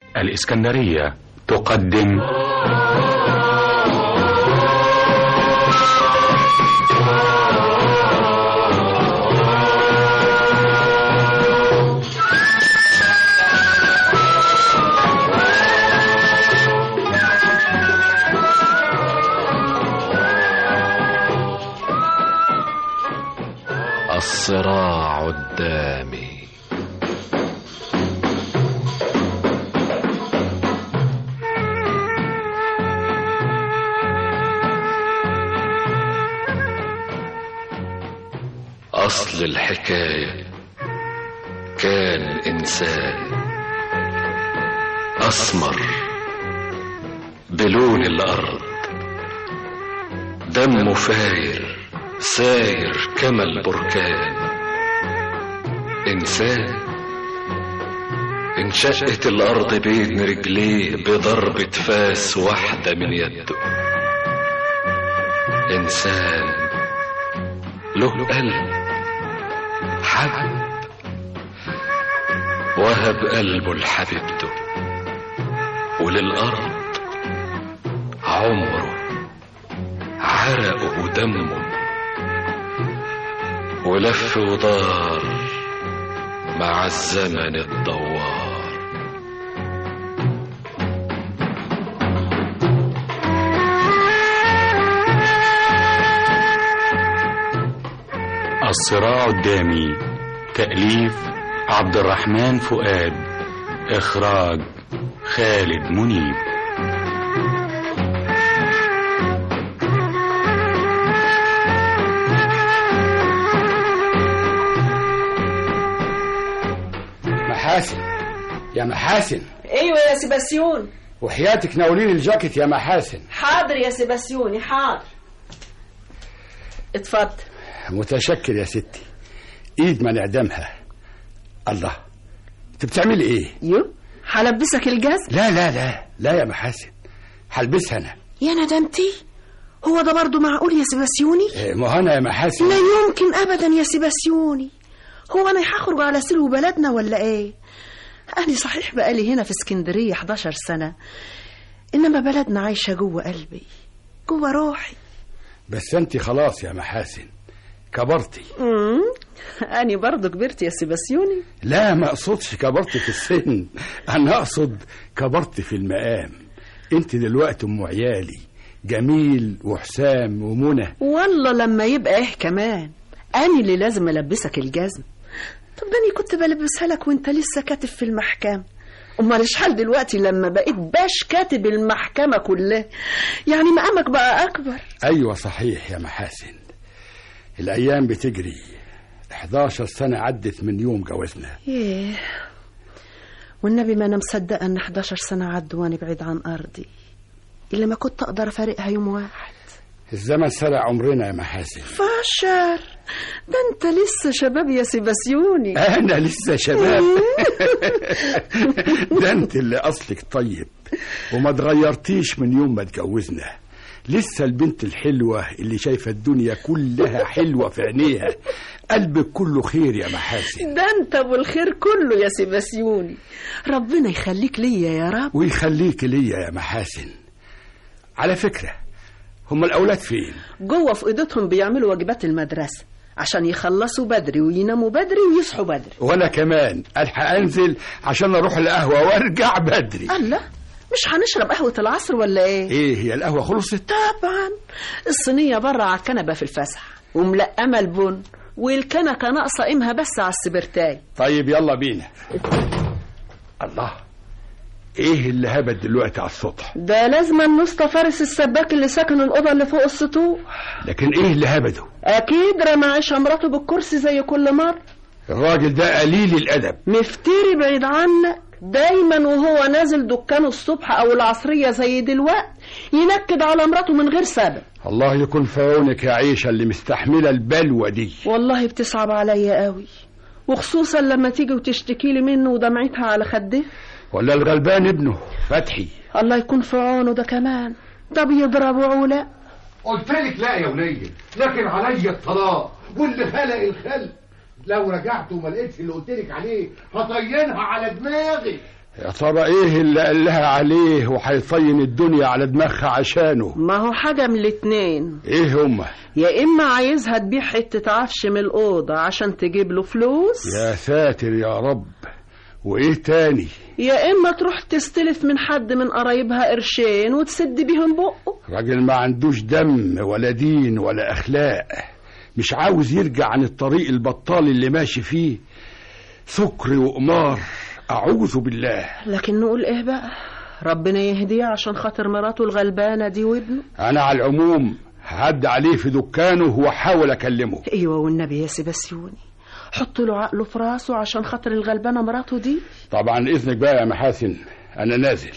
الإسكندرية تقدم الصراع الدامي أصل الحكاية كان إنسان أسمر بلون الأرض دمه فاير ساير كما البركان إنسان انشقت الأرض بين رجليه بضربة فاس واحدة من يده إنسان له قلب حب وهب قلبه لحبيبته وللأرض عمره عرقه ودمه ولف ودار مع الزمن الدوار الصراع الدامي تأليف عبد الرحمن فؤاد إخراج خالد منيب محاسن يا محاسن ايوه يا سيباسيون وحياتك ناولين الجاكيت يا محاسن حاضر يا سيباسيوني حاضر اتفضل متشكر يا ستي ايد ما نعدمها الله انت بتعملي ايه يو هلبسك الجزم لا لا لا لا يا محاسن هلبسها انا يا ندمتي هو ده برضو معقول يا سيباسيوني إيه، ما هو انا يا محاسن لا يمكن ابدا يا سيباسيوني هو انا هخرج على سلو بلدنا ولا ايه انا صحيح بقالي هنا في اسكندريه 11 سنه انما بلدنا عايشه جوه قلبي جوه روحي بس انت خلاص يا محاسن كبرتي امم اني برضو كبرت يا سيباسيوني لا ما اقصدش كبرت في السن انا اقصد كبرت في المقام انت دلوقتي ام عيالي جميل وحسام ومنى والله لما يبقى ايه كمان اني اللي لازم البسك الجزم طب ده انا كنت بلبسها لك وانت لسه كاتب في المحكمه امال اشحال دلوقتي لما بقيت باش كاتب المحكمه كلها يعني مقامك بقى اكبر ايوه صحيح يا محاسن الايام بتجري 11 سنه عدت من يوم جوازنا ايه والنبي ما انا مصدقه ان 11 سنه عدوا وانا بعيد عن ارضي الا ما كنت اقدر افارقها يوم واحد الزمن سرق عمرنا يا محاسن فاشر ده انت لسه شباب يا سيباسيوني انا لسه شباب ده انت اللي اصلك طيب وما اتغيرتيش من يوم ما اتجوزنا لسه البنت الحلوة اللي شايفة الدنيا كلها حلوة في عينيها قلبك كله خير يا محاسن ده انت ابو الخير كله يا سيباسيوني ربنا يخليك ليا يا رب ويخليك ليا يا محاسن على فكرة هم الأولاد فين؟ جوه في ايدتهم بيعملوا واجبات المدرسه عشان يخلصوا بدري ويناموا بدري ويصحوا بدري وأنا كمان ألحق أنزل عشان أروح القهوة وأرجع بدري الله مش هنشرب قهوة العصر ولا ايه؟ إيه هي القهوة خلصت؟ طبعا الصينية بره على الكنبة في الفسح وملقمة البن والكنكة ناقصة قيمها بس على السبرتاي طيب يلا بينا الله ايه اللي هبت دلوقتي على السطح ده لازم النص فارس السباك اللي سكن الأوضة اللي فوق السطوح لكن ايه اللي هبده أكيد رمى عيشة مراته بالكرسي زي كل مرة الراجل ده قليل الادب مفتري بعيد عنك دايما وهو نازل دكانه الصبح أو العصرية زي دلوقت ينكد على مراته من غير سبب الله يكون في عونك يا عيشه اللي مستحمله البلوه دي والله بتصعب عليا قوي وخصوصا لما تيجي وتشتكي لي منه ودمعتها على خده ولا الغلبان ابنه فتحي الله يكون في عونه ده كمان ده بيضربه علا قلت لك لا يا ولية لكن عليا الطلاق واللي خلق الخلق لو رجعت وما لقيتش اللي قلت لك عليه هطينها على دماغي يا ترى ايه اللي قال لها عليه وهيطين الدنيا على دماغها عشانه ما هو حاجة من الاتنين ايه هما يا إما عايزها تبيع حتة عفش من الأوضة عشان تجيب له فلوس يا ساتر يا رب وايه تاني يا إما تروح تستلف من حد من قرايبها قرشين وتسد بيهم بقه راجل ما عندوش دم ولا دين ولا اخلاق مش عاوز يرجع عن الطريق البطال اللي ماشي فيه سكر وقمار اعوذ بالله لكن نقول إيه بقى ربنا يهديه عشان خاطر مراته الغلبانة دي وابنه انا على العموم هعدي عليه في دكانه واحاول اكلمه ايوه والنبي يا سيباسيوني حط له عقله في راسه عشان خاطر الغلبانه مراته دي طبعا اذنك بقى يا محاسن انا نازل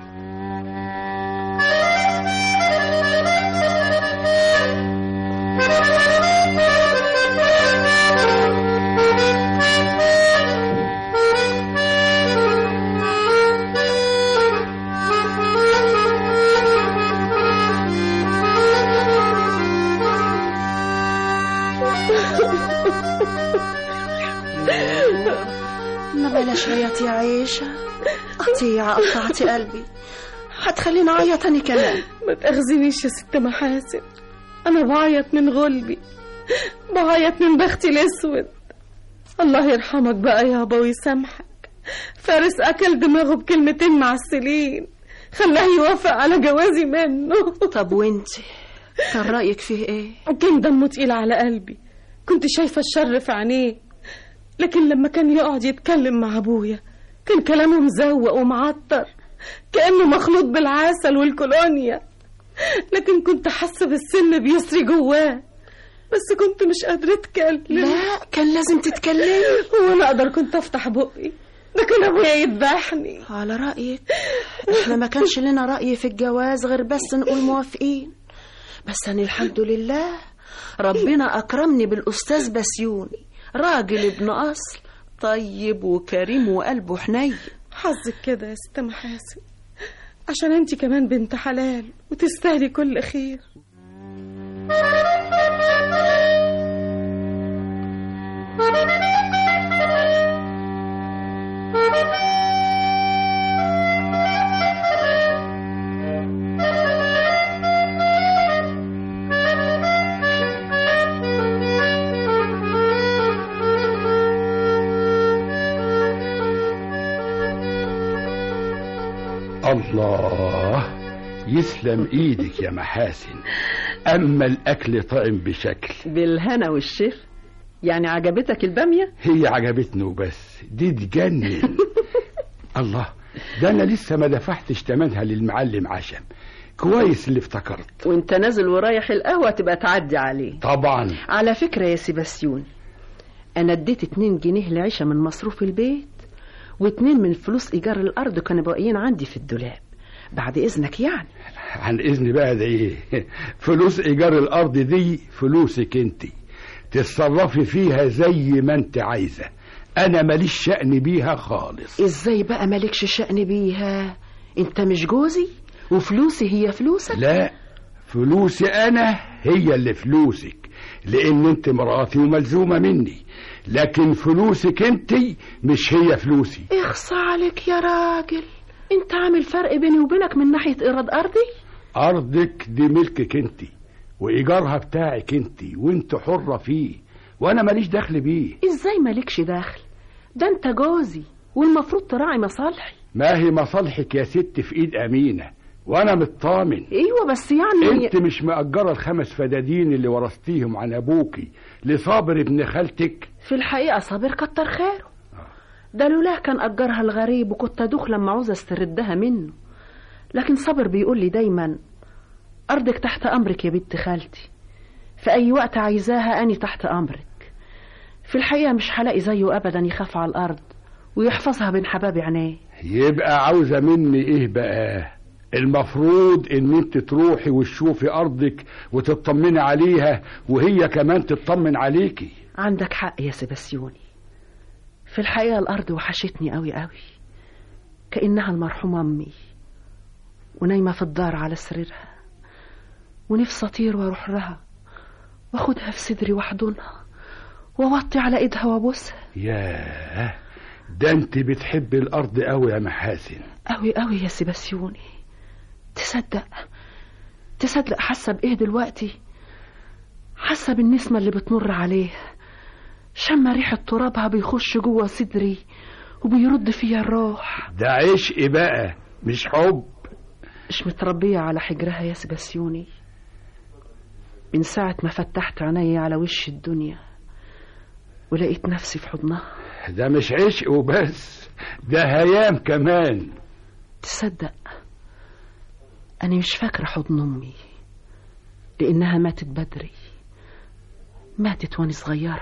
ما بلاش عيط يا عيشه قطيعه قطعتي قلبي هتخليني اعيط انا كمان ما تأخذنيش يا ست محاسن أنا بعيط من غلبي بعيط من بختي الأسود الله يرحمك بقى يابا ويسامحك فارس أكل دماغه بكلمتين معسلين خلاه يوافق على جوازي منه طب وانتي كان رايك فيه ايه كان دمه تقيل على قلبي كنت شايفة الشر في عينيه لكن لما كان يقعد يتكلم مع أبويا كان كلامه مزوق ومعطر كأنه مخلوط بالعسل والكولونيا لكن كنت حاسة بالسم بيسري جواه بس كنت مش قادرة أتكلم لا كان لازم تتكلمي هو أنا أقدر كنت أفتح بقي ده كان أبويا يذبحني على رايك احنا ما كانش لنا راي في الجواز غير بس نقول موافقين بس انا الحمد لله ربنا اكرمني بالاستاذ بسيوني راجل ابن اصل طيب وكريم وقلبه حنين حظك كده يا ست محاسن عشان انت كمان بنت حلال وتستاهلي كل خير الله يسلم ايدك يا محاسن اما الاكل طعم بشكل بالهنا والشفا يعني عجبتك الباميه هي عجبتني وبس دي تجنن الله ده انا لسه ما دفعتش تمنها للمعلم عشم كويس اللي افتكرت وانت نازل ورايح القهوه تبقى تعدي عليه طبعا على فكره يا سيباسيون انا اديت اتنين جنيه لعيشه من مصروف البيت واتنين من فلوس ايجار الارض كانوا باقيين عندي في الدولاب بعد اذنك يعني عن اذن بقى ده ايه فلوس ايجار الارض دي فلوسك انت تتصرفي فيها زي ما انت عايزه انا ماليش شأن بيها خالص ازاي بقى مالكش شأن بيها انت مش جوزي وفلوسي هي فلوسك لا فلوسي انا هي اللي فلوسك لان انت مراتي وملزومه مني لكن فلوسك انت مش هي فلوسي اخصى عليك يا راجل انت عامل فرق بيني وبينك من ناحية ايراد ارضي ارضك دي ملكك انت وايجارها بتاعك انت وانت حره فيه وانا ماليش دخل بيه ازاي مالكش دخل ده انت جوزي والمفروض تراعي مصالحي ما هي مصالحك يا ست في ايد امينه وانا مطمن ايوه بس يعني انت مش مأجره الخمس فدادين اللي ورثتيهم عن ابوكي لصابر ابن خالتك في الحقيقة صابر كتر خيره ده لولاه كان أجرها الغريب وكنت أدوخ لما عاوز استردها منه لكن صابر بيقول لي دايما أرضك تحت أمرك يا بنت خالتي في أي وقت عايزاها أني تحت أمرك في الحقيقة مش هلاقي زيه أبدا يخاف على الأرض ويحفظها بين حباب عينيه يبقى عاوزه مني ايه بقى المفروض ان انت تروحي وتشوفي ارضك وتطمني عليها وهي كمان تطمن عليكي عندك حق يا سيباسيوني في الحقيقة الأرض وحشتني قوي قوي كأنها المرحومة أمي ونايمة في الدار على سريرها ونفسي أطير وأروح لها وأخدها في صدري وأحضنها وأوطي على إيدها وأبوسها ياه ده انت بتحب الارض قوي يا محاسن قوي قوي يا سيباسيوني تصدق تصدق حاسه بايه دلوقتي حاسه بالنسمه اللي بتمر عليه شم ريحه ترابها بيخش جوه صدري وبيرد فيا الروح ده عشق بقى مش حب مش متربيه على حجرها يا سيباسيوني من ساعه ما فتحت عيني على وش الدنيا ولقيت نفسي في حضنها ده مش عشق وبس ده هيام كمان تصدق أنا مش فاكرة حضن أمي لأنها ماتت بدري ماتت وأنا صغيرة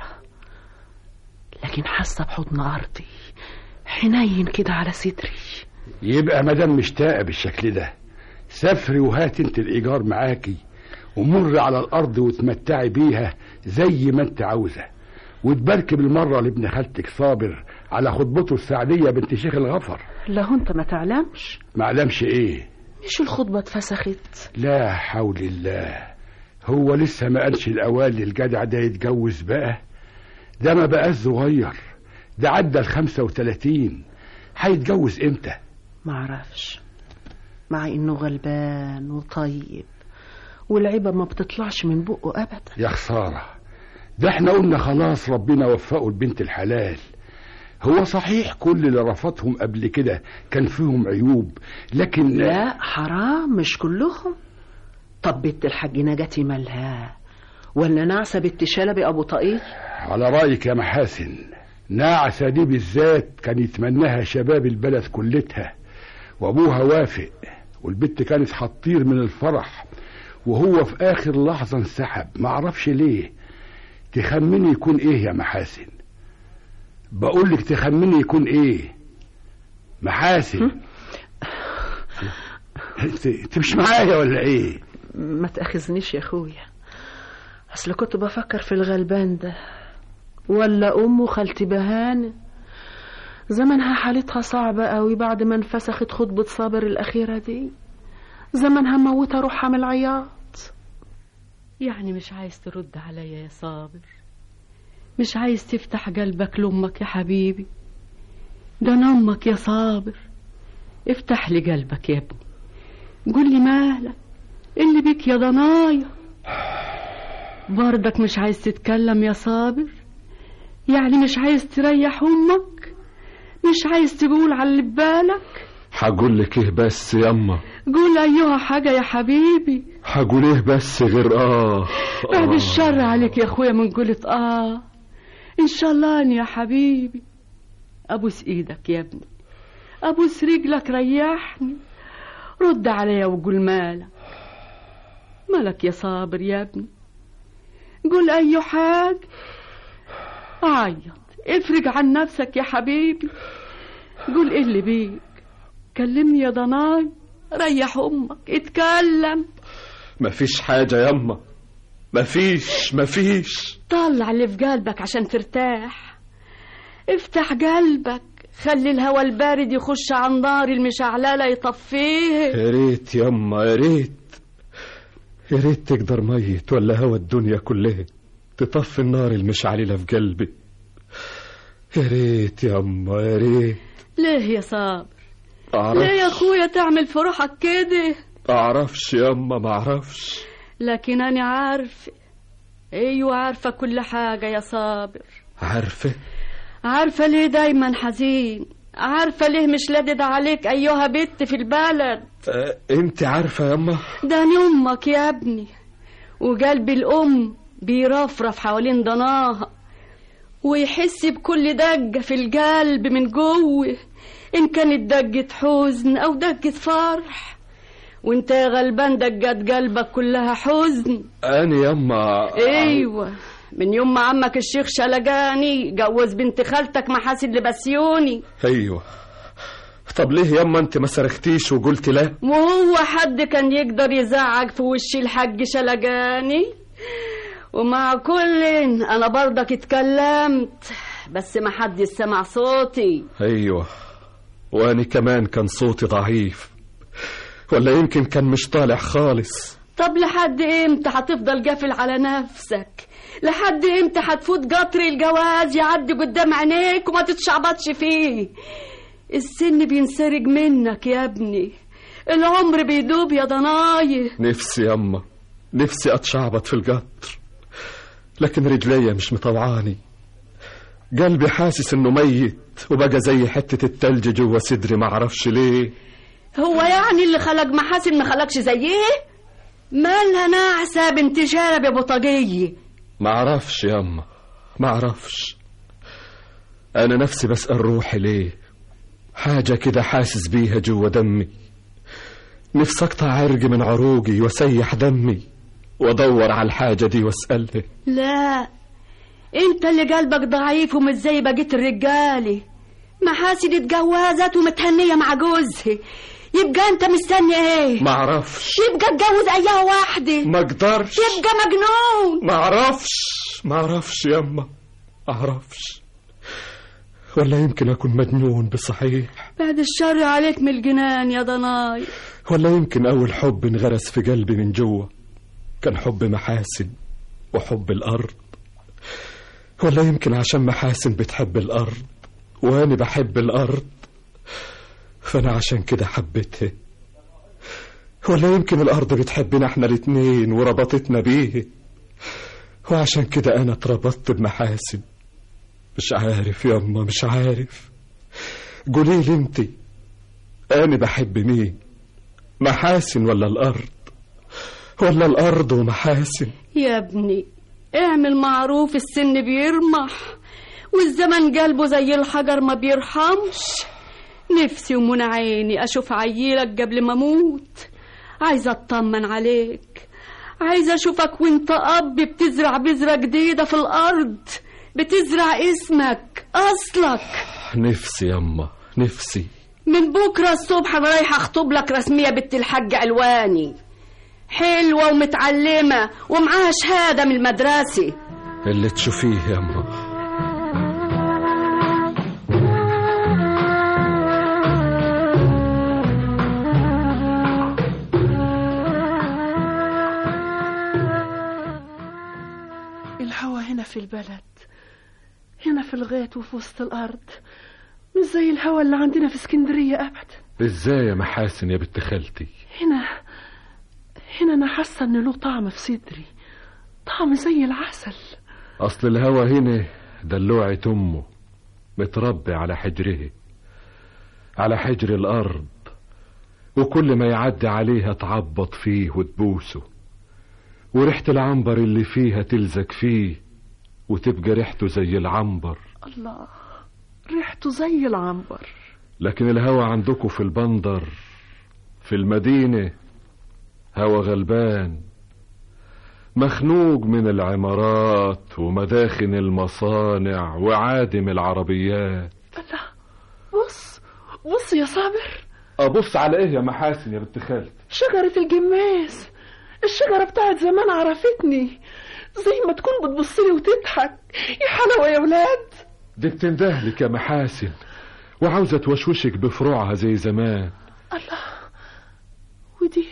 لكن حاسة بحضن أرضي حنين كده على صدري يبقى مدام مشتاقة بالشكل ده سافري وهات انت الإيجار معاكي ومر على الأرض وتمتعي بيها زي ما انت عاوزة وتباركي بالمرة لابن خالتك صابر على خطبته السعدية بنت شيخ الغفر لا انت ما تعلمش معلمش ايه مش الخطبة اتفسخت لا حول الله هو لسه ما قالش الأوان للجدع ده يتجوز بقى ده ما بقاش صغير ده عدى الخمسة وتلاتين هيتجوز امتى معرفش مع انه غلبان وطيب والعيبة ما بتطلعش من بقه ابدا يا خسارة ده احنا قلنا خلاص ربنا وفقه البنت الحلال هو صحيح كل اللي رفضهم قبل كده كان فيهم عيوب لكن لا حرام مش كلهم طب بنت الحاج نجاتي مالها ولا نعسة بنت شلبي ابو طاقية على رأيك يا محاسن ناعسة دي بالذات كان يتمناها شباب البلد كلتها وابوها وافق والبت كانت هتطير من الفرح وهو في اخر لحظة انسحب معرفش ليه تخمني يكون ايه يا محاسن بقولك تخمني يكون ايه محاسن انت انت مش معايا ولا ايه ما تأخذنيش يا اخويا اصل كنت بفكر في الغلبان ده ولا امه خالتي بهانة زمنها حالتها صعبة قوي بعد ما انفسخت خطبة صابر الأخيرة دي زمنها موتها روحها من العياط يعني مش عايز ترد عليا يا صابر مش عايز تفتح قلبك لأمك يا حبيبي ده أنا أمك يا صابر افتح لي قلبك يا ابني قول لي مالك اللي بيك يا ضنايا برضك مش عايز تتكلم يا صابر يعني مش عايز تريح أمك مش عايز تقول على اللي ببالك هقول لك ايه بس يما قول أيها حاجة يا حبيبي هقول ايه بس غير اه بعد آه. الشر عليك يا اخويا من قلت اه ان شاء الله أنا يا حبيبي ابوس ايدك يا ابني ابوس رجلك ريحني رد عليا وقول مالك مالك يا صابر يا ابني قول اي حاجة عيط افرج عن نفسك يا حبيبي قول ايه اللي بيك كلمني يا ضناي ريح امك اتكلم مفيش حاجة يما مفيش مفيش طلع اللي في قلبك عشان ترتاح افتح قلبك خلي الهوا البارد يخش على النار المشعللة يطفيه يا ريت يما يا ريت يا ريت تقدر ميت ولا هوا الدنيا كلها تطفي النار المشعللة في قلبي يا ريت يما يا ريت ليه يا صابر أعرفش ليه يا اخويا تعمل في روحك كده أعرفش يما ما أعرفش لكن انا عارفه ايوه عارفه كل حاجه يا صابر عارفة عارفه ليه دايما حزين عارفه ليه مش لادد عليك ايها بنت في البلد أه انت عارفة يما ده أنا امك يا ابني وقلب الام بيرفرف حوالين ضناها ويحس بكل دقة في القلب من جوه إن كانت دقة حزن أو دقة فرح وانت يا غلبان دقات قلبك كلها حزن أنا يما ايوه من يوم ما عمك الشيخ شلقاني جوز بنت خالتك محاسن لبسيوني أيوه طب ليه يما انت ما صرختيش وقلت لا وهو حد كان يقدر يزعق في وش الحاج شلقاني ومع كل انا برضك اتكلمت بس ما حد سمع صوتي ايوه وانا كمان كان صوتي ضعيف ولا يمكن كان مش طالع خالص طب لحد امتى هتفضل قافل على نفسك لحد امتى هتفوت قطر الجواز يعدي قدام عينيك وما تتشعبطش فيه السن بينسرق منك يا ابني العمر بيدوب يا ضناي نفسي يما نفسي اتشعبط في القطر لكن رجليا مش مطوعاني قلبي حاسس انه ميت وبقى زي حتة التلج جوا صدري معرفش ليه هو يعني اللي خلق محاسن ما خلقش زيه مالها ناعسة بنت شارب يا بطاقية معرفش يما معرفش انا نفسي بسأل روحي ليه حاجة كده حاسس بيها جوا دمي نفسي اقطع عرق من عروقي واسيح دمي وادور على الحاجة دي واسألها لا انت اللي قلبك ضعيف ومش زي بقية الرجالة محاسن اتجوزت ومتهنية مع جوزها يبقى انت مستني ايه معرفش يبقى اتجوز ايها واحدة ما اقدرش يبقى مجنون معرفش معرفش يما معرفش ولا يمكن اكون مجنون بصحيح بعد الشر عليك من الجنان يا ضناي ولا يمكن اول حب انغرس في قلبي من جوه كان حب محاسن وحب الارض ولا يمكن عشان محاسن بتحب الارض وانا بحب الارض فانا عشان كده حبيتها ولا يمكن الارض بتحبنا احنا الاتنين وربطتنا بيه وعشان كده انا اتربطت بمحاسن مش عارف ياما مش عارف قولي لي انت انا بحب مين محاسن ولا الارض ولا الارض ومحاسن يا ابني اعمل معروف السن بيرمح والزمن قلبه زي الحجر ما بيرحمش نفسي ومنى عيني اشوف عيلك قبل ما اموت عايزه اطمن عليك عايزه اشوفك وانت اب بتزرع بذره جديده في الارض بتزرع اسمك اصلك نفسي ياما نفسي من بكره الصبح انا رايحه اخطب لك رسميه بنت الحاج علواني حلوه ومتعلمه ومعاها شهاده من المدرسه اللي تشوفيه ياما الهوا هنا في البلد هنا في الغيط وفي وسط الأرض مش زي الهوا اللي عندنا في اسكندرية أبدا ازاي يا محاسن يا بنت خالتي هنا هنا أنا حاسة إن له طعم في صدري طعم زي العسل اصل الهوا هنا دلوعة امه متربي على حجره على حجر الارض وكل ما يعدي عليها تعبط فيه وتبوسه وريحة العنبر اللي فيها تلزق فيه وتبقى ريحته زي العنبر الله ريحته زي العنبر لكن الهوا عندكم في البندر في المدينة هوا غلبان مخنوق من العمارات ومداخن المصانع وعادم العربيات الله بص بص يا صابر ابص على ايه يا محاسن يا بنت خالتي شجرة الجماز الشجرة بتاعت زمان عرفتني زي ما تكون بتبصلي وتضحك يا حلاوة يا ولاد دي بتندهلك يا محاسن وعاوزة توشوشك بفروعها زي زمان الله ودي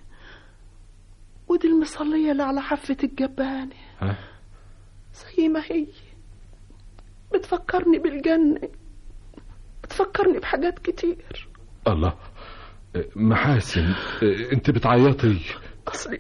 ودي المصلية اللي على حافة الجبانة ها زي ما هي بتفكرني بالجنة بتفكرني بحاجات كتير الله محاسن انت بتعيطي أصلي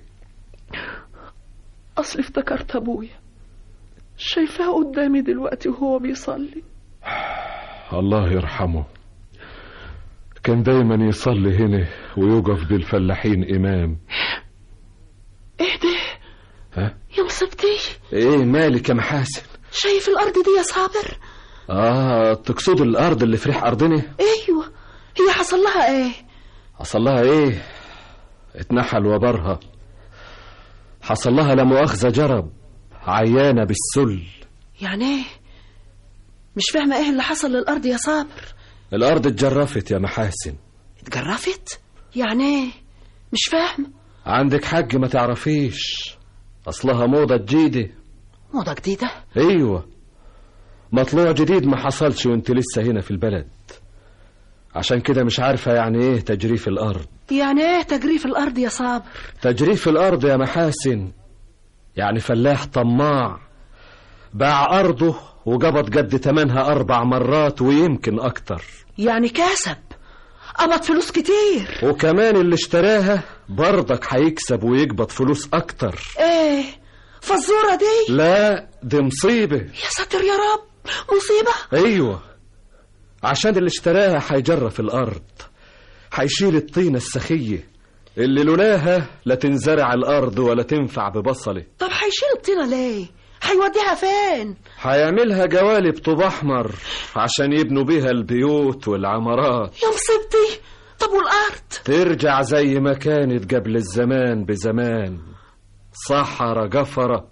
أصلي افتكرت أبويا شايفاه قدامي دلوقتي وهو بيصلي الله يرحمه كان دايما يصلي هنا ويوقف بالفلاحين امام ايه ده ها يا مصيبتي ايه مالك يا محاسن شايف الأرض دي يا صابر اه تقصد الارض اللي في ريح ارضنا ايوه هي حصل لها ايه حصل لها ايه اتنحل وبرها حصل لها لا مؤاخذة جرب عيانة بالسل يعني ايه مش فاهمة ايه اللي حصل للأرض يا صابر الارض اتجرفت يا محاسن اتجرفت يعني ايه مش فاهمة عندك حق ما تعرفيش اصلها موضة جديدة موضة جديدة ايوه مطلوع جديد ما حصلش وانت لسه هنا في البلد عشان كده مش عارفة يعني ايه تجريف الأرض يعني ايه تجريف الارض يا صابر تجريف الأرض يا محاسن يعني فلاح طماع باع أرضه وقبض قد تمنها أربع مرات ويمكن أكتر يعني كسب قبض فلوس كتير وكمان اللي اشتراها برضك هيكسب ويقبض فلوس أكتر ايه فالزورة دي لا دي مصيبة يا ساتر يا رب مصيبة أيوة عشان اللي اشتراها هيجرف الأرض هيشيل الطينة السخية اللي لولاها لا تنزرع الأرض ولا تنفع ببصله طب هيشيل الطينة ليه هيوديها فين هيعملها جوالب طوب أحمر عشان يبنوا بيها البيوت والعمارات يا مصيبتي طب والارض ترجع زي ما كانت قبل الزمان بزمان صحراء جفرة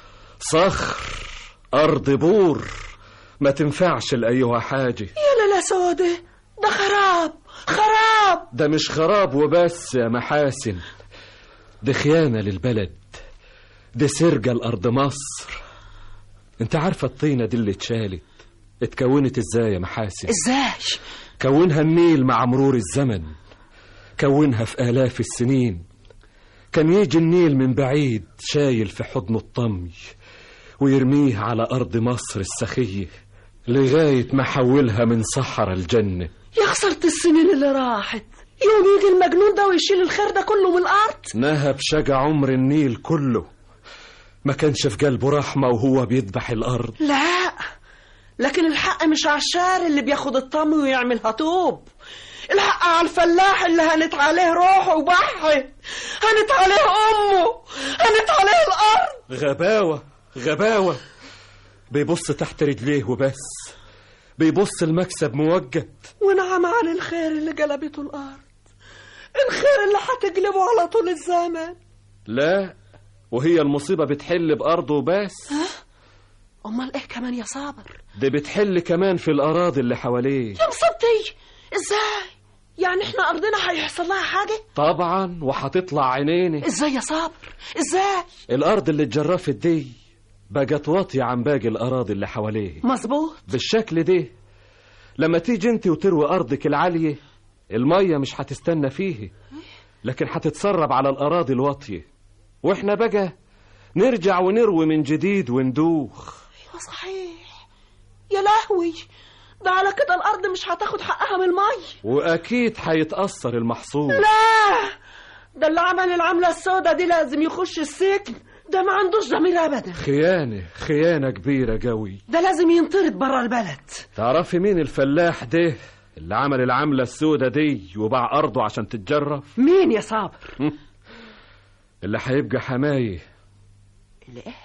صخر أرض بور ما تنفعش لأيها حاجة يا لا سودة ده خراب خراب ده مش خراب وبس يا محاسن دي خيانة للبلد دي سرقة لأرض مصر انت عارفة الطينة دي اللي اتشالت اتكونت ازاي يا محاسن ازاي كونها النيل مع مرور الزمن كونها في آلاف السنين كان يجي النيل من بعيد شايل في حضنه الطمي ويرميه على أرض مصر السخية لغاية ما حولها من صحراء الجنة يا خسرت السنين اللي راحت يوم يجي المجنون ده ويشيل الخير ده كله من الارض نهب شجع عمر النيل كله ما كانش في قلبه رحمة وهو بيذبح الأرض لا لكن الحق مش على الشار اللي بياخد الطمي ويعملها طوب الحق على الفلاح اللي هنت عليه روحه وبحه هنت عليه امه هنت عليه الارض غباوة غباوة بيبص تحت رجليه وبس بيبص المكسب موجد ونعم على الخير اللي جلبته الارض الخير اللي هتجلبه على طول الزمن لا وهي المصيبة بتحل بأرضه وبس امال ايه كمان يا صابر دي بتحل كمان في الأراضي اللي حواليه يا مصيبتي ازاي يعني احنا ارضنا هيحصل لها حاجه طبعا وهتطلع عينيني ازاي يا صابر ازاي الأرض اللي اتجرفت دي بقت واطية عن باقي الأراضي اللي حواليه مظبوط بالشكل ده لما تيجي انت وتروي أرضك العالية المية مش هتستنى فيه لكن هتتسرب على الأراضي الواطية واحنا بقى نرجع ونروي من جديد وندوخ ايوه صحيح يا لهوي ده على كده الارض مش هتاخد حقها من المي وأكيد هيتأثر المحصول لا ده اللي عمل العملة السوداء دي لازم يخش السجن ده ما عندوش ضمير ابدا خيانة خيانة كبيرة قوي ده لازم ينطرد بره البلد تعرفي مين الفلاح ده اللي عمل العملة السودة دي وباع أرضه عشان تتجرف مين يا صابر اللي هيبقى حماية اللي ايه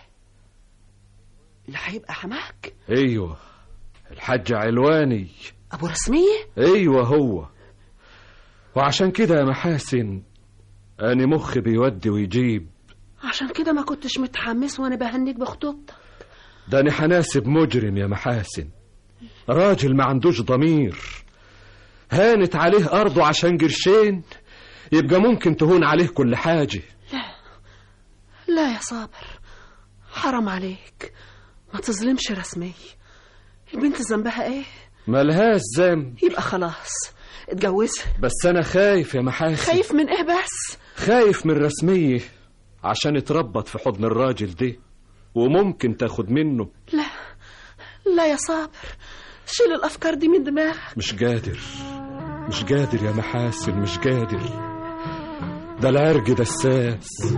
اللي هيبقى حماك ايوه الحاج علواني ابو رسميه ايوه هو وعشان كده يا محاسن أنا مخي بيودي ويجيب عشان كده ما كنتش متحمس وانا بهنيك بخطوبتك ده أنا حناسب مجرم يا محاسن راجل ما عندوش ضمير هانت عليه أرضه عشان قرشين يبقى ممكن تهون عليه كل حاجة لا يا صابر حرام عليك ما تظلمش رسمية البنت ذنبها ايه ملهاش ذنب يبقى خلاص اتجوزها بس أنا خايف يا محاسن خايف من ايه بس خايف من رسمية عشان اتربط في حضن الراجل ده وممكن تاخد منه لا لا يا صابر شيل الافكار دي من دماغك مش قادر مش قادر يا محاسن مش قادر ده العرق دساس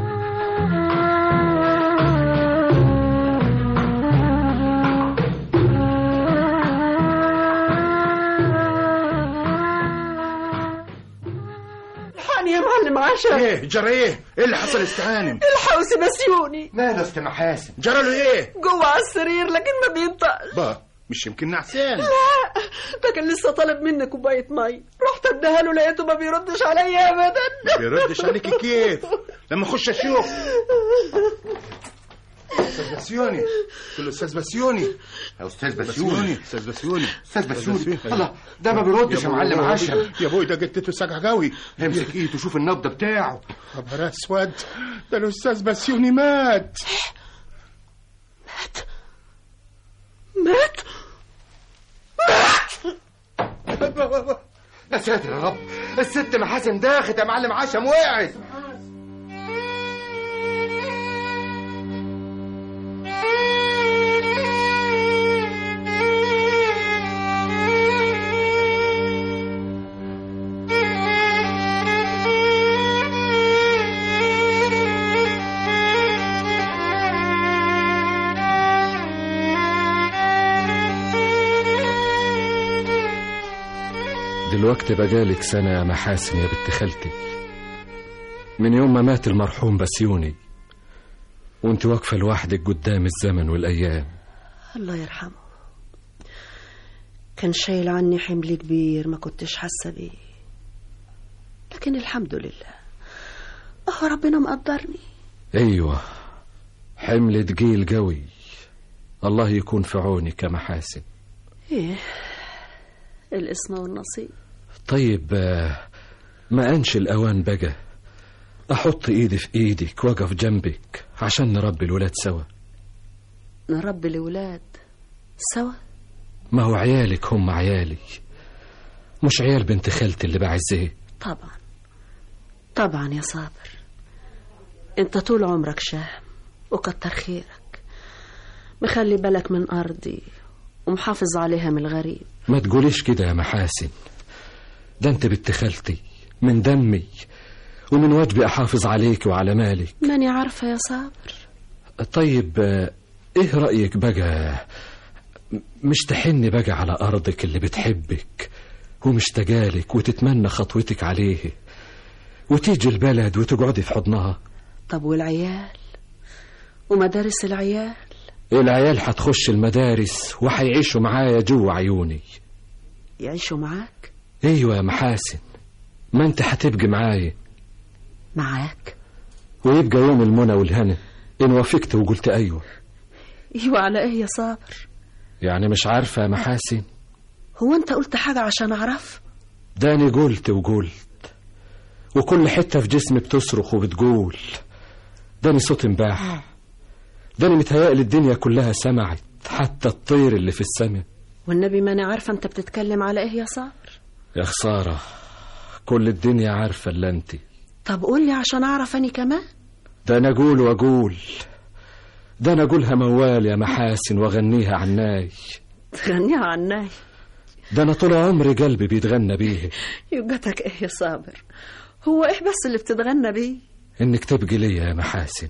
الحقني يا معلم عشان ايه جرى ايه ايه اللي حصل استهانم الحوس بسيوني ماله است محاسن جرى له ايه جوه على السرير لكن ما بينطقش با مش يمكن نعسان لا ده كان لسه طالب مني كوبايه مي رحت اديها له لقيته ما بيردش عليا ابدا ما بيردش عليكي كيف لما اخش اشوف استاذ بسيوني قلت له استاذ بسيوني يا استاذ بسيوني بسيوني استاذ بسيوني استاذ بسيوني بسيوني. الله ده ما بيردش يا معلم بوي- عشرة يا ابوي ده جتته سجع قوي امسك ايده شوف النبض بتاعه خبر اسود ده الاستاذ بسيوني مات مات يا ساتر يا رب الست محاسن داخت يا معلم عشم وقعت دلوقتي بقالك سنة يا محاسن يا بنت خالتي من يوم ما مات المرحوم بسيوني وانت واقفة لوحدك قدام الزمن والأيام الله يرحمه كان شايل عني حمل كبير ما كنتش حاسة بيه لكن الحمد لله اه ربنا مقدرني أيوة حمل تقيل قوي الله يكون في عونك يا محاسن ايه الاسم والنصيب طيب آه، ما أنش الأوان بقى أحط إيدي في إيدك وأقف جنبك عشان نربي الولاد سوا نربي الولاد سوا ما هو عيالك هم عيالي مش عيال بنت خالتي اللي بعزها طبعا طبعا يا صابر انت طول عمرك شهم وكتر خيرك مخلي بالك من أرضي ومحافظ عليها من الغريب ما تقوليش كده يا محاسن ده انت بنت خالتي من دمي ومن واجبي احافظ عليك وعلى مالك ماني عارفة يا صابر طيب آه، ايه رأيك بقى م- مش تحني بقى على ارضك اللي بتحبك ومشتاقالك وتتمنى خطوتك عليه وتيجي البلد وتقعدي في حضنها طب والعيال ومدارس العيال العيال هتخش المدارس وهيعيشوا معايا جوا عيوني يعيشوا معاك ايوه يا محاسن ما انت هتبقي معايا معاك ويبقى يوم المنى والهنا ان وافقت وقلت ايوه ايوه على ايه يا صابر يعني مش عارفه يا محاسن هو انت قلت حاجة عشان اعرف داني قلت وقلت وكل حته في جسمي بتصرخ وبتقول داني صوت امباح داني متهيألي الدنيا كلها سمعت حتى الطير اللي في السماء والنبي ما انا عارفة انت بتتكلم على ايه يا صابر يا خساره كل الدنيا عارفه الا انت طب قول لي عشان اعرف اني كمان ده انا اقول واقول ده انا اقولها موال يا محاسن واغنيها عناي تغنيها عناي ده انا طول عمري قلبي بيتغنى بيه يوجتك ايه يا صابر هو ايه بس اللي بتتغنى بيه انك تبقي ليا يا محاسن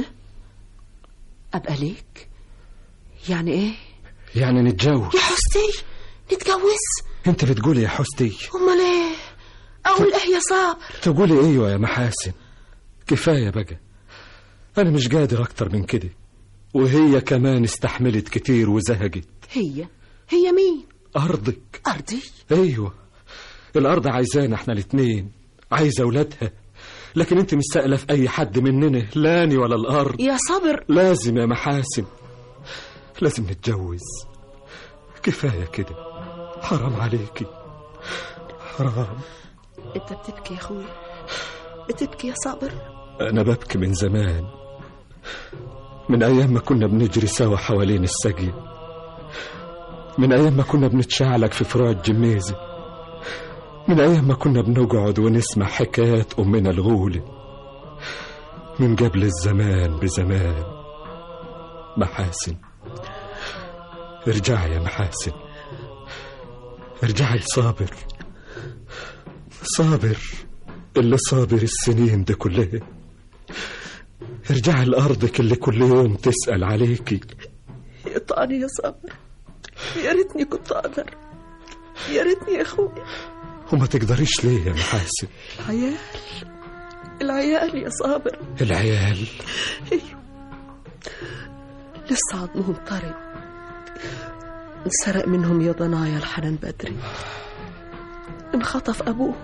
ابقى ليك يعني ايه يعني نتجوز يا حستي نتجوز انت بتقولي يا حستي امال ايه اقول ايه يا صابر تقولي ايوه يا محاسن كفايه بقى انا مش قادر اكتر من كده وهي كمان استحملت كتير وزهقت هي هي مين ارضك ارضي ايوه الارض عايزانا احنا الاتنين عايزه اولادها لكن انت مش سائله في اي حد مننا لاني ولا الارض يا صابر لازم يا محاسن لازم نتجوز كفايه كده حرام عليكي حرام انت بتبكي يا اخويا بتبكي يا صابر أنا ببكي من زمان من أيام ما كنا بنجري سوا حوالين السقي من أيام ما كنا بنتشعلق في فروع الجميزة من أيام ما كنا بنقعد ونسمع حكايات أمنا الغولة من قبل الزمان بزمان محاسن ارجعي يا محاسن ارجعي لصابر صابر اللي صابر السنين دي كلها ارجعي لأرضك اللي كل يوم تسأل عليكي يقطعني يا صابر يا ريتني كنت اقدر يا ريتني يا اخويا وما تقدريش ليه يا محاسن العيال العيال يا صابر العيال ايوه لسه عظمهم طري انسرق منهم يا ضنايا الحنان بدري انخطف ابوهم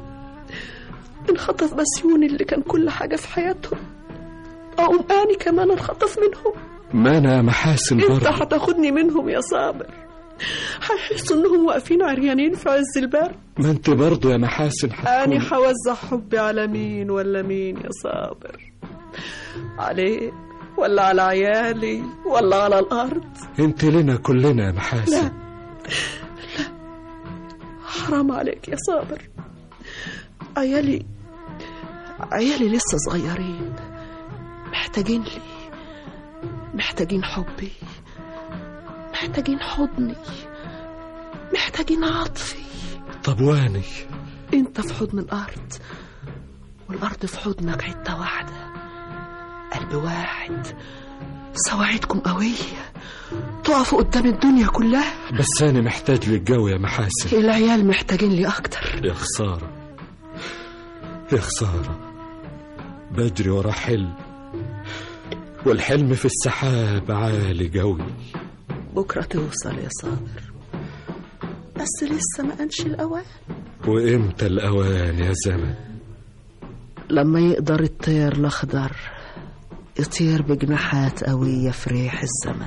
انخطف بسيون اللي كان كل حاجة في حياتهم أقوم أني كمان انخطف منهم ما أنا يا محاسن انت برضه هتاخدني منهم يا صابر هيحسوا انهم واقفين عريانين في عز البرد ما أنت برضه يا محاسن أني هتكون هوزع حبي على مين ولا مين يا صابر عليك ولا على عيالي ولا على الأرض أنت لنا كلنا يا محاسن لا. حرام عليك يا صابر عيالي عيالي لسه صغيرين محتاجين لي محتاجين حبي محتاجين حضني محتاجين عطفي طب واني انت في حضن الارض والارض في حضنك حته واحده قلب واحد سواعدكم قويه تقفوا قدام الدنيا كلها بس انا محتاج للجو يا محاسن العيال محتاجين لي اكتر يا خسارة يا خسارة بجري ورا حلم والحلم في السحاب عالي قوي بكره توصل يا صابر بس لسه ما انش الاوان وامتى الاوان يا زمن لما يقدر الطير الاخضر يطير بجناحات قويه في ريح الزمن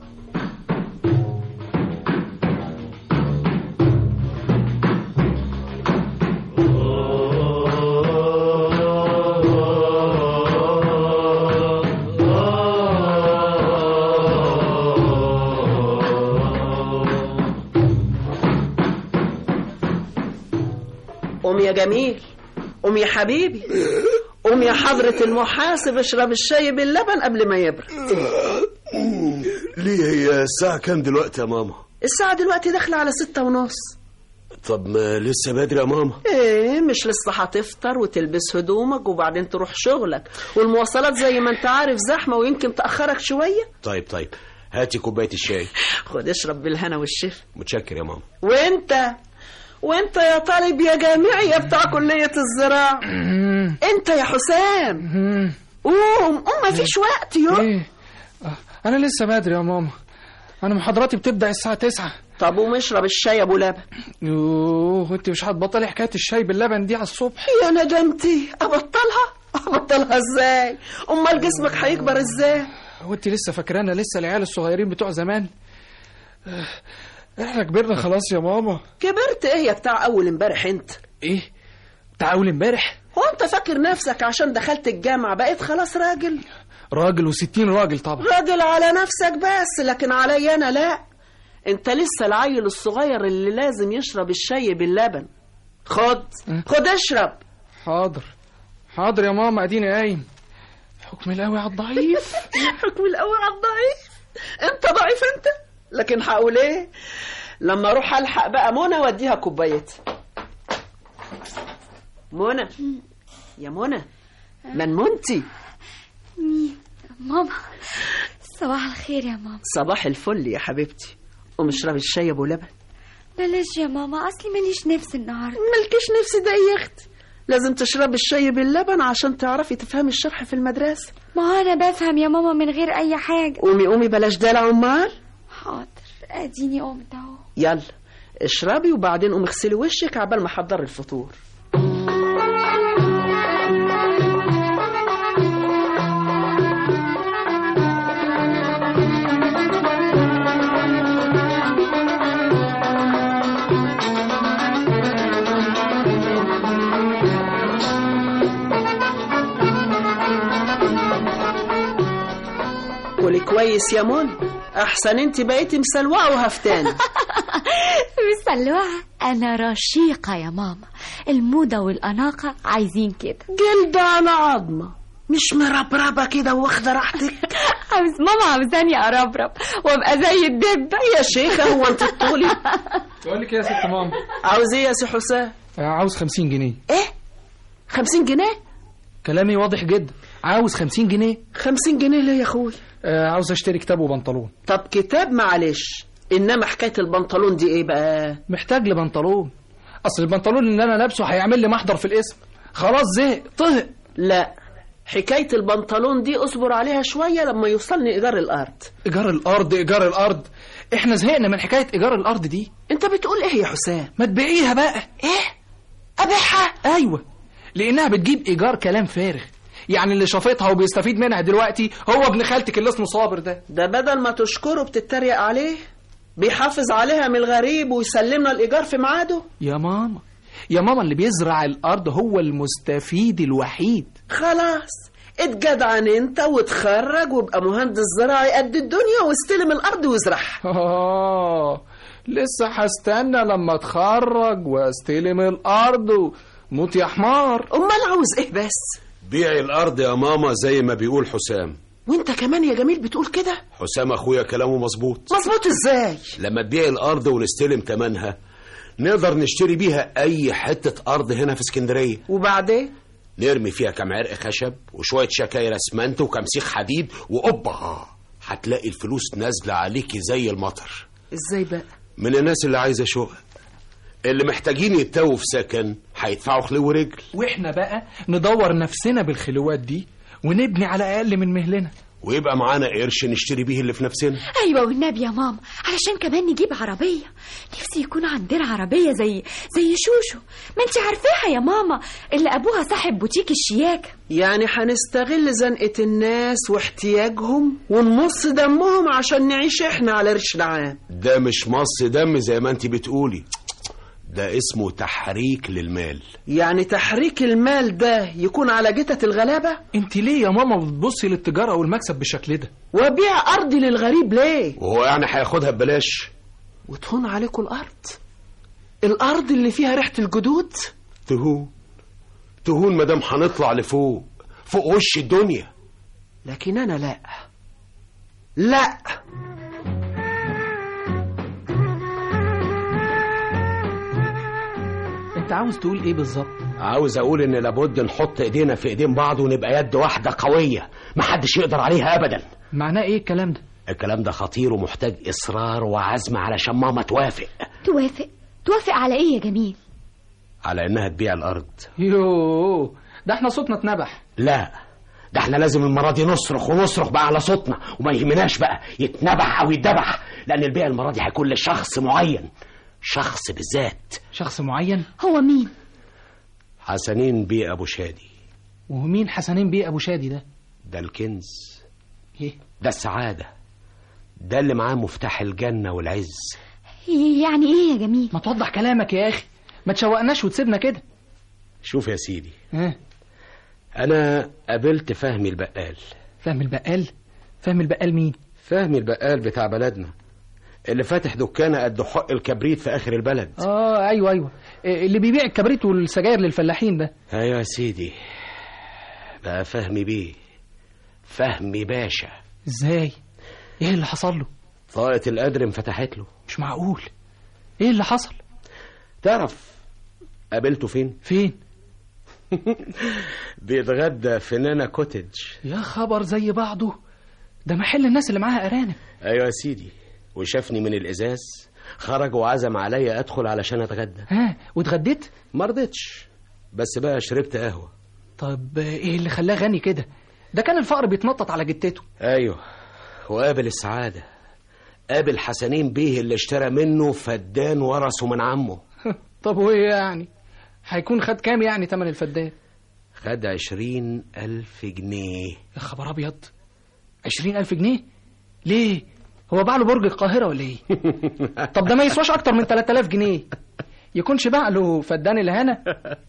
قوم يا جميل قوم يا حبيبي قوم يا حضرة المحاسب اشرب الشاي باللبن قبل ما يبرد ليه هي الساعة كام دلوقتي يا ماما؟ الساعة دلوقتي داخلة على ستة ونص طب ما لسه بدري يا ماما ايه مش لسه هتفطر وتلبس هدومك وبعدين تروح شغلك والمواصلات زي ما انت عارف زحمة ويمكن تأخرك شوية طيب طيب هاتي كوباية الشاي خد اشرب بالهنا والشفا متشكر يا ماما وانت وانت يا طالب يا جامعي يا بتاع كلية الزراعة انت يا حسام قوم قوم مفيش وقت يو ايه آه، انا لسه بدري يا ماما انا محاضراتي بتبدا الساعه 9 طب قوم اشرب الشاي يا ابو لبن يوه انت مش هتبطلي حكايه الشاي باللبن دي على الصبح يا ندمتي ابطلها ابطلها ازاي امال جسمك هيكبر ازاي وانت لسه فاكرانا لسه العيال الصغيرين بتوع زمان آه، احنا كبرنا خلاص يا ماما كبرت ايه يا بتاع اول امبارح انت ايه بتاع اول امبارح هو انت فاكر نفسك عشان دخلت الجامعة بقيت خلاص راجل راجل وستين راجل طبعا راجل على نفسك بس لكن علي انا لا انت لسه العيل الصغير اللي لازم يشرب الشاي باللبن خد خد اشرب حاضر حاضر يا ماما اديني قايم حكم القوي على الضعيف حكم الاول على الضعيف انت ضعيف انت لكن هقول ايه لما اروح الحق بقى منى واديها كوبايتي منى يا منى من منتي مين ماما صباح الخير يا ماما صباح الفل يا حبيبتي قوم اشربي الشاي ابو لبن بلاش يا ماما اصلي ماليش نفس النهارده مالكيش نفس ده يا اختي لازم تشربي الشاي باللبن عشان تعرفي تفهمي الشرح في المدرسة ما هو انا بفهم يا ماما من غير اي حاجه قومي قومي بلاش دلع امال حاضر اديني قمت اهو يلا اشربي وبعدين قومي اغسلي وشك عبال ما احضر الفطور كلي كويس يا منى احسن انت بقيتي مسلوعه وهفتانه مسلوعه انا رشيقه يا ماما الموضه والاناقه عايزين كده جلد على عظمه مش مربربه كده واخده راحتك عاوز ماما عاوزاني اربرب وابقى زي الدبه يا شيخه هو انت تطولي بقول لك إيه يا ست ماما عاوز ايه يا سي حسام آه، عاوز 50 جنيه ايه خمسين جنيه كلامي واضح جدا عاوز 50 جنيه خمسين جنيه ليه يا اخوي آه، عاوز اشتري كتاب وبنطلون طب كتاب معلش انما حكايه البنطلون دي ايه بقى محتاج لبنطلون اصل البنطلون اللي انا لابسه هيعمل لي محضر في الاسم خلاص زهق طهق لا حكايه البنطلون دي اصبر عليها شويه لما يوصلني ايجار الارض ايجار الارض ايجار الارض احنا زهقنا من حكايه ايجار الارض دي انت بتقول ايه يا حسام ما تبيعيها بقى ايه ابيعها ايوه لانها بتجيب ايجار كلام فارغ يعني اللي شافتها وبيستفيد منها دلوقتي هو ابن خالتك اللي اسمه صابر ده ده بدل ما تشكره بتتريق عليه بيحافظ عليها من الغريب ويسلمنا الايجار في ميعاده يا ماما يا ماما اللي بيزرع الارض هو المستفيد الوحيد خلاص اتجدعن انت وتخرج وابقى مهندس زراعي قد الدنيا واستلم الارض وازرعها آه لسه هستنى لما اتخرج واستلم الارض وموت يا حمار امال عاوز ايه بس بيعي الارض يا ماما زي ما بيقول حسام وانت كمان يا جميل بتقول كده حسام اخويا كلامه مظبوط مظبوط ازاي لما تبيع الارض ونستلم تمنها نقدر نشتري بيها اي حتة ارض هنا في اسكندرية وبعدين نرمي فيها كام عرق خشب وشوية شكاير اسمنت وكام سيخ حديد واوبا هتلاقي الفلوس نازلة عليكي زي المطر ازاي بقى من الناس اللي عايزة شقق اللي محتاجين يتوه في سكن هيدفعوا خلو ورجل واحنا بقى ندور نفسنا بالخلوات دي ونبني على اقل من مهلنا ويبقى معانا قرش نشتري بيه اللي في نفسنا ايوه والنبي يا ماما علشان كمان نجيب عربيه نفسي يكون عندنا عربيه زي زي شوشو ما انت عارفاها يا ماما اللي ابوها صاحب بوتيك الشياكه يعني هنستغل زنقة الناس واحتياجهم ونمص دمهم عشان نعيش احنا على رش العام ده مش مص دم زي ما انت بتقولي ده اسمه تحريك للمال يعني تحريك المال ده يكون على جتة الغلابة انت ليه يا ماما بتبصي للتجاره والمكسب بالشكل ده وبيع أرضي للغريب ليه وهو يعني هياخدها ببلاش وتهون عليكم الأرض الأرض اللي فيها ريحة الجدود تهون تهون مدام هنطلع لفوق فوق وش الدنيا لكن أنا لا لا انت عاوز تقول ايه بالظبط عاوز اقول ان لابد نحط ايدينا في ايدين بعض ونبقى يد واحده قويه محدش يقدر عليها ابدا معناه ايه الكلام ده الكلام ده خطير ومحتاج اصرار وعزم علشان ماما توافق توافق توافق على ايه يا جميل على انها تبيع الارض يوه ده احنا صوتنا اتنبح لا ده احنا لازم المره دي نصرخ ونصرخ بقى على صوتنا وما يهمناش بقى يتنبح او يتذبح لان البيع المره دي هيكون لشخص معين شخص بالذات شخص معين هو مين حسنين بيه ابو شادي ومين حسنين بيه ابو شادي ده ده الكنز ايه ده السعاده ده اللي معاه مفتاح الجنه والعز يعني ايه يا جميل ما توضح كلامك يا اخي ما تشوقناش وتسيبنا كده شوف يا سيدي ها انا قابلت فهمي البقال فهم البقال فهم البقال مين فهمي البقال بتاع بلدنا اللي فاتح دكانه قد حق الكبريت في اخر البلد اه ايوه ايوه إيه اللي بيبيع الكبريت والسجاير للفلاحين ده ايوه يا سيدي بقى فهمي بيه فهمي باشا ازاي ايه اللي حصل له طاقة القدر انفتحت له مش معقول ايه اللي حصل تعرف قابلته فين فين بيتغدى في نانا كوتج يا خبر زي بعضه ده محل الناس اللي معاها ارانب ايوه يا سيدي وشافني من الازاز خرج وعزم عليا ادخل علشان اتغدى ها واتغديت ما رضيتش بس بقى شربت قهوه طب ايه اللي خلاه غني كده ده كان الفقر بيتنطط على جتته ايوه وقابل السعاده قابل حسنين بيه اللي اشترى منه فدان ورثه من عمه طب وايه يعني هيكون خد كام يعني تمن الفدان خد عشرين ألف جنيه يا خبر ابيض عشرين ألف جنيه ليه هو باع له برج القاهرة ولا ايه طب ده ما يسواش اكتر من 3000 جنيه يكونش باع له فدان الهنا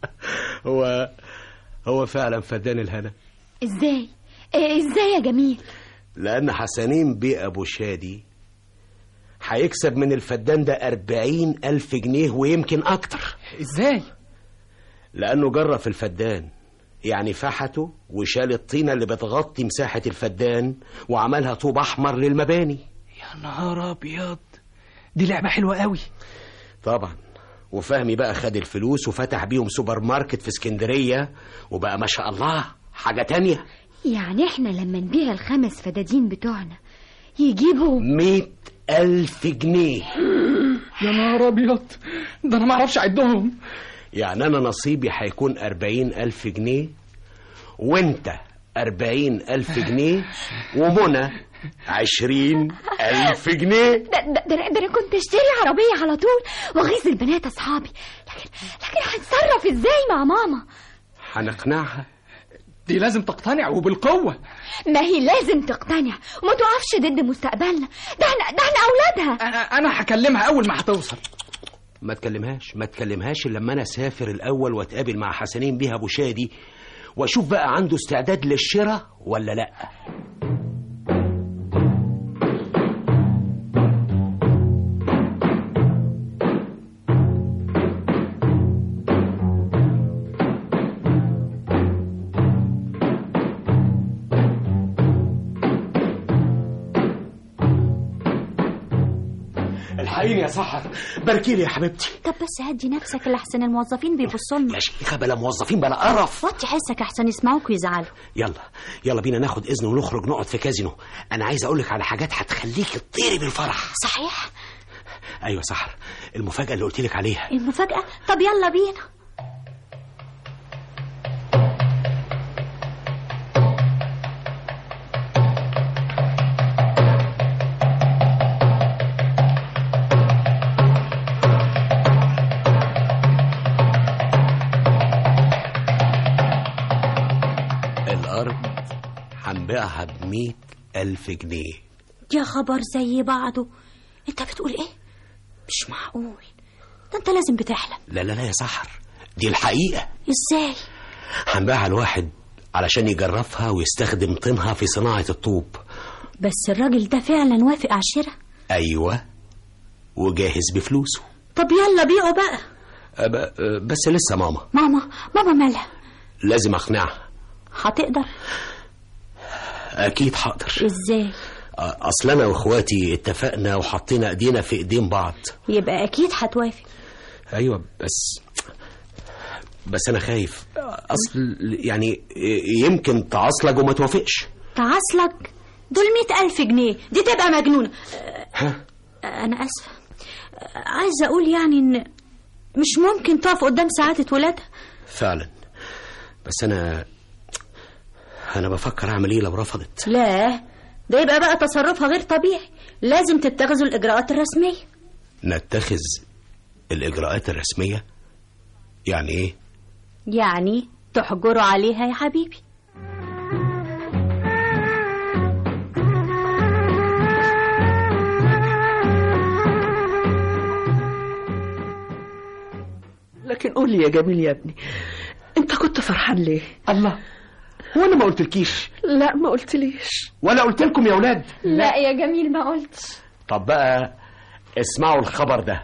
هو هو فعلا فدان الهنا ازاي إيه ازاي يا جميل لأن حسنين بيه أبو شادي هيكسب من الفدان ده أربعين ألف جنيه ويمكن أكتر ازاي لأنه جرى في الفدان يعني فحته وشال الطينة اللي بتغطي مساحة الفدان وعملها طوب أحمر للمباني يا نهار ابيض دي لعبة حلوة قوي طبعا وفهمي بقى خد الفلوس وفتح بيهم سوبر ماركت في اسكندرية وبقى ما شاء الله حاجة تانية يعني احنا لما نبيع الخمس فدادين بتوعنا يجيبوا مئة ألف جنيه يا نهار ابيض ده انا ما اعرفش اعدهم يعني أنا نصيبي هيكون أربعين ألف جنيه وانت أربعين ألف جنيه ومنى عشرين ألف جنيه ده, ده, ده, ده انا كنت اشتري عربية على طول واغيظ البنات اصحابي لكن لكن هتصرف ازاي مع ماما هنقنعها دي لازم تقتنع وبالقوة ما هي لازم تقتنع وما تقفش ضد مستقبلنا ده احنا ده احنا اولادها انا انا هكلمها اول ما هتوصل ما تكلمهاش ما تكلمهاش إلا لما أنا أسافر الأول وأتقابل مع حسنين بيها أبو شادي وأشوف بقى عنده استعداد للشراء ولا لأ الحقيني يا سحر باركيلي يا حبيبتي طب بس هدي نفسك لحسن الموظفين بيبصوا لنا يا شيخه بلا موظفين بلا قرف وطي حسك احسن يسمعوك ويزعلوا يلا يلا بينا ناخد اذن ونخرج نقعد في كازينو انا عايز اقولك على حاجات هتخليك تطيري بالفرح صحيح ايوه سحر المفاجاه اللي قلت لك عليها المفاجأة طب يلا بينا الارض هنبيعها بمية ألف جنيه يا خبر زي بعضه انت بتقول ايه مش معقول ده انت لازم بتحلم لا لا لا يا سحر دي الحقيقة ازاي هنبيعها لواحد علشان يجربها ويستخدم طينها في صناعة الطوب بس الراجل ده فعلا وافق على الشراء أيوة وجاهز بفلوسه طب يلا بيعه بقى أب- أه، بس لسه ماما ماما ماما مالها لازم أقنعها هتقدر أكيد حاضر ازاي أه، أصل أنا وإخواتي اتفقنا وحطينا إيدينا في إيدين بعض يبقى اكيد هتوافق أيوة بس بس أنا خايف أصل يعني يمكن تعصلج وما توافقش تعصلك دول مئة ألف جنيه دي تبقى مجنونة ها أنا أسفة عايزة أقول يعني إن مش ممكن تقف قدام سعادة ولادها فعلا بس أنا أنا بفكر أعمل إيه لو رفضت لا ده يبقى بقى تصرفها غير طبيعي لازم تتخذوا الإجراءات الرسمية نتخذ الإجراءات الرسمية يعني إيه يعني تحجروا عليها يا حبيبي لكن قول لي يا جميل يا ابني انت كنت فرحان ليه الله هو انا ما قلتلكيش لا ما قلتليش ولا قلت لكم يا ولاد لا يا جميل ما قلتش طب بقى اسمعوا الخبر ده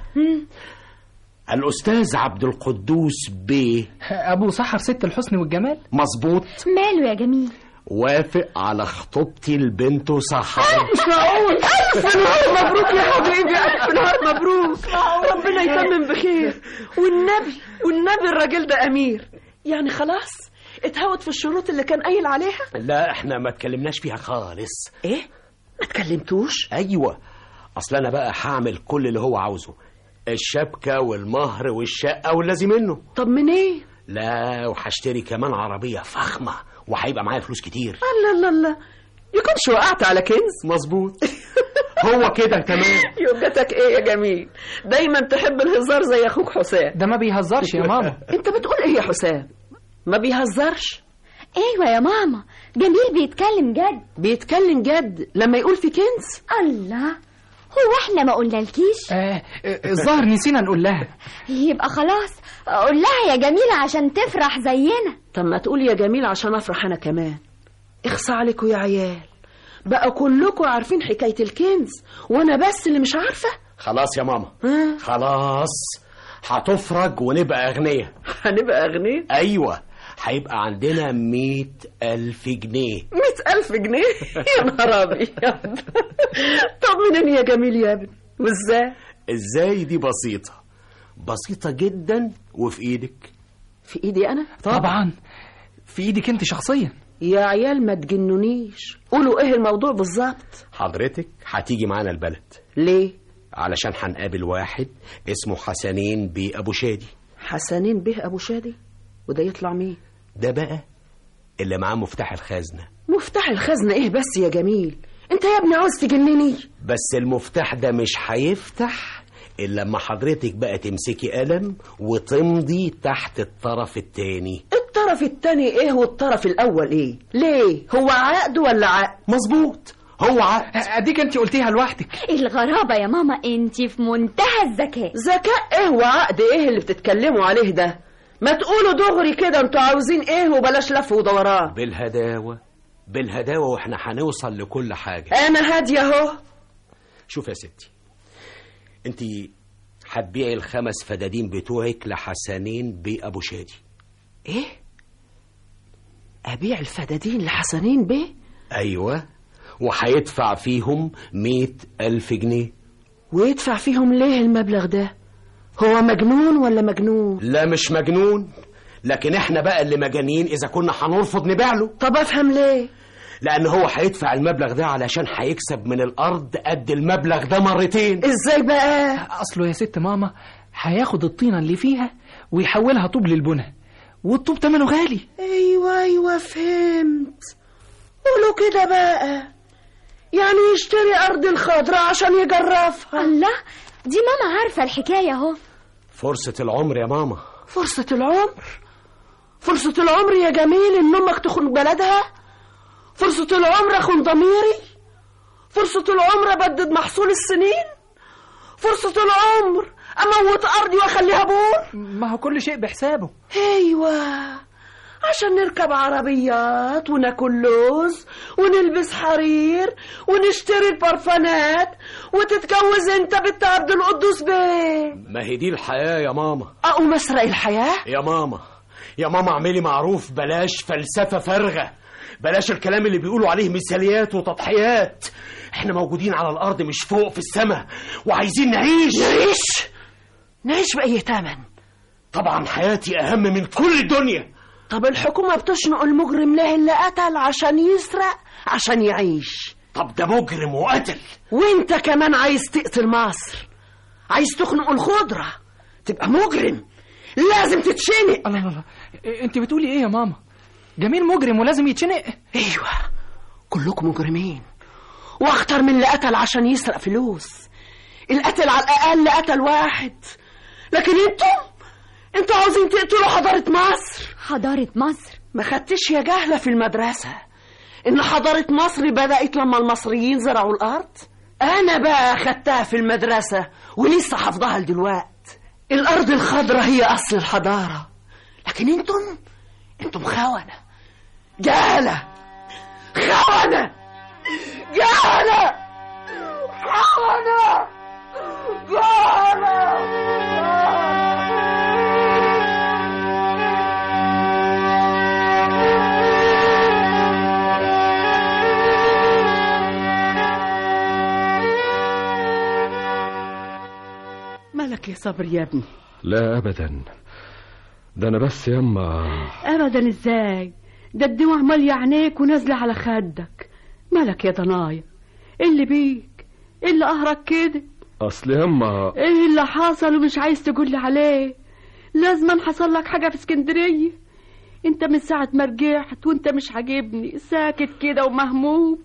الأستاذ عبد القدوس بيه ابو سحر ست الحسن والجمال مظبوط ماله يا جميل وافق على خطوبتي لبنته سحر مش معقول ألف نهار مبروك يا حبيبي ألف نهار مبروك ربنا يتمم بخير والنبي والنبي الراجل ده أمير يعني خلاص اتهوت في الشروط اللي كان قايل عليها لا احنا ما اتكلمناش فيها خالص ايه ما اتكلمتوش ايوه اصل انا بقى هعمل كل اللي هو عاوزه الشبكة والمهر والشقة واللازم منه طب من ايه لا وهشتري كمان عربية فخمة وهيبقى معايا فلوس كتير الله الله الله يكونش وقعت على كنز مظبوط هو كده تمام يوجتك ايه يا جميل دايما تحب الهزار زي اخوك حسام ده ما بيهزرش يا ماما انت بتقول ايه يا حسام ما بيهزرش ايوه يا ماما جميل بيتكلم جد بيتكلم جد لما يقول في كنز الله هو احنا ما قلنالكيش آه آه، الظاهر نسينا نقول لها يبقى خلاص قول لها يا جميلة عشان تفرح زينا طب ما تقول يا جميل عشان افرح انا كمان اخصى عليكم يا عيال بقى كلكم عارفين حكاية الكنز وانا بس اللي مش عارفة خلاص يا ماما ها خلاص هتفرج ونبقى أغنياء هنبقى اغنياء أيوة هيبقى عندنا مية ألف جنيه مئة ألف جنيه يا نهار أبيض طب منين يا جميل يا ابني وازاي إزاي دي بسيطة بسيطة جدا وفي إيدك في ايدي انا طبعا في ايدك انت شخصيا يا عيال ما تجنونيش قولوا ايه الموضوع بالظبط حضرتك هتيجي معانا البلد ليه علشان هنقابل واحد اسمه حسنين بأبو شادي حسنين به ابو شادي وده يطلع مين ده بقى اللي معاه مفتاح الخزنة مفتاح الخزنة ايه بس يا جميل انت يا ابني عاوز تجنني بس المفتاح ده مش هيفتح إلا لما حضرتك بقى تمسكي قلم وتمضي تحت الطرف التاني الطرف التاني ايه والطرف الاول ايه ليه هو عقد ولا عقد مظبوط هو عقد اديك انت قلتيها لوحدك الغرابة يا ماما انت في منتهى الذكاء ذكاء ايه وعقد ايه اللي بتتكلموا عليه ده ما تقولوا دغري كده انتوا عاوزين ايه وبلاش لف ودوران بالهداوة بالهداوة واحنا هنوصل لكل حاجة انا هاديه اهو شوف يا ستي انت هتبيعي الخمس فدادين بتوعك لحسنين بأبو شادي ايه ابيع الفدادين لحسنين بيه أيوة وهيدفع فيهم مية ألف جنيه ويدفع فيهم ليه المبلغ ده هو مجنون ولا مجنون لا مش مجنون لكن احنا بقى اللي مجانين اذا كنا هنرفض نبيع له طب افهم ليه لان هو هيدفع المبلغ ده علشان هيكسب من الارض قد المبلغ ده مرتين ازاي بقى اصله يا ست ماما هياخد الطينه اللي فيها ويحولها طوب للبنى والطوب تمنه غالي ايوه ايوه فهمت قولوا كده بقى يعني يشتري ارض الخضراء عشان يجرفها الله دي ماما عارفة الحكاية اهو فرصة العمر يا ماما فرصة العمر فرصة العمر يا جميل ان امك تخون بلدها فرصة العمر اخون ضميري فرصة العمر ابدد محصول السنين فرصة العمر اموت ارضي واخليها بور ما هو كل شيء بحسابه ايوه عشان نركب عربيات وناكل لوز ونلبس حرير ونشتري البرفانات وتتجوز انت بنت عبد القدوس بيه ما هي دي الحياة يا ماما اقوم اسرق الحياه يا ماما يا ماما اعملي معروف بلاش فلسفة فارغة بلاش الكلام اللي بيقولوا عليه مثاليات وتضحيات احنا موجودين على الارض مش فوق في السماء وعايزين نعيش نعيش نعيش باي ثمن طبعا حياتي اهم من كل الدنيا طب الحكومه بتشنق المجرم ليه اللي قتل عشان يسرق عشان يعيش طب ده مجرم وقتل وانت كمان عايز تقتل مصر عايز تخنق الخضره تبقى مجرم لازم تتشنق الله الله الله انت بتقولي ايه يا ماما جميل مجرم ولازم يتشنق ايوه كلكم مجرمين واخطر من اللي قتل عشان يسرق فلوس القتل على الاقل قتل واحد لكن انتم انتوا عاوزين تقتلوا حضاره مصر حضارة مصر ما خدتش يا جهله في المدرسه ان حضاره مصر بدات لما المصريين زرعوا الارض انا بقى خدتها في المدرسه ولسه حافظاها لدلوقت الارض الخضراء هي اصل الحضاره لكن انتم انتم خونه جهله خونه جهله خونه جهله مالك يا صبر يا ابني لا ابدا ده انا بس يما ابدا ازاي ده الدموع ماليه عينيك ونازله على خدك مالك يا ضنايا إيه اللي بيك إيه اللي قهرك كده اصل يما ايه اللي حصل ومش عايز تقولي عليه لازما حصل لك حاجه في اسكندريه انت من ساعه ما رجعت وانت مش عاجبني ساكت كده ومهموم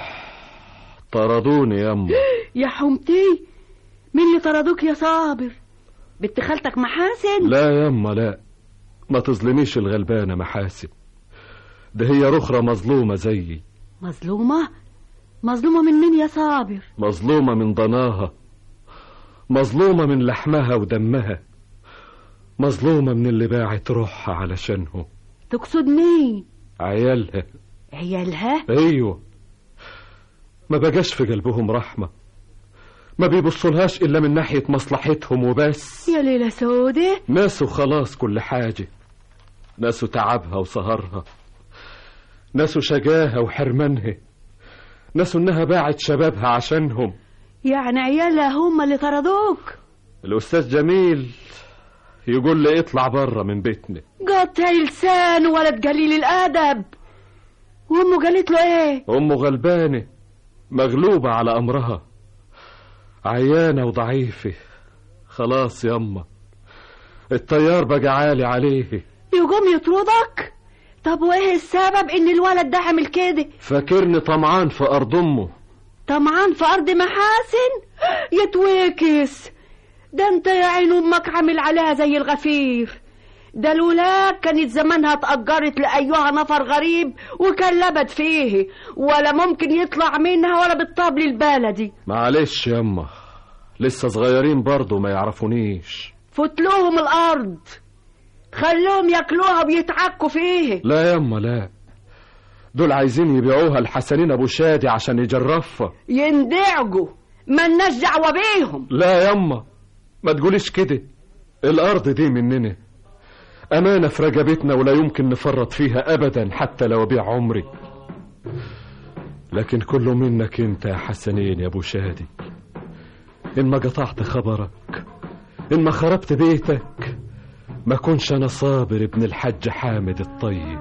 طردوني يما يا حمتي مين اللي طردوك يا صابر بنت خالتك محاسن لا يما لا ما تظلميش الغلبانة محاسن ده هي رخرة مظلومة زيي مظلومه مظلومه من مين يا صابر مظلومة من ضناها مظلومة من لحمها ودمها مظلومة من اللي باعت روحها علشانه تقصد مين عيالها عيالها ايوه ما بقاش في قلبهم رحمة ما بيبصولهاش إلا من ناحية مصلحتهم وبس يا ليلة سودة ناسوا خلاص كل حاجة ناسوا تعبها وسهرها ناسوا شجاها وحرمانها ناسوا إنها باعت شبابها عشانهم يعني عيالها هم اللي طردوك الأستاذ جميل يقول لي اطلع بره من بيتنا قطع لسان ولد قليل الأدب وأمه قالت له إيه أمه غلبانة مغلوبة على أمرها عيانة وضعيفة خلاص يما الطيار بقى عالي عليه يقوم يطردك طب وإيه السبب إن الولد ده عمل كده فاكرني طمعان في أرض أمه طمعان في أرض محاسن يتوكس ده انت يا عين امك عامل عليها زي الغفير ده لولاك كانت زمانها اتأجرت لأيها نفر غريب وكان لبد فيه ولا ممكن يطلع منها ولا بالطبل البلدي معلش يما لسه صغيرين برضو ما يعرفونيش فتلوهم الأرض خلوهم ياكلوها ويتعكوا فيه لا يما لا دول عايزين يبيعوها لحسنين ابو شادي عشان يجرفها يندعجوا ملناش دعوة بيهم لا يما ما تقوليش كده الارض دي مننا امانه في رقبتنا ولا يمكن نفرط فيها ابدا حتى لو ابيع عمري لكن كله منك انت يا حسنين يا ابو شادي إن ما قطعت خبرك إن ما خربت بيتك ما كنش أنا صابر ابن الحج حامد الطيب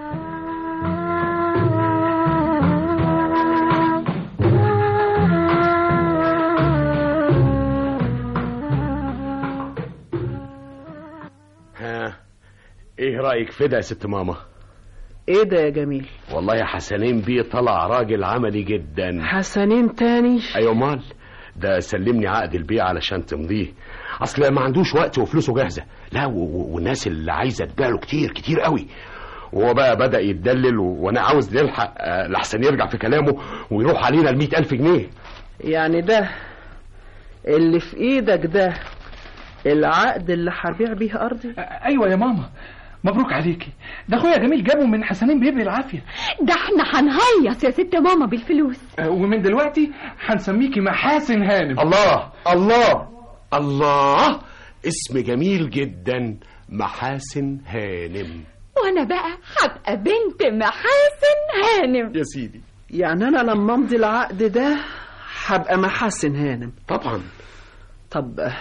ها ايه رايك في ده يا ست ماما ايه ده يا جميل والله يا حسنين بيه طلع راجل عملي جدا حسنين تاني ايوه مال ده سلمني عقد البيع علشان تمضيه اصل ما عندوش وقت وفلوسه جاهزه لا و- و- والناس اللي عايزه تبيع له كتير كتير قوي وهو بقى بدا يتدلل و- وانا عاوز نلحق آه، لحسن يرجع في كلامه ويروح علينا ال ألف جنيه يعني ده اللي في ايدك ده العقد اللي هبيع بيه ارضي ايوه يا ماما مبروك عليكي ده اخويا جميل جابه من حسنين بيه بالعافيه ده احنا هنهيص يا ست ماما بالفلوس آه، ومن دلوقتي هنسميكي محاسن هانم الله الله الله اسم جميل جدا محاسن هانم وانا بقى هبقى بنت محاسن هانم يا سيدي يعني انا لما امضي العقد ده هبقى محاسن هانم طبعا طب آه،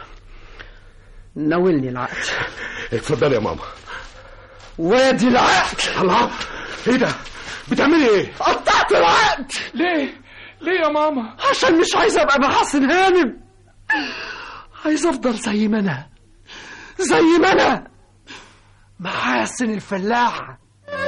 ناولني العقد اتفضل يا ماما وادي العقد الله ايه ده بتعملي ايه قطعت العقد ليه ليه يا ماما عشان مش عايز ابقى محاسن هانم عايز افضل زي ما انا زي ما انا محاسن الفلاحه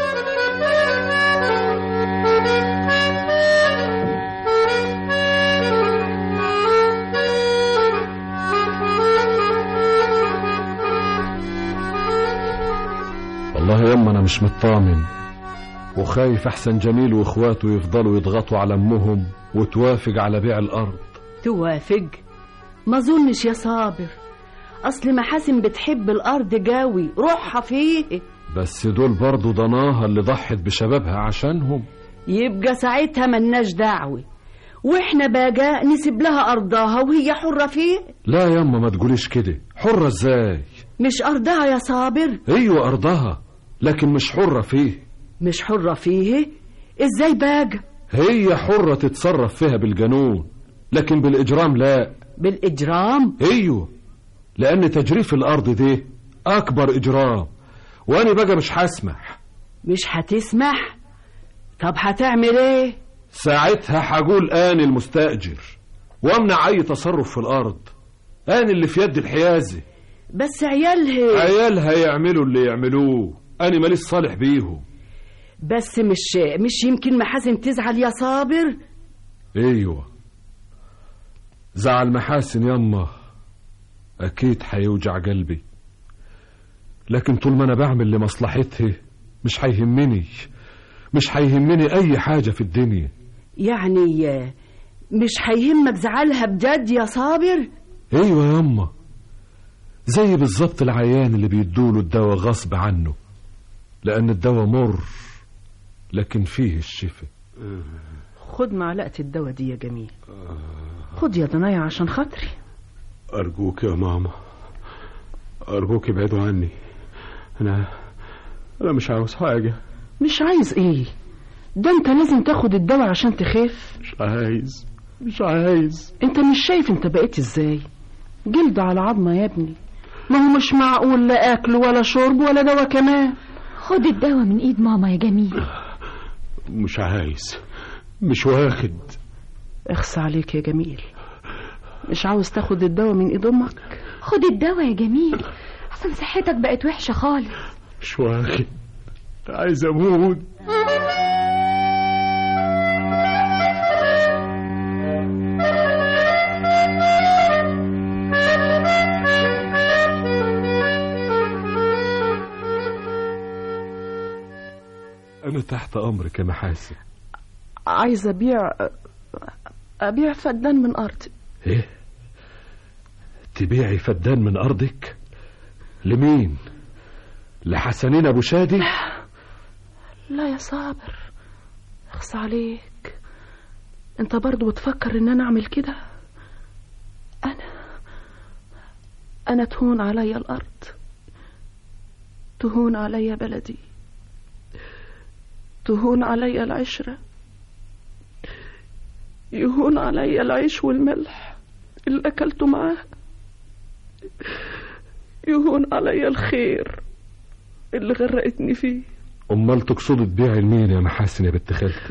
والله يما أنا مش مطمن وخايف أحسن جميل وإخواته يفضلوا يضغطوا على أمهم وتوافق على بيع الأرض توافق ما ظنش يا صابر اصل محاسن بتحب الارض جاوي روحها فيه بس دول برضو ضناها اللي ضحت بشبابها عشانهم يبقى ساعتها ملناش دعوة واحنا بقى نسيب لها ارضها وهي حرة فيه لا يما ما تقوليش كده حرة ازاي مش ارضها يا صابر ايوه أرضها لكن مش حرة فيه مش حرة فيه ازاي بقى هي حرة تتصرف فيها بالجنون لكن بالإجرام لا بالاجرام ايوه لأن تجريف الأرض دي أكبر إجرام وأنا بقى مش هسمح مش هتسمح طب هتعمل ايه ساعتها هقول أنا المستأجر وأمنع أي تصرف في الأرض أنا اللي في يد الحيازة بس عيالها عيالها يعملوا اللي يعملوه أنا ماليش صالح بيهم بس مش مش يمكن محاسن تزعل يا صابر ايوه زعل محاسن يما اكيد هيوجع قلبي لكن طول ما انا بعمل لمصلحتها مش هيهمني مش هيهمني اي حاجة في الدنيا يعني مش هيهمك زعلها بجد يا صابر ايوه يما زي بالظبط العيان اللي بيدوله الدواء غصب عنه لان الدواء مر لكن فيه الشفاء خد معلقه الدواء دي يا جميل خد يا ضنايا عشان خاطري ارجوك يا ماما ارجوك ابعدوا عني انا انا مش عاوز حاجه مش عايز ايه ده انت لازم تاخد الدواء عشان تخف مش عايز مش عايز انت مش شايف انت بقيت ازاي جلد على عظمه يا ابني ما هو مش معقول لا اكل ولا شرب ولا دواء كمان خد الدواء من ايد ماما يا جميل مش عايز مش واخد اخس عليك يا جميل مش عاوز تاخد الدواء من ايد امك خد الدواء يا جميل اصلا صحتك بقت وحشة خالص مش واخد عايز اموت انا تحت امرك يا محاسن عايز ابيع ابيع فدان من ارضي ايه تبيعي فدان من ارضك لمين لحسنين ابو شادي لا يا صابر اخص عليك انت برضو بتفكر ان انا اعمل كده انا انا تهون عليا الارض تهون عليا بلدي تهون عليا العشرة يهون عليا العيش والملح اللي أكلته معاه يهون عليا الخير اللي غرقتني فيه امال تقصدي تبيعي لمين يا محاسن يا بنت خالتي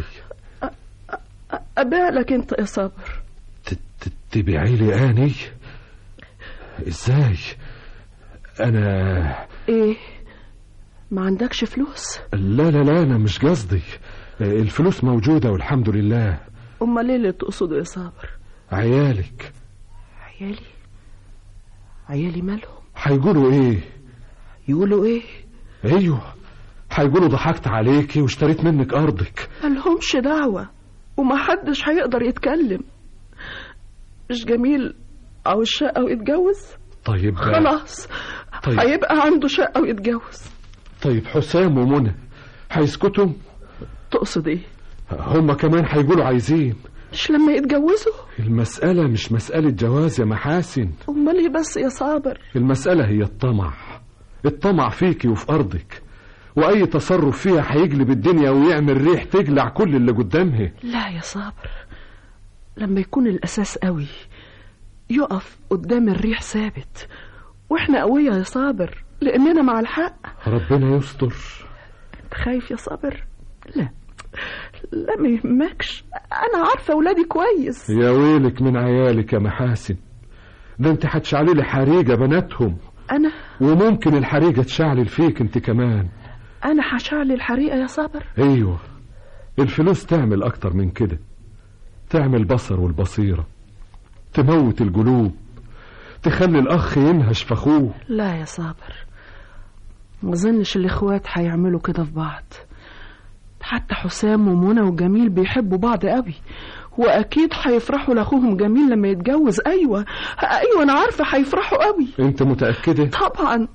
أبيع لك أنت يا صابر تبيعي لي اني ازاي انا إيه ما عندكش فلوس لا لا لا انا مش قصدي الفلوس موجودة والحمد لله أمال إيه اللي تقصده يا صابر عيالك عيالي عيالي مالهم هيقولوا ايه يقولوا إيه ايوه هيقولوا ضحكت عليكي واشتريت منك ارضك مالهمش دعوة ومحدش هيقدر يتكلم مش جميل أو الشقة ويتجوز طيب خلاص طيب. هيبقى عنده شقة ويتجوز طيب حسام ومنى هيسكتوا تقصد ايه هما كمان هيقولوا عايزين مش لما يتجوزوا المسألة مش مسألة جواز يا محاسن امال ايه بس يا صابر المسألة هي الطمع الطمع فيكي وفي أرضك وأي تصرف فيها هيجلب الدنيا ويعمل ريح تجلع كل اللي قدامها لا يا صابر لما يكون الأساس قوي يقف قدام الريح ثابت واحنا قوية يا صابر لأننا مع الحق ربنا يستر انت خايف يا صابر لا لا ما يهمكش انا عارفه ولادي كويس يا ويلك من عيالك يا محاسن ده انت هتشعلي لي حريقة بناتهم انا وممكن الحريقة تشعلل فيك انت كمان انا هشعل الحريقه يا صابر ايوه الفلوس تعمل اكتر من كده تعمل بصر والبصيرة تموت القلوب تخلي الاخ ينهش في اخوه لا يا صابر ما اظنش الاخوات هيعملوا كده في بعض حتى حسام ومنى وجميل بيحبوا بعض قوي واكيد هيفرحوا لاخوهم جميل لما يتجوز ايوه ايوه انا عارفه هيفرحوا قوي انت متأكدة طبعا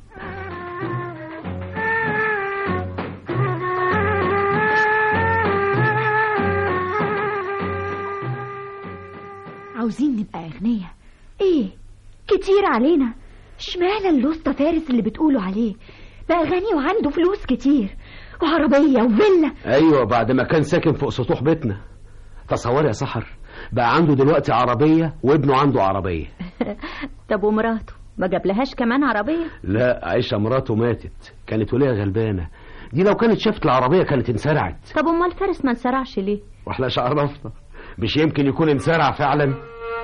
عاوزين نبقى أغنياء إيه كتير علينا اشمعنى اللوسطى فارس اللي بتقولوا عليه بقى غني وعنده فلوس كتير وعربية وفيلا ايوه بعد ما كان ساكن فوق سطوح بيتنا تصوري يا سحر بقى عنده دلوقتي عربية وابنه عنده عربية طب ومراته ما جابلهاش كمان عربية لا عيشة مراته ماتت كانت ولية غلبانة دي لو كانت شافت العربية كانت انسرعت طب امال فارس ما انسرعش ليه واحنا مش عرفنا مش يمكن يكون انسرع فعلا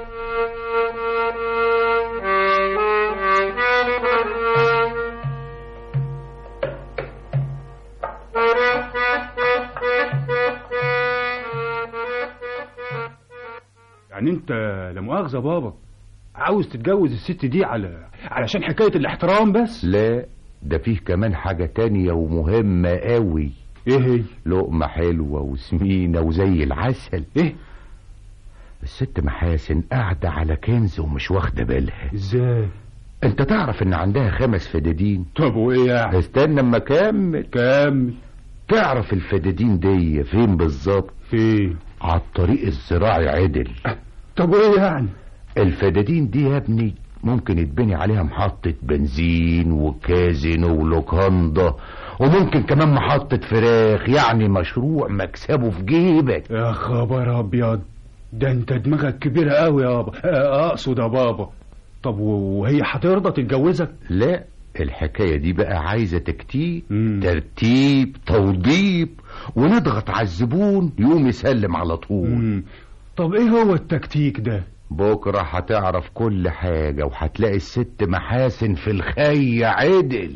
يعني انت لا مؤاخذه بابا عاوز تتجوز الست دي على علشان حكايه الاحترام بس لا ده فيه كمان حاجة تانية ومهمة قوي ايه هي لقمة حلوة وسمينة وزي العسل ايه الست محاسن قاعدة على كنز ومش واخدة بالها ازاي انت تعرف ان عندها خمس فدادين طب وايه يعني استنى اما اكمل كمل تعرف الفدادين دي فين بالظبط فين على الطريق الزراعي عدل طب وايه يعني الفدادين دي يا ابني ممكن يتبني عليها محطة بنزين وكازينو ولوكاندا وممكن كمان محطة فراخ يعني مشروع مكسبه في جيبك يا خبر ابيض ده انت دماغك كبيرة قوي يابا آه، اقصد يا بابا طب وهي هترضى تتجوزك لا الحكاية دي بقى عايزة تكتيك ترتيب توضيب ونضغط على الزبون يقوم يسلم على طول مم. طب ايه هو التكتيك ده بكرة هتعرف كل حاجة وهتلاقي الست محاسن في الخي عدل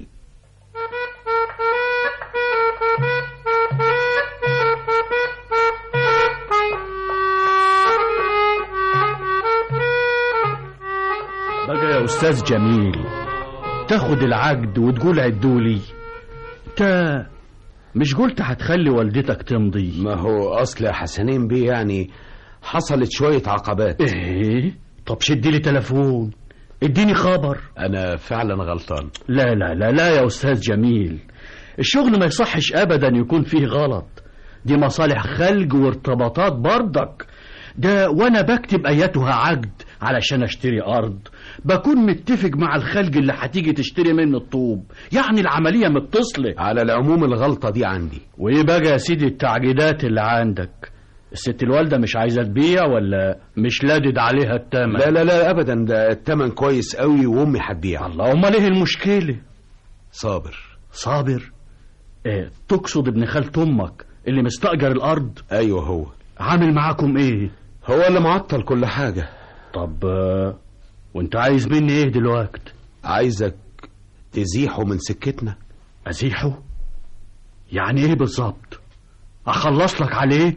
بقى يا استاذ جميل تاخد العقد وتقول عدولي انت مش قلت هتخلي والدتك تمضي ما هو اصل يا حسنين بيه يعني حصلت شوية عقبات ايه طب شد لي تليفون اديني خبر انا فعلا غلطان لا لا لا لا يا استاذ جميل الشغل ما يصحش ابدا يكون فيه غلط دي مصالح خلق وارتباطات برضك ده وانا بكتب اياتها عقد علشان اشتري ارض بكون متفق مع الخلق اللي هتيجي تشتري مني الطوب يعني العمليه متصله على العموم الغلطة دي عندي وايه بقى يا سيدي التعقيدات اللي عندك الست الوالدة مش عايزة تبيع ولا مش لادد عليها التمن لا لا لا ابدا ده التمن كويس قوي وامي هتبيع الله امال ايه المشكلة صابر صابر ايه تقصد ابن خالة امك اللي مستأجر الارض ايوه هو عامل معاكم ايه هو اللي معطل كل حاجة طب آه، وانت عايز مني ايه دلوقتي عايزك تزيحه من سكتنا ازيحه يعني ايه بالظبط اخلص لك عليه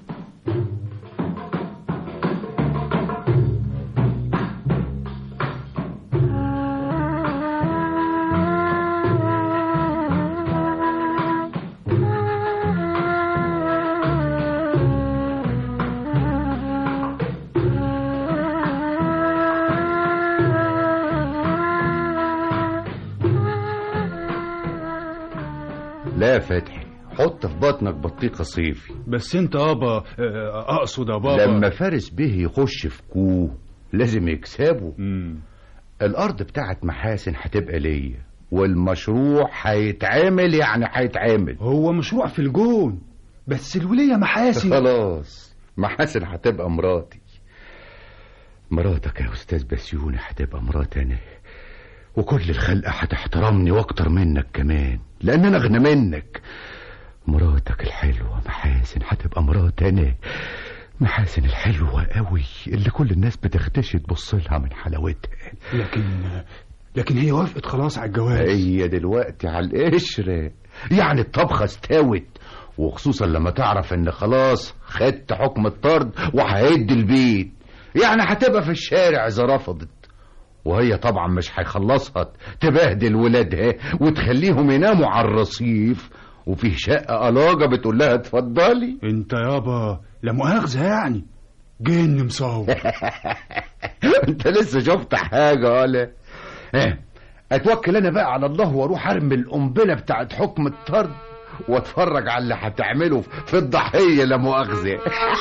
لا يا فتحي حط في بطنك بطيخة صيفي بس انت يابا آه، اقصد يا بابا لما فارس به يخش في كوه لازم يكسبه الارض بتاعت محاسن هتبقى ليا والمشروع هيتعمل يعني هيتعمل هو مشروع في الجون بس الولية محاسن خلاص محاسن هتبقى مراتي مراتك يا استاذ بسيوني هتبقى مراتي انا وكل الخلقة هتحترمني واكتر منك كمان لان انا اغنى منك مراتك الحلوة محاسن هتبقى مراتي انا محاسن الحلوة قوي اللي كل الناس بتختشي تبص لها من حلاوتها لكن لكن هي وافقت خلاص على الجواز هي دلوقتي على القشرة يعني الطبخة استوت وخصوصا لما تعرف ان خلاص خدت حكم الطرد وهيدي البيت يعني هتبقى في الشارع اذا رفضت وهي طبعا مش هيخلصها تبهدل ولادها وتخليهم يناموا على الرصيف وفيه شقة ألاجة بتقول لها اتفضلي انت يابا لا مؤاخذة يعني جن مصور انت لسه شفت حاجة ولا ايه اتوكل انا بقى على الله واروح ارمي القنبله بتاعت حكم الطرد واتفرج على اللي هتعمله في الضحيه لا مؤاخذه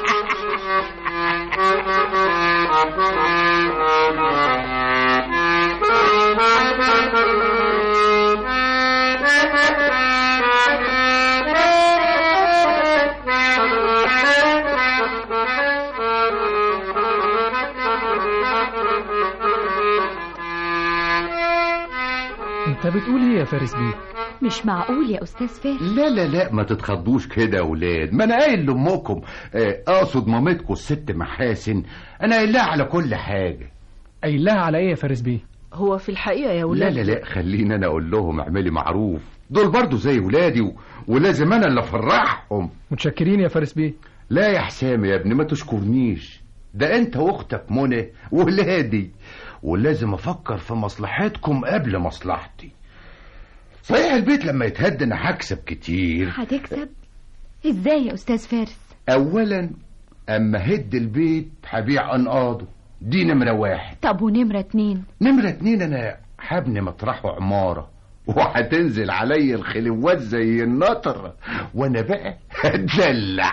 انت بتقول ايه يا فارس بيه مش معقول يا أستاذ فارس لا لا لا ما تتخضوش كده يا ولاد ما انا قايل لامكم آه، اقصد مامتكم الست محاسن انا قايل لها على كل حاجه قايل لها على ايه يا فارس بيه هو في الحقيقة يا لا ولاد لا لا خليني انا اقول لهم اعملي معروف دول برضو زي ولادي و... ولازم انا اللي افرحهم متشكرين يا فارس بيه لا يا حسام يا ابني ما تشكرنيش ده انت واختك منى ولادي ولازم افكر في مصلحتكم قبل مصلحتي صحيح البيت لما يتهد انا هكسب كتير هتكسب ازاي يا أستاذ فارس اولا اما هد البيت هبيع انقاضه دي نمرة واحد طب ونمرة اتنين نمرة اتنين انا هبني مطرحه عمارة وهتنزل عليا الخلوات زي النطر وانا بقى هتدلع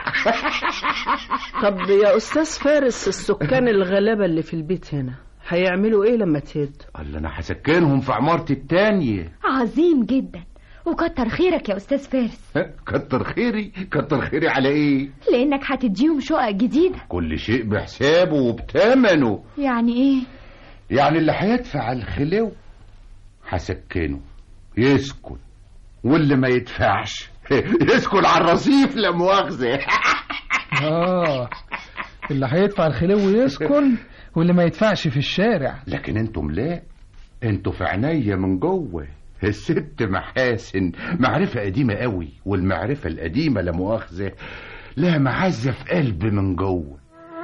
طب يا أستاذ فارس السكان الغلابة اللي في البيت هنا هيعملوا إيه لما تهد قال انا هسكنهم في عمارتي التانية عظيم جدا وكتر خيرك يا أستاذ فارس كتر خيري كتر خيري على ايه لأنك هتديهم شقق جديدة كل شيء بحسابه وبتمنه يعني ايه يعني اللي هيدفع الخلو هسكنه يسكن واللي ما يدفعش يسكن على الرصيف لا مؤاخذه اه اللي هيدفع الخلو يسكن واللي ما يدفعش في الشارع لكن انتم لا انتوا في عينيا من جوه الست محاسن معرفة قديمة قوي والمعرفة القديمة لا مؤاخذة لها معزة في قلبي من جوه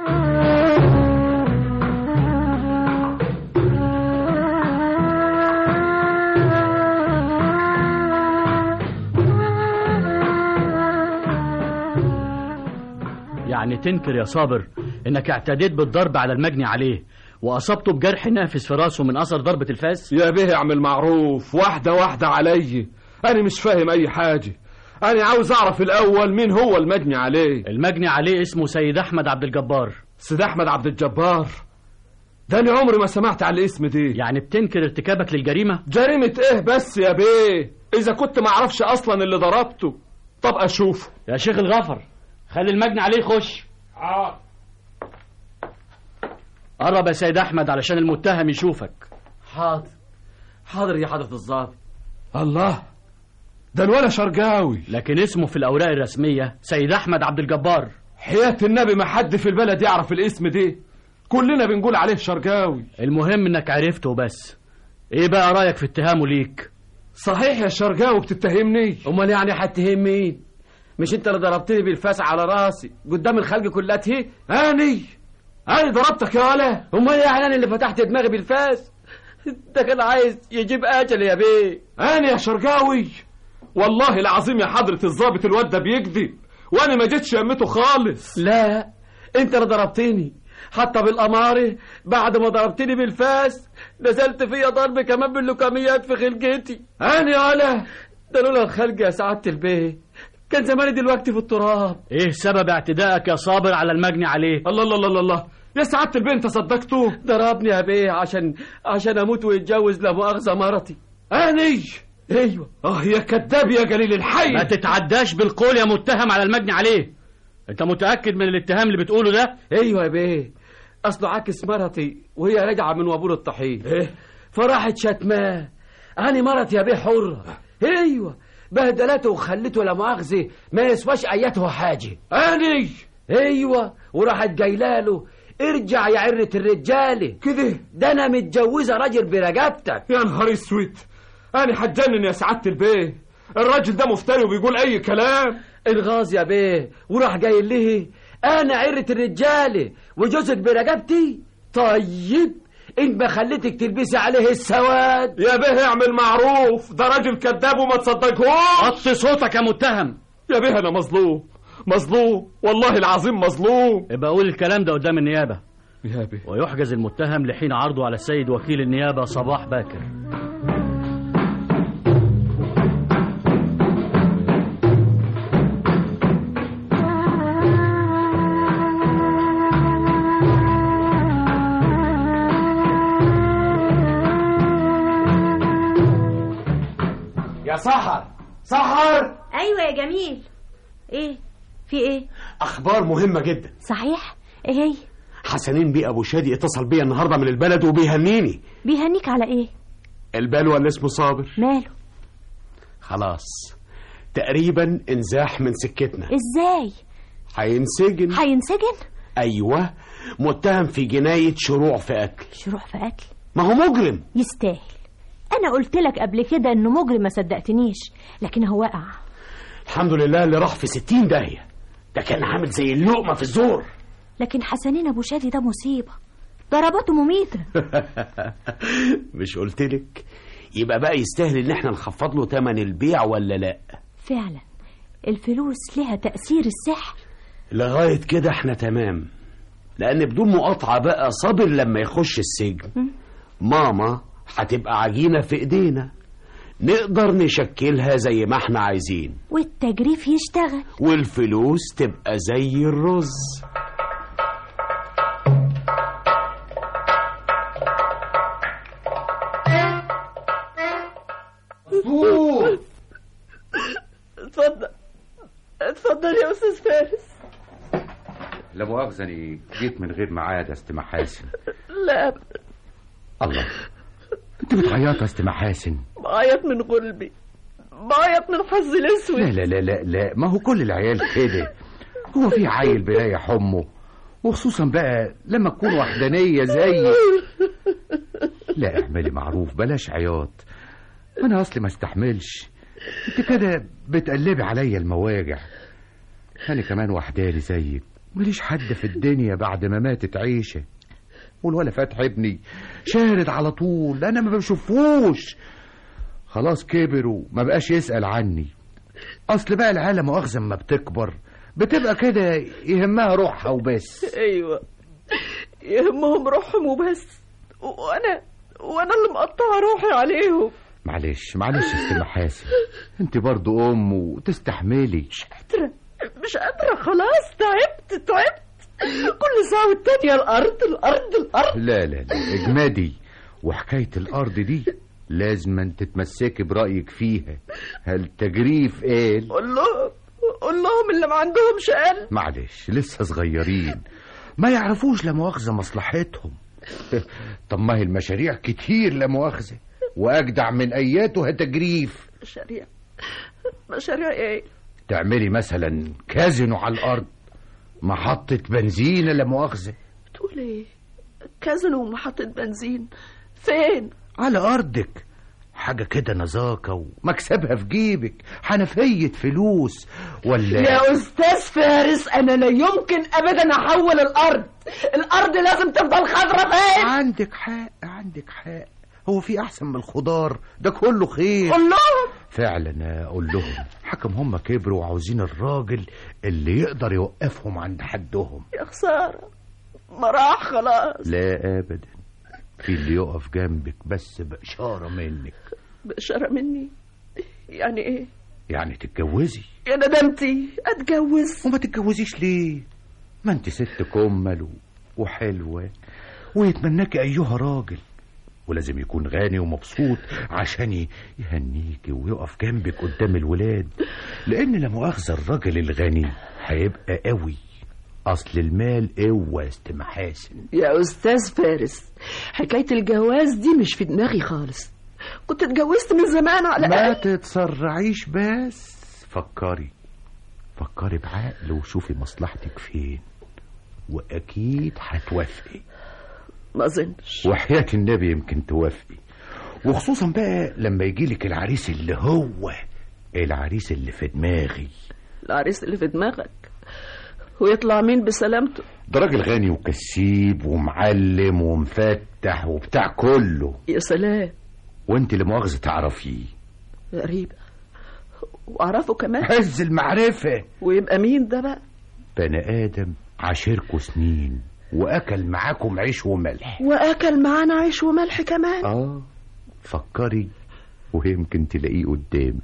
يعني تنكر يا صابر انك اعتديت بالضرب على المجني عليه واصبته بجرح نافذ في راسه من اثر ضربة الفاس يا به اعمل معروف واحدة واحدة علي أنا مش فاهم أي حاجة أنا عاوز أعرف الأول مين هو المجني عليه المجني عليه اسمه سيد احمد عبد الجبار سيد أحمد عبد الجبار ده أنا عمري ما سمعت على الاسم دي يعني بتنكر ارتكابك للجريمة جريمة إيه بس يا بيه إذا كنت ما أعرفش أصلا اللي ضربته طب أشوفه يا شيخ الغفر خلي المجني عليه يخش اه قرب يا سيد احمد علشان المتهم يشوفك حاضر حاضر يا حضرة الظابط الله ده الولا شرقاوي لكن اسمه في الاوراق الرسميه سيد احمد عبد الجبار حياة النبي ما حد في البلد يعرف الاسم ده كلنا بنقول عليه شرقاوي المهم انك عرفته بس ايه بقى رايك في اتهامه ليك صحيح يا شرقاوي بتتهمني امال يعني هتهم مين مش انت اللي ضربتني بالفاس على راسي قدام الخلق كلها تهي اني اني ضربتك يا ولا امال يعني انا اللي فتحت دماغي بالفاس ده كان عايز يجيب اجل يا بيه اني يا شرقاوي والله العظيم يا حضرة الضابط الواد ده بيكذب وانا ما جيتش يمته خالص لا انت اللي ضربتني حتى بالأمارة بعد ما ضربتني بالفاس نزلت فيا ضرب كمان باللوكاميات في خلقتي أنا يا ولا ده لولا الخلق يا سعادة البيه كان زماني دلوقتي في التراب ايه سبب اعتدائك يا صابر على المجني عليه الله الله الله الله يا سعادة البيه انت صدقته ضربني يا بيه عشان عشان اموت ويتجوز لا مؤاخذة مرتي اني ايوه اه يا كذاب يا جليل الحي ما تتعداش بالقول يا متهم على المجني عليه انت متاكد من الاتهام اللي بتقوله ده ايوه يا بيه اصله عاكس مرتي وهي راجعه من وابور الطحين إيه؟ فراحت شتماه انا مرتي يا بيه حره ايوه بهدلته وخلته لا مؤاخذه ما يسواش اياته حاجه اني ايوه وراحت جايلاله ارجع يا عرة الرجاله كده ده انا متجوزه راجل برقبتك يا نهار اسود انا هتجنن يا سعادة البيه الراجل ده مفتري وبيقول اي كلام الغاز يا بيه وراح جاي له انا عرة الرجاله وجوزك برقبتي طيب ان ما خليتك تلبسي عليه السواد يا بيه اعمل معروف ده راجل كذاب وما تصدقهوش وطي صوتك يا متهم يا بيه انا مظلوم مظلوم والله العظيم مظلوم يبقى قول الكلام ده قدام النيابه يا بيه ويحجز المتهم لحين عرضه على السيد وكيل النيابه صباح باكر يا سحر سحر ايوه يا جميل ايه في ايه اخبار مهمه جدا صحيح ايه هي حسنين بيه ابو شادي اتصل بيا النهارده من البلد وبيهنيني بيهنيك على ايه البلوى اللي اسمه صابر ماله خلاص تقريبا انزاح من سكتنا ازاي هينسجن هينسجن ايوه متهم في جنايه شروع في قتل شروع في قتل ما هو مجرم يستاهل انا قلت لك قبل كده انه مجرم ما صدقتنيش لكن هو وقع الحمد لله اللي راح في ستين داهيه ده كان عامل زي اللقمه في الزور لكن حسنين ابو شادي ده مصيبه ضرباته مميته مش قلتلك يبقى بقى يستاهل ان احنا نخفض له تمن البيع ولا لا فعلا الفلوس لها تأثير السحر لغاية كده احنا تمام لأن بدون مقاطعة بقى صابر لما يخش السجن ماما هتبقى عجينة في ايدينا نقدر نشكلها زي ما احنا عايزين والتجريف يشتغل والفلوس تبقى زي الرز اتفضل اتفضل يا استاذ فارس لا مؤاخذة اني جيت من غير ميعاد يا است محاسن لا الله انت بتعيط يا است محاسن بعيط من غلبي بعيط من حظي الاسود لا لا لا لا لا ما هو كل العيال كده هو في عيل بيريح امه وخصوصا بقى لما تكون وحدانية زي لا اعملي معروف بلاش عياط انا اصلي ما استحملش انت كده بتقلبي عليا المواجع انا كمان وحداني زيك ماليش حد في الدنيا بعد ما ماتت عيشة والولا فتح ابني شارد على طول انا ما بشوفوش خلاص كبر وما بقاش يسأل عني اصل بقى العالم مؤاخذة ما بتكبر بتبقى كده يهمها روحها وبس ايوه يهمهم روحهم وبس وانا وانا اللي مقطعه روحي عليهم معلش معلش يا ست محاسن انت برضو ام وتستحملي مش قادره مش قادره خلاص تعبت تعبت كل ساعه والتانيه الارض الارض الارض لا لا لا اجمدي وحكاية الارض دي لازم تتمسكي برأيك فيها هل تجريف قال قول لهم قول لهم اللي ما عندهمش قلب معلش لسه صغيرين ما يعرفوش لا مؤاخذة مصلحتهم طب ما هي المشاريع كتير لا مؤاخذة وأجدع من أياتها تجريف مشاريع مشاريع ايه تعملي مثلا كازينو على الأرض محطة بنزين لا مؤاخذة تقول ايه كازينو ومحطة بنزين فين على أرضك حاجة كده نزاكة ومكسبها في جيبك حنفية فلوس ولا يا استاذ فارس انا لا يمكن ابدا احول الارض الارض لازم تفضل خضرة فين عندك حق عندك حق هو في أحسن من الخضار ده كله خير قول لهم فعلا أقول لهم حكم هم كبروا وعاوزين الراجل اللي يقدر يوقفهم عند حدهم يا خسارة ما راح خلاص لا أبدا في اللي يقف جنبك بس بإشارة منك بإشارة مني يعني ايه يعني تتجوزي يا ندمتي اتجوز وما تتجوزيش ليه ما انت ست كمل و- وحلوة ويتمناكي أيها راجل ولازم يكون غني ومبسوط عشان ي- يهنيكي ويقف جنبك قدام الولاد لأن لا مؤاخذة الراجل الغني هيبقى قوي أصل المال قوة يا است محاسن يا استاذ فارس حكاية الجواز دي مش في دماغي خالص كنت اتجوزت من زمان على ما الأقل تتسرعيش بس فكري فكري بعقل وشوفي مصلحتك فين وأكيد هتوافقي ما اظنش وحياة النبي يمكن توافقي وخصوصا بقى لما يجيلك العريس اللي هو العريس اللي في دماغي العريس اللي في دماغك ويطلع مين بسلامته ده راجل غني وكسيب ومعلم ومفتح وبتاع كله يا سلام وانت اللي مؤاخذة تعرفيه غريبة واعرفه كمان عز المعرفة ويبقى مين ده بقى بني آدم عاشركوا سنين وأكل معاكم عيش وملح واكل معانا عيش وملح كمان آه فكري ويمكن تلاقيه قدامك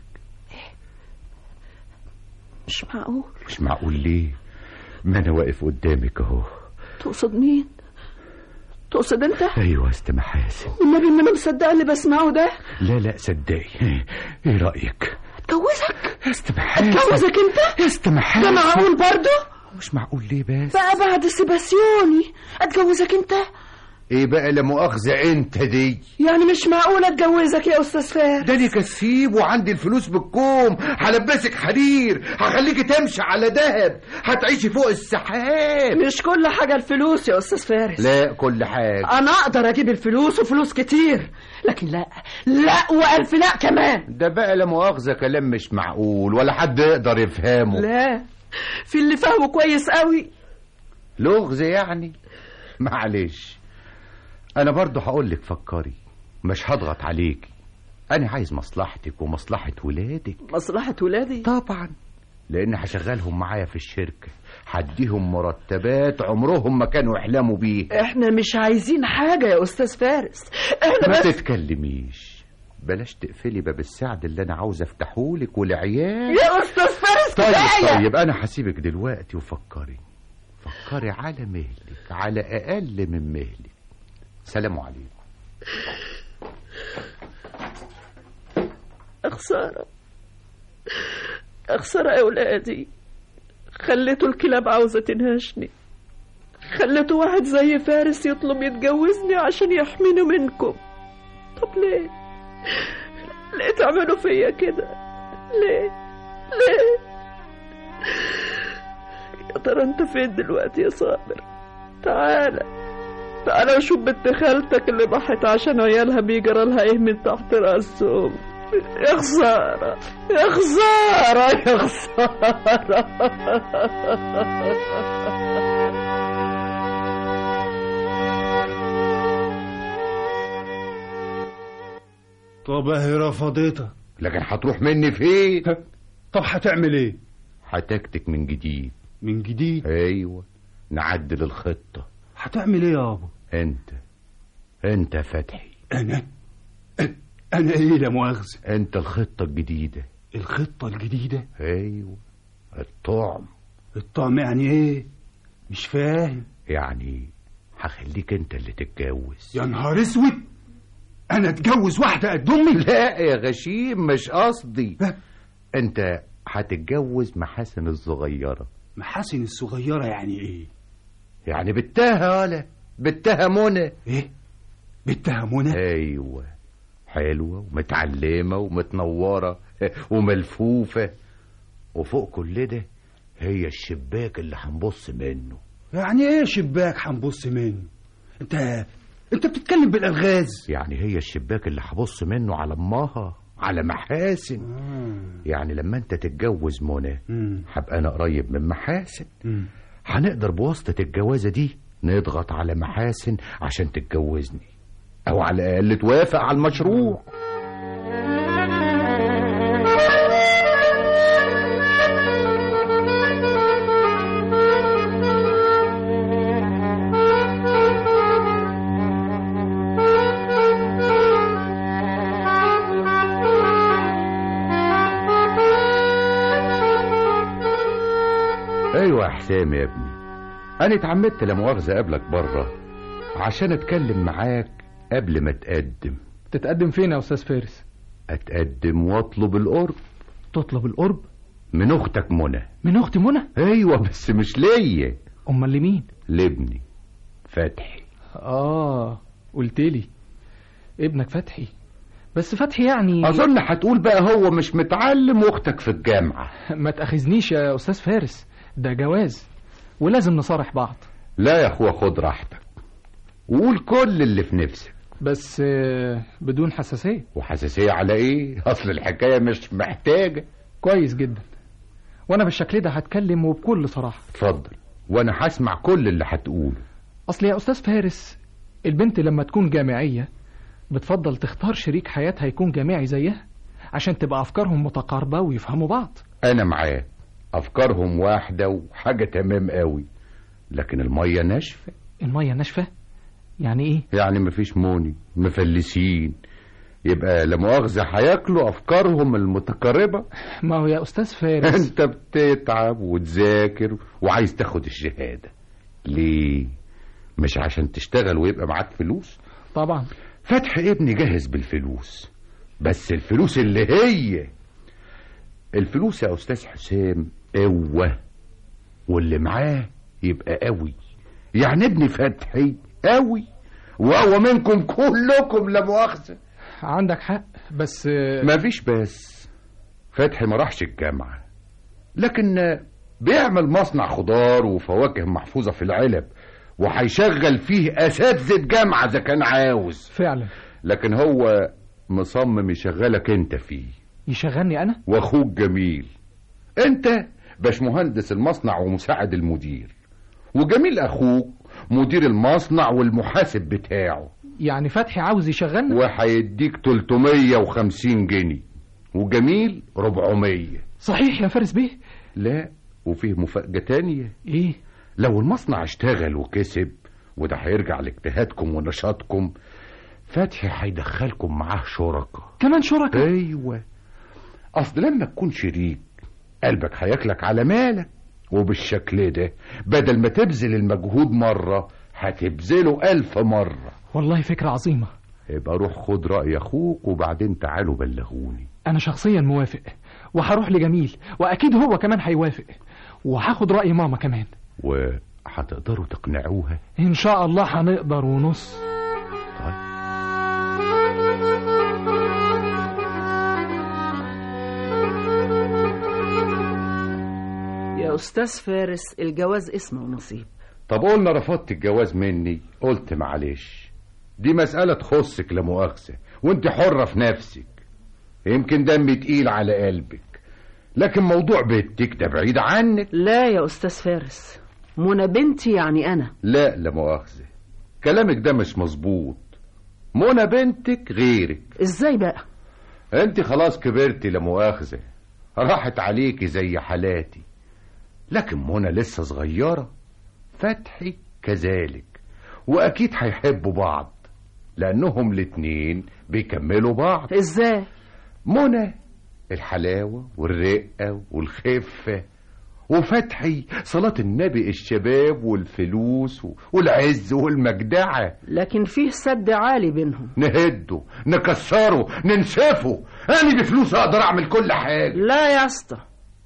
مش معقول مش معقول ليه ما أنا واقف قدامك أهو تقصد مين تقصد انت أيوة است محاسن والنبي ان انا مصدقه اللي بسمعه ده لا لا صدقي ايه رأيك اتجوزك است محاسن اتجوزك انت است محاسن ده معقول برضه مش معقول ليه بس بقى بعد سيباسيوني اتجوزك انت ايه بقى لا مؤاخذة انت دي يعني مش معقول اتجوزك يا استاذ فارس ده انا كسيب وعندي الفلوس بالكوم هلبسك حرير هخليكي تمشي على دهب هتعيشي فوق السحاب مش كل حاجه الفلوس يا استاذ فارس لا كل حاجة انا اقدر اجيب الفلوس وفلوس كتير لكن لا لا والف لا كمان ده بقى لا مؤاخذة كلام مش معقول ولا حد يقدر يفهمه لا في اللي فاهمه كويس قوي لغز يعني معلش انا برضو هقول لك فكري مش هضغط عليكي انا عايز مصلحتك ومصلحة ولادك مصلحة ولادي طبعا لان هشغلهم معايا في الشركة هديهم مرتبات عمرهم ما كانوا يحلموا بيها احنا مش عايزين حاجة يا استاذ فارس احنا ما بس تتكلميش بلاش تقفلي باب السعد اللي انا عاوز افتحهولك والعيال يا استاذ فارس طيب كفاية طيب انا هسيبك دلوقتي وفكري فكري على مهلك على اقل من مهلك سلام عليكم خسارة خسارة يا ولادي خليتوا الكلاب عاوزة تنهشني خليتوا واحد زي فارس يطلب يتجوزني عشان يحميني منكم طب ليه ليه تعملوا فيا كده ليه ليه يا ترى انت فين دلوقتي يا صابر تعالى تعالى وشوف بنت خالتك اللي ضحت عشان عيالها بيجرى لها ايه من تحت راسهم يا خسارة يا خسارة يا خسارة طب اهي رفضتك لكن هتروح مني فين طب هتعمل ايه هتكتك من جديد من جديد ايوه نعدل الخطة هتعمل ايه يابا انت انت يا فتحي انا انا ايه لا مؤاخذة انت الخطة الجديدة الخطة الجديدة ايوه الطعم الطعم يعني ايه مش فاهم يعني هخليك انت اللي تتجوز يا نهار اسود انا اتجوز واحدة قد امي لا يا غشيم مش قصدي انت هتتجوز محاسن الصغيرة محاسن الصغيرة يعني ايه يعني بتها ولا بتها منى ايه بتها منى ايوه حلوة ومتعلمة ومتنورة وملفوفة وفوق كل ده هي الشباك اللي هنبص منه يعني ايه شباك هنبص منه انت انت بتتكلم بالالغاز يعني هي الشباك اللي هبص منه على امها على محاسن يعني لما انت تتجوز منى هبقى انا قريب من محاسن هنقدر بواسطة الجوازة دي نضغط على محاسن عشان تتجوزني او على الاقل توافق على المشروع ايوه يا حسام يا ابني انا اتعمدت لا مؤاخذه اقابلك بره عشان اتكلم معاك قبل ما اتقدم تتقدم فين يا استاذ فارس اتقدم واطلب القرب تطلب القرب من اختك منى من اختي منى ايوه بس مش ليا امال لمين لابني فتحي اه قلت لي ابنك فتحي بس فتحي يعني اظن هتقول بقى هو مش متعلم واختك في الجامعه ما تاخذنيش يا استاذ فارس ده جواز ولازم نصارح بعض لا يا اخويا خد راحتك وقول كل اللي في نفسك بس آه، بدون حساسيه وحساسيه على ايه اصل الحكايه مش محتاجه كويس جدا وانا بالشكل ده هتكلم وبكل صراحه اتفضل وانا هسمع كل اللي هتقوله اصل يا استاذ فارس البنت لما تكون جامعيه بتفضل تختار شريك حياتها يكون جامعي زيها عشان تبقى افكارهم متقاربه ويفهموا بعض انا معاك افكارهم واحده وحاجه تمام قوي لكن الميه ناشفه الميه ناشفه يعني ايه يعني مفيش موني مفلسين يبقى لا مؤاخذه هياكلوا افكارهم المتقاربه ما هو يا استاذ فارس انت بتتعب وتذاكر وعايز تاخد الشهاده ليه مش عشان تشتغل ويبقى معاك فلوس طبعا فتح ابني جاهز بالفلوس بس الفلوس اللي هي الفلوس يا استاذ حسام قوه واللي معاه يبقى قوي يعني ابني فتحي قوي وقوى منكم كلكم لا مؤاخذه عندك حق بس مفيش بس فتحي ما راحش الجامعه لكن بيعمل مصنع خضار وفواكه محفوظه في العلب وهيشغل فيه اساتذه جامعه اذا كان عاوز فعلا لكن هو مصمم يشغلك انت فيه يشغلني انا واخوك جميل انت باش مهندس المصنع ومساعد المدير وجميل اخوك مدير المصنع والمحاسب بتاعه يعني فتحي عاوز يشغلنا وهيديك 350 جنيه وجميل 400 صحيح يا فارس بيه لا وفيه مفاجأة تانية ايه لو المصنع اشتغل وكسب وده هيرجع لاجتهادكم ونشاطكم فتحي هيدخلكم معاه شركاء كمان شركاء ايوه اصل لما تكون شريك قلبك هياكلك على مالك وبالشكل ده بدل ما تبذل المجهود مرة هتبذله ألف مرة والله فكرة عظيمة يبقى روح خد رأي أخوك وبعدين تعالوا بلغوني أنا شخصيا موافق وهروح لجميل وأكيد هو كمان هيوافق وهاخد رأي ماما كمان وهتقدروا تقنعوها إن شاء الله هنقدر ونص يا أستاذ فارس الجواز اسمه ونصيب طب قلنا رفضت الجواز مني قلت معلش دي مسألة تخصك لا مؤاخذة وانت حرة في نفسك يمكن دمي تقيل على قلبك لكن موضوع بنتك ده بعيد عنك لا يا أستاذ فارس منى بنتي يعني أنا لا لا مؤاخذة كلامك ده مش مظبوط منى بنتك غيرك ازاي بقى انت خلاص كبرتي لا مؤاخذة راحت عليكي زي حالاتي لكن منى لسه صغيرة فتحي كذلك وأكيد هيحبوا بعض لأنهم الاتنين بيكملوا بعض ازاي منى الحلاوة والرقة والخفة وفتحي صلاة النبي الشباب والفلوس والعز والمجدعة لكن فيه سد عالي بينهم نهده نكسره ننسفه أنا بفلوس أقدر أعمل كل حاجة لا يا اسطى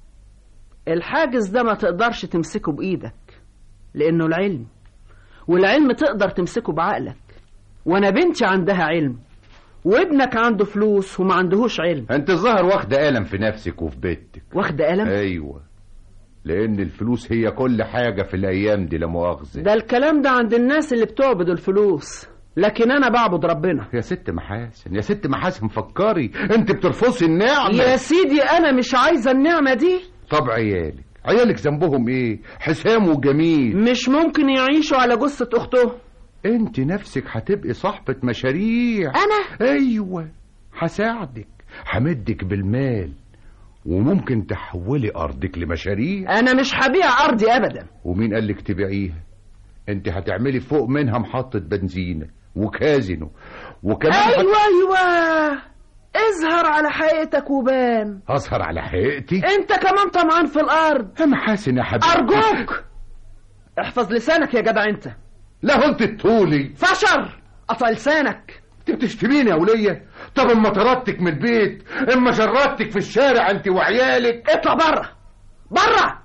الحاجز ده ما تقدرش تمسكه بإيدك لأنه العلم والعلم تقدر تمسكه بعقلك وأنا بنتي عندها علم وابنك عنده فلوس وما عندهوش علم انت الظاهر واخده قلم في نفسك وفي بيتك واخدة قلم ايوه لان الفلوس هي كل حاجه في الايام دي لا مؤاخذه ده الكلام ده عند الناس اللي بتعبد الفلوس لكن أنا بعبد ربنا يا ست محاسن يا ست محاسن فكري انت بترفضي النعمه يا سيدي أنا مش عايزة النعمة دي طب عيالك عيالك ذنبهم ايه حسام وجميل مش ممكن يعيشوا على جثة أختهم انت نفسك هتبقي صاحبة مشاريع أنا؟ ايوه هساعدك همدك بالمال وممكن تحولي ارضك لمشاريع أنا مش هبيع أرضي أبدا ومين قالك تبيعيها انت هتعملي فوق منها محطة بنزينة وكازينو وكمان هت- أيوة أيوة اظهر على حقيقتك وبان اظهر على حقيقتي انت كمان طمعان في الارض يا محاسن يا حبيبي ارجوك احفظ لسانك يا جدع انت لا هو انت تطولي فشر قطع لسانك انت بتشتميني يا ولية طب اما طردتك من البيت اما شردتك في الشارع انت وعيالك اطلع بره بره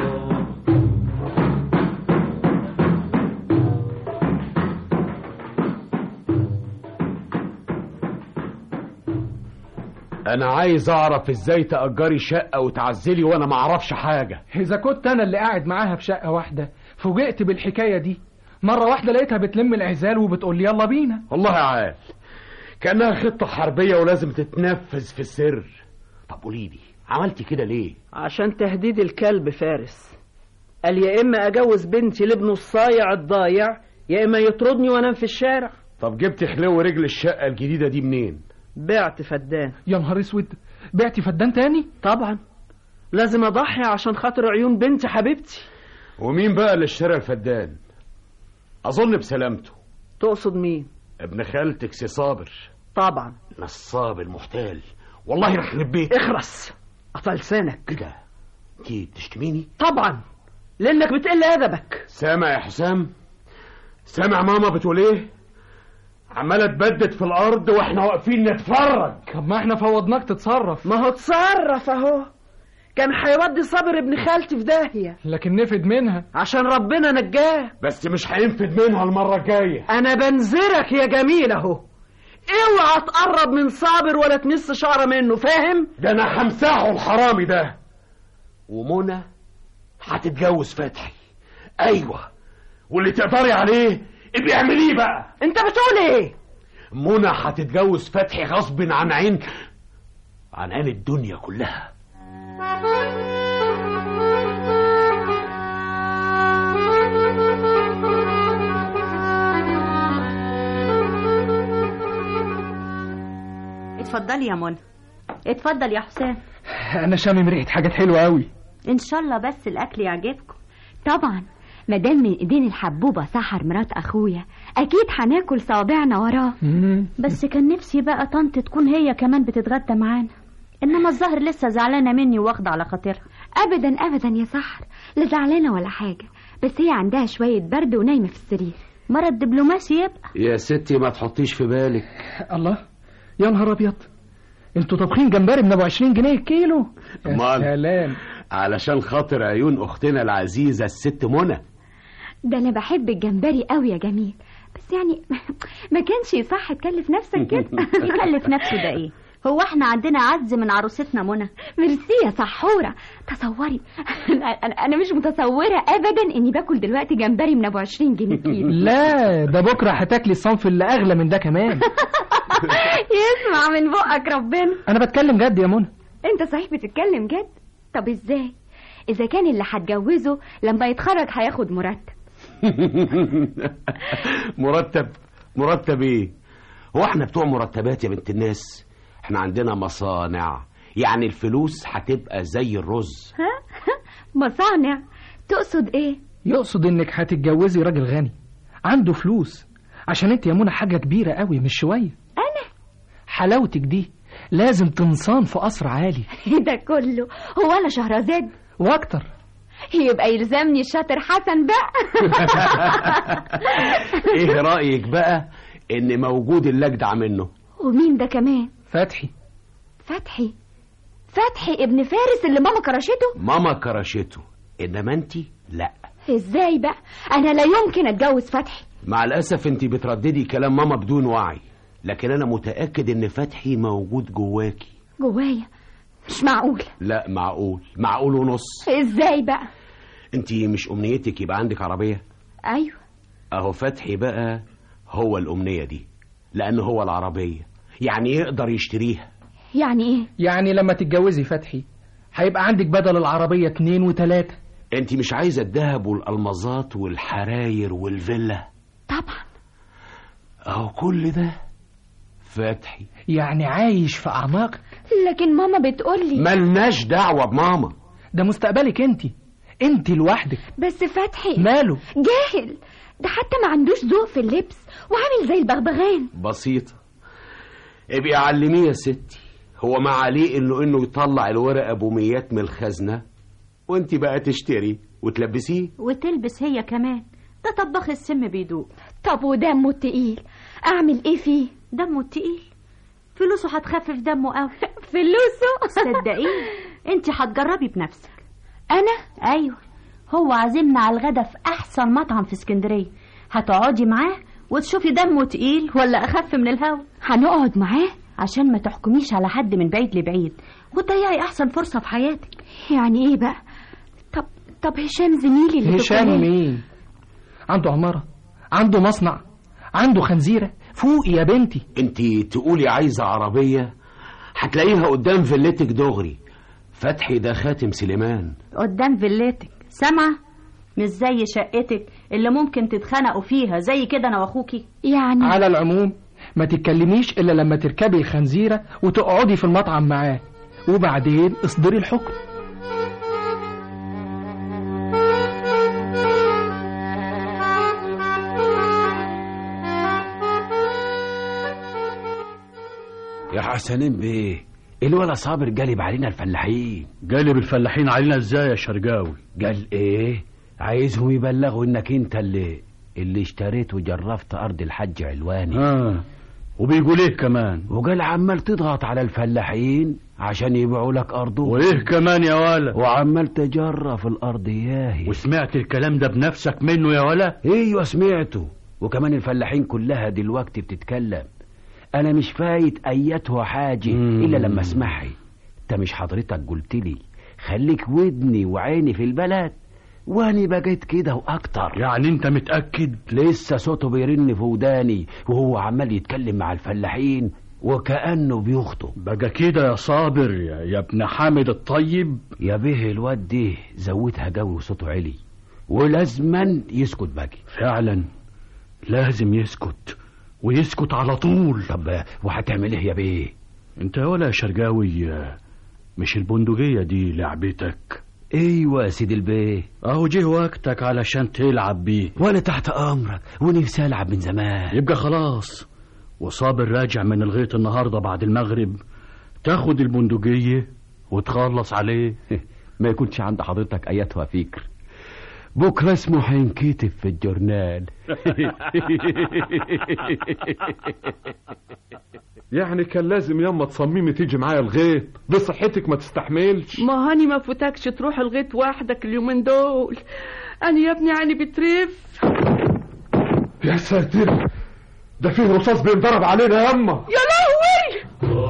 انا عايز اعرف ازاي تأجري شقة وتعزلي وانا ما اعرفش حاجة إذا كنت أنا اللي قاعد معاها في شقة واحدة فوجئت بالحكاية دي مرة واحدة لقيتها بتلم العزال وبتقول لي يلا بينا والله عال كأنها خطة حربية ولازم تتنفذ في السر طب قولي لي عملتي كده ليه عشان تهديد الكلب فارس قال يا اما اجوز بنتي لابنه الصايع الضايع يا اما يطردني وانام في الشارع طب جبت حلو رجل الشقة الجديدة دي منين بعت فدان يا نهار اسود بعتي فدان تاني طبعا لازم اضحي عشان خاطر عيون بنتي حبيبتي ومين بقى اللي اشترى الفدان اظن بسلامته تقصد مين ابن خالتك سي صابر طبعا نصاب المحتال والله يخرب بيت اخرس قطع لسانك كده انت بتشتميني طبعا لانك بتقل ادبك سامع يا حسام سامع ماما بتقول ايه عمالة تبدد في الارض واحنا واقفين نتفرج طب ما احنا فوضناك تتصرف ما هو اتصرف اهو كان هيودي صابر ابن خالتي في داهيه لكن نفد منها عشان ربنا نجاه بس مش هينفد منها المرة الجاية انا بنذرك يا جميل اهو اوعى تقرب من صابر ولا تمس شعره منه فاهم ده انا همسحه الحرامي ده ومنى هتتجوز فتحي ايوه واللي تقدري عليه ابقي اعمليه بقى انت بتقول ايه منى هتتجوز فتحي غصب عن عين عن عين الدنيا كلها اتفضلي يا منى اتفضل يا حسام انا شامم ريحه حاجات حلوه قوي ان شاء الله بس الاكل يعجبكم طبعا مادام من ايدين الحبوبة سحر مرات اخويا اكيد هناكل صوابعنا وراه بس كان نفسي بقى طنط تكون هي كمان بتتغدى معانا انما الظاهر لسه زعلانه مني واخده على خاطرها ابدا ابدا يا سحر لا زعلانه ولا حاجه بس هي عندها شويه برد ونايمه في السرير مرة الدبلوماسي يبقى يا ستي ما تحطيش في بالك الله يا نهار ابيض انتوا طابخين جمبري من ابو 20 جنيه الكيلو يا أمال؟ سلام علشان خاطر عيون اختنا العزيزة الست منى ده انا بحب الجمبري قوي يا جميل بس يعني ما كانش يصح تكلف نفسك كده يكلف نفسه ده ايه هو احنا عندنا عز من عروستنا منى ميرسي يا سحوره تصوري انا أنا- انا مش متصوره ابدا اني باكل دلوقتي جمبري من ابو 20 جنيه كيلو لا ده بكره هتاكلي الصنف اللي اغلى من ده كمان يسمع من بقك ربنا انا بتكلم جد يا منى انت صحيح بتتكلم جد طب ازاي اذا كان اللي هتجوزه لما يتخرج هياخد مرتب مرتب مرتب ايه هو احنا بتوع مرتبات يا بنت الناس احنا عندنا مصانع يعني الفلوس هتبقى زي الرز ها مصانع تقصد ايه يقصد انك هتتجوزي راجل غني عنده فلوس عشان انت يا منى حاجه كبيره قوي مش شويه انا حلاوتك دي لازم تنصان في قصر عالي ايه ده كله هو انا شهرزاد واكتر يبقى يلزمني الشاطر حسن بقى ايه رأيك بقى ان موجود اللجدع منه ومين ده كمان فتحي فتحي فتحي ابن فارس اللي ماما كرشته ماما كرشته انما انت لا ازاي بقى انا لا يمكن اتجوز فتحي مع الاسف انت بترددي كلام ماما بدون وعي لكن انا متاكد ان فتحي موجود جواكي جوايا مش معقول لا معقول معقول ونص ازاي بقى انت مش امنيتك يبقى عندك عربيه ايوه اهو فتحي بقى هو الامنيه دي لان هو العربيه يعني يقدر يشتريها يعني ايه يعني لما تتجوزي فتحي هيبقى عندك بدل العربية اتنين وتلاتة انت مش عايزه الذهب والالمازات والحراير والفيلا طبعا اهو كل ده فتحي يعني عايش في أعماقك لكن ماما بتقولي ملناش دعوه بماما ده مستقبلك انت انت لوحدك بس فتحي ماله جاهل ده حتى ما عندوش ذوق في اللبس وعامل زي البغبغان بسيطه ابقي علميه يا ستي هو ما عليه انه انه يطلع الورقه بوميات من الخزنه وانت بقى تشتري وتلبسيه وتلبس هي كمان ده طباخ السم بيدوق طب ودمه التقيل اعمل ايه فيه دمه التقيل فلوسه هتخفف دمه قوي فلوسه صدقيني انت هتجربي بنفسك انا ايوه هو عازمنا على الغدا في احسن مطعم في اسكندريه هتقعدي معاه وتشوفي دمه تقيل ولا اخف من الهوا هنقعد معاه عشان ما تحكميش على حد من بعيد لبعيد وتضيعي احسن فرصه في حياتك يعني ايه بقى طب طب هشام زميلي اللي هشام تقولي- مين عنده عمارة عنده مصنع عنده خنزيرة فوقي يا بنتي انت تقولي عايزه عربيه هتلاقيها قدام فيلتك دغري فتحي ده خاتم سليمان قدام فيلتك سامعه مش زي شقتك اللي ممكن تتخانقوا فيها زي كده انا واخوكي يعني على العموم ما تتكلميش إلا لما تركبي الخنزيرة وتقعدي في المطعم معاه وبعدين اصدري الحكم يا حسنين بيه الولا صابر جالب علينا الفلاحين جالب الفلاحين علينا ازاي يا شرقاوي قال ايه عايزهم يبلغوا انك انت اللي اللي اشتريت وجرفت ارض الحج علواني اه وبيقول ايه كمان وقال عمال تضغط على الفلاحين عشان يبيعوا لك ارضهم وايه كمان يا ولا وعمال تجرف الارض ياهي وسمعت الكلام ده بنفسك منه يا ولا ايوه سمعته وكمان الفلاحين كلها دلوقتي بتتكلم انا مش فايت ايتها حاجه مم. الا لما اسمعها انت مش حضرتك قلت لي خليك ودني وعيني في البلد واني بقيت كده واكتر يعني انت متاكد لسه صوته بيرن في وداني وهو عمال يتكلم مع الفلاحين وكانه بيخطب بقى كده يا صابر يا, يا ابن حامد الطيب يا به الواد ده زودها جو وصوته عالي ولازما يسكت باقي فعلا لازم يسكت ويسكت على طول طب وهتعمل ايه يا بيه انت يا ولا يا شرقاوي آه، مش البندقية دي لعبتك ايوه يا سيدي البيه اهو جه وقتك علشان تلعب بيه وانا تحت امرك ونفسي العب من زمان يبقى خلاص وصابر راجع من الغيط النهارده بعد المغرب تاخد البندقية وتخلص عليه ما يكونش عند حضرتك ايتها فكر بكره اسمه هينكتب في الجورنال يعني كان لازم ياما تصممي تيجي معايا الغيط بصحتك ما تستحملش ما هاني ما فوتكش تروح الغيط وحدك اليومين دول انا يا ابني عيني بترف يا ساتر ده فيه رصاص بينضرب علينا ياما يا لهوي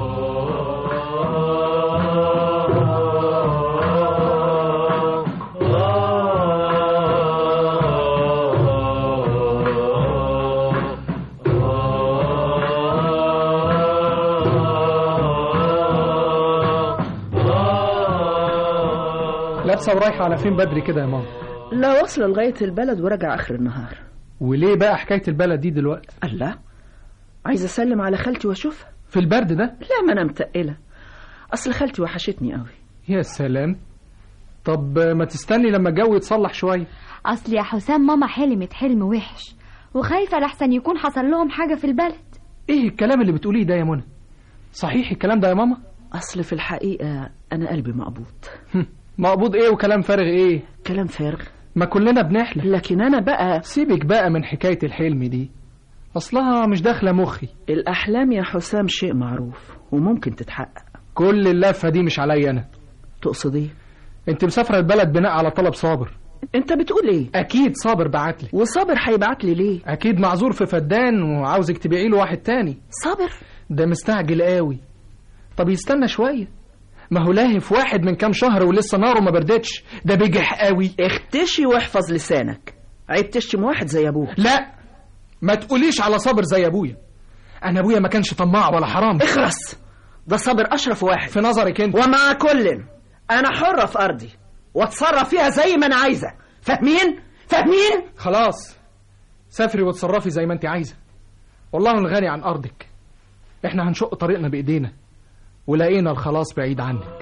لابسة ورايحة على فين بدري كده يا ماما لا واصلة لغاية البلد وراجع آخر النهار وليه بقى حكاية البلد دي دلوقتي الله عايزة أسلم على خالتي وأشوفها في البرد ده لا ما أنا متقلة أصل خالتي وحشتني قوي يا سلام طب ما تستني لما الجو يتصلح شوية اصل يا حسام ماما حلمت حلم وحش وخايفه لحسن يكون حصل لهم حاجه في البلد ايه الكلام اللي بتقوليه ده يا منى صحيح الكلام ده يا ماما أصل في الحقيقة أنا قلبي مقبوض مقبوض ايه وكلام فارغ ايه كلام فارغ ما كلنا بنحلم لكن أنا بقى سيبك بقى من حكاية الحلم دي اصلها مش داخلة مخي الأحلام يا حسام شيء معروف وممكن تتحقق كل اللفة دي مش عليا أنا تقصد ايه أنت مسافرة البلد بناء على طلب صابر انت بتقول ايه أكيد صابر بعت لي وصابر هيبعت لي ليه أكيد معذور في فدان وعاوزك تبيعي له واحد تاني صابر ده مستعجل قوي طب يستنى شوية ما هو لاهف واحد من كام شهر ولسه ناره ما بردتش ده بجح قوي اختشي واحفظ لسانك عيب تشتم واحد زي ابوه لا ما تقوليش على صابر زي ابويا انا ابويا ما كانش طماع ولا حرام اخرس ده صابر اشرف واحد في نظرك انت ومع كل انا حرة في ارضي واتصرف فيها زي ما انا عايزة فاهمين فاهمين خلاص سافري وتصرفي زي ما انت عايزة والله الغني عن ارضك احنا هنشق طريقنا بايدينا ولقينا الخلاص بعيد عنك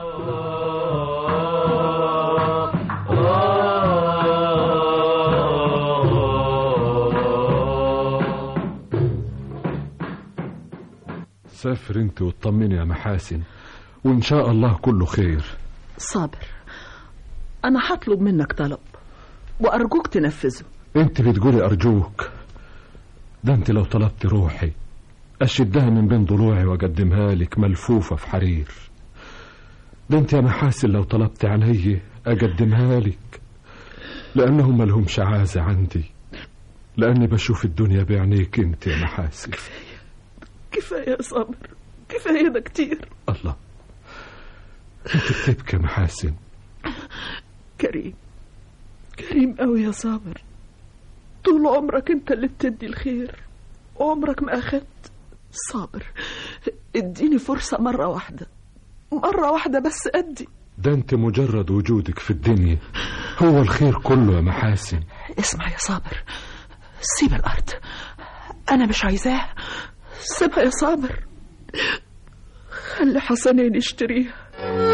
سافر انت واطمني يا محاسن وان شاء الله كله خير صابر انا هطلب منك طلب وارجوك تنفذه انت بتقولي ارجوك ده انت لو طلبت روحي اشدها من بين ضلوعي واقدمها لك ملفوفة في حرير ده انت يا محاسن لو طلبت عيني اقدمها لك لانهم ملهمش عازة عندي لاني بشوف الدنيا بعينيك انت يا محاسن كفاية يا صابر كفاية ده كتير الله انت بتبكي يا محاسن كريم كريم قوي يا صابر طول عمرك انت اللي بتدي الخير وعمرك ما اخدت صابر اديني فرصة مرة واحدة مرة واحدة بس ادي ده انت مجرد وجودك في الدنيا هو الخير كله يا محاسن اسمع يا صابر سيب الارض انا مش عايزاها سيبها يا صابر خلي حسنين يشتريها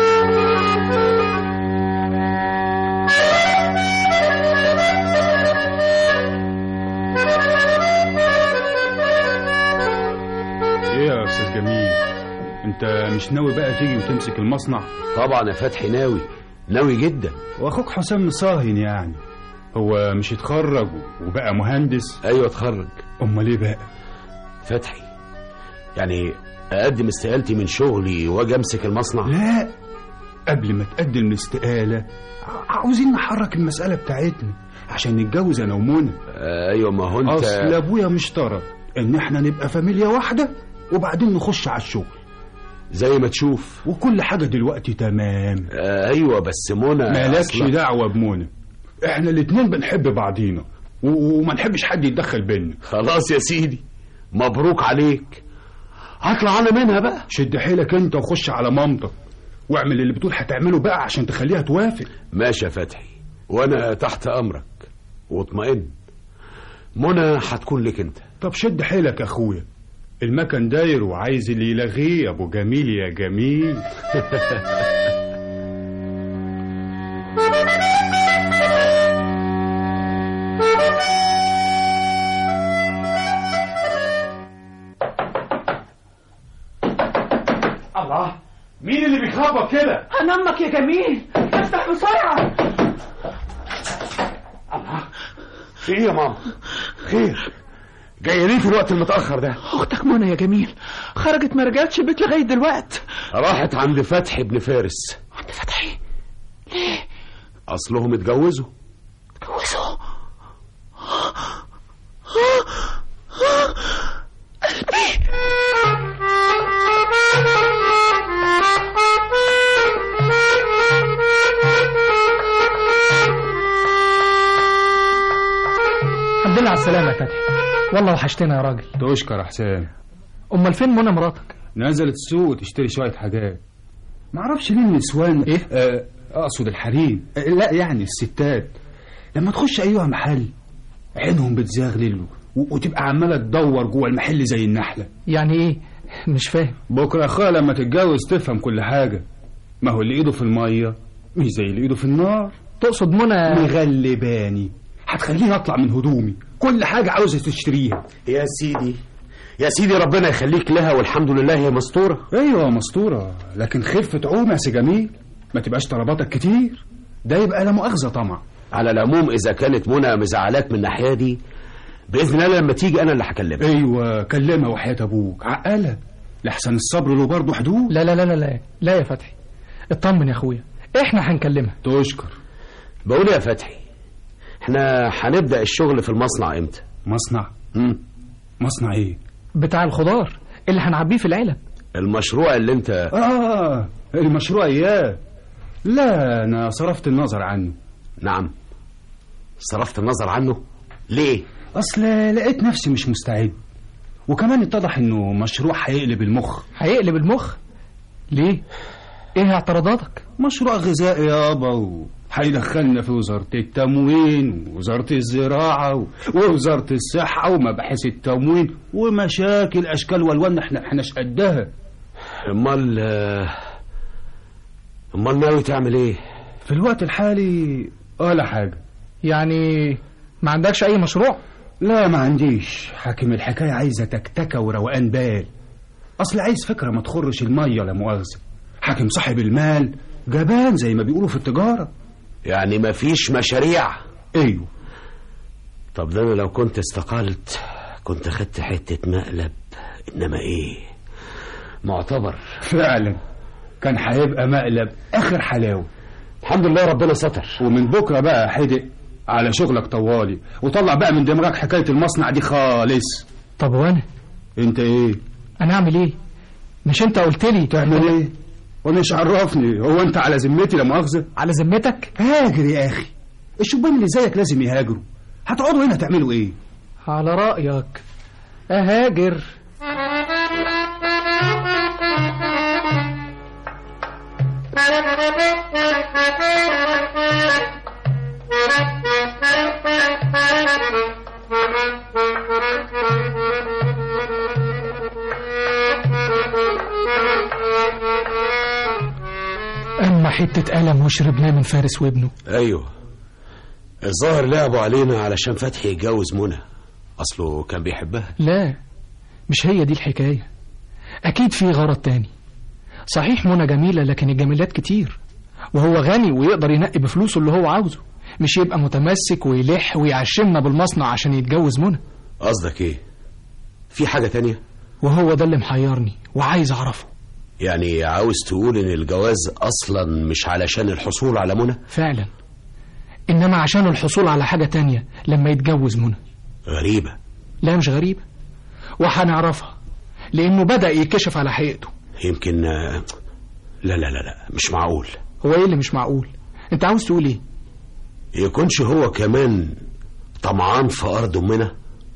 ايه يا استاذ جميل انت مش ناوي بقى تيجي وتمسك المصنع طبعا يا فتحي ناوي ناوي جدا واخوك حسام مصاهن يعني هو مش اتخرج وبقى مهندس ايوه اتخرج امال ايه بقى فتحي يعني اقدم استقالتي من شغلي واجي امسك المصنع لا قبل ما تقدم الاستقالة ع- عاوزين نحرك المسألة بتاعتنا عشان نتجوز انا ومنى آه ايوه ما هو انت اصل ابويا مشترط ان احنا نبقى فاميليا واحدة وبعدين نخش على الشغل زي ما تشوف وكل حاجة دلوقتي تمام آه ايوه بس منى مالكش أصلاً- دعوة بمنى احنا الاتنين بنحب بعضينا و- وما نحبش حد يتدخل بينا خلاص يا سيدي مبروك عليك هطلع انا منها بقى شد حيلك انت وخش على مامتك واعمل اللي بتقول هتعمله بقى عشان تخليها توافق ماشي يا فتحي وانا تحت امرك واطمئن منى هتكون لك انت طب شد حيلك يا اخويا المكن داير وعايز اللي يلغيه يا ابو جميل يا جميل الله مين اللي بيخبط كده انا امك يا جميل افتح بسرعة الله في ايه يا ماما خير جايه ليه في الوقت المتاخر ده اختك منى يا جميل خرجت ما رجعتش البيت لغاية دلوقت راحت عند فتحي ابن فارس عند فتحي ليه اصلهم اتجوزوا اتجوزوا الحمد لله على السلامة يا فتحي والله وحشتنا يا راجل تشكر يا حسام امال فين منى مراتك نزلت السوق تشتري شوية حاجات معرفش ليه النسوان ايه آه اقصد الحريم آه لا يعني الستات لما تخش ايها محل عينهم بتزغلل و- وتبقى عمالة تدور جوه المحل زي النحلة يعني ايه مش فاهم بكرة اخويا لما تتجوز تفهم كل حاجة ما هو اللي ايده في المية مش زي اللي ايده في النار تقصد منى مغلباني هتخليني اطلع من هدومي كل حاجة عاوزة تشتريها يا سيدي يا سيدي ربنا يخليك لها والحمد لله هي مستوره ايوه مسطورة لكن خفة عوم يا سي جميل ما تبقاش طلباتك كتير ده يبقى لا مؤاخذة طمع على العموم اذا كانت منى مزعلاك من الناحيه دي باذن الله لما تيجي انا اللي هكلمها ايوه كلمها وحياة ابوك عقلها لحسن الصبر له برضه حدود لا لا لا لا لا لا يا فتحي اطمن يا اخويا احنا هنكلمها تشكر بقول يا فتحي احنا هنبدأ الشغل في المصنع امتى مصنع مم. مصنع ايه بتاع الخضار اللي هنعبيه في العلب المشروع اللي انت اه المشروع اياه لا انا صرفت النظر عنه نعم صرفت النظر عنه ليه اصل لقيت نفسي مش مستعد وكمان اتضح انه مشروع هيقلب المخ هيقلب المخ ليه ايه اعتراضاتك مشروع غذائي يابا و... هيدخلنا في وزارة التموين ووزارة الزراعة و- ووزارة الصحة ومباحث التموين ومشاكل أشكال والوان احنا احناش قدها امال آه، امال ناوي تعمل ايه في الوقت الحالي ولا حاجة يعني ما عندكش اي مشروع لا ما عنديش حاكم الحكاية عايزة تكتكة وروقان بال أصل عايز فكرة ما تخرش المية لا مؤاخذة حاكم صاحب المال جبان زي ما بيقولوا في التجارة يعني مفيش مشاريع ايوه طب ده انا لو كنت استقلت كنت خدت حتة مقلب انما ايه معتبر فعلا كان هيبقى مقلب آخر حلاوة الحمد لله ربنا ستر ومن بكرة بقى حدق على شغلك طوالي وطلع بقى من دماغك حكاية المصنع دي خالص طب وانا انت ايه انا اعمل ايه مش انت قلت لي تعمل ايه ومش عرفني هو انت على ذمتي لا مؤاخذة على ذمتك هاجر يا اخي الشبان اللي زيك لازم يهاجروا هتقعدوا هنا تعملوا ايه على رأيك اهاجر اما حتة قلم وشربناه من فارس وابنه ايوه الظاهر لعبوا علينا علشان فتحي يتجوز منى اصله كان بيحبها لا مش هي دي الحكاية أكيد في غرض تاني صحيح منى جميلة لكن الجميلات كتير وهو غني ويقدر ينقي بفلوسه اللي هو عاوزه مش يبقى متمسك ويلح ويعشمنا بالمصنع عشان يتجوز منى قصدك ايه في حاجة تانية وهو ده اللي محيرني وعايز أعرفه يعني عاوز تقول ان الجواز اصلا مش علشان الحصول على منى فعلا إنما عشان الحصول على حاجة تانية لما يتجوز منى غريبة لا مش غريبة وهنعرفها لأنه بدأ يكشف على حقيقته يمكن آه، لا لا لا لا مش معقول هو إيه اللي مش معقول أنت عاوز تقول إيه يكونش هو كمان طمعان في ارض امنا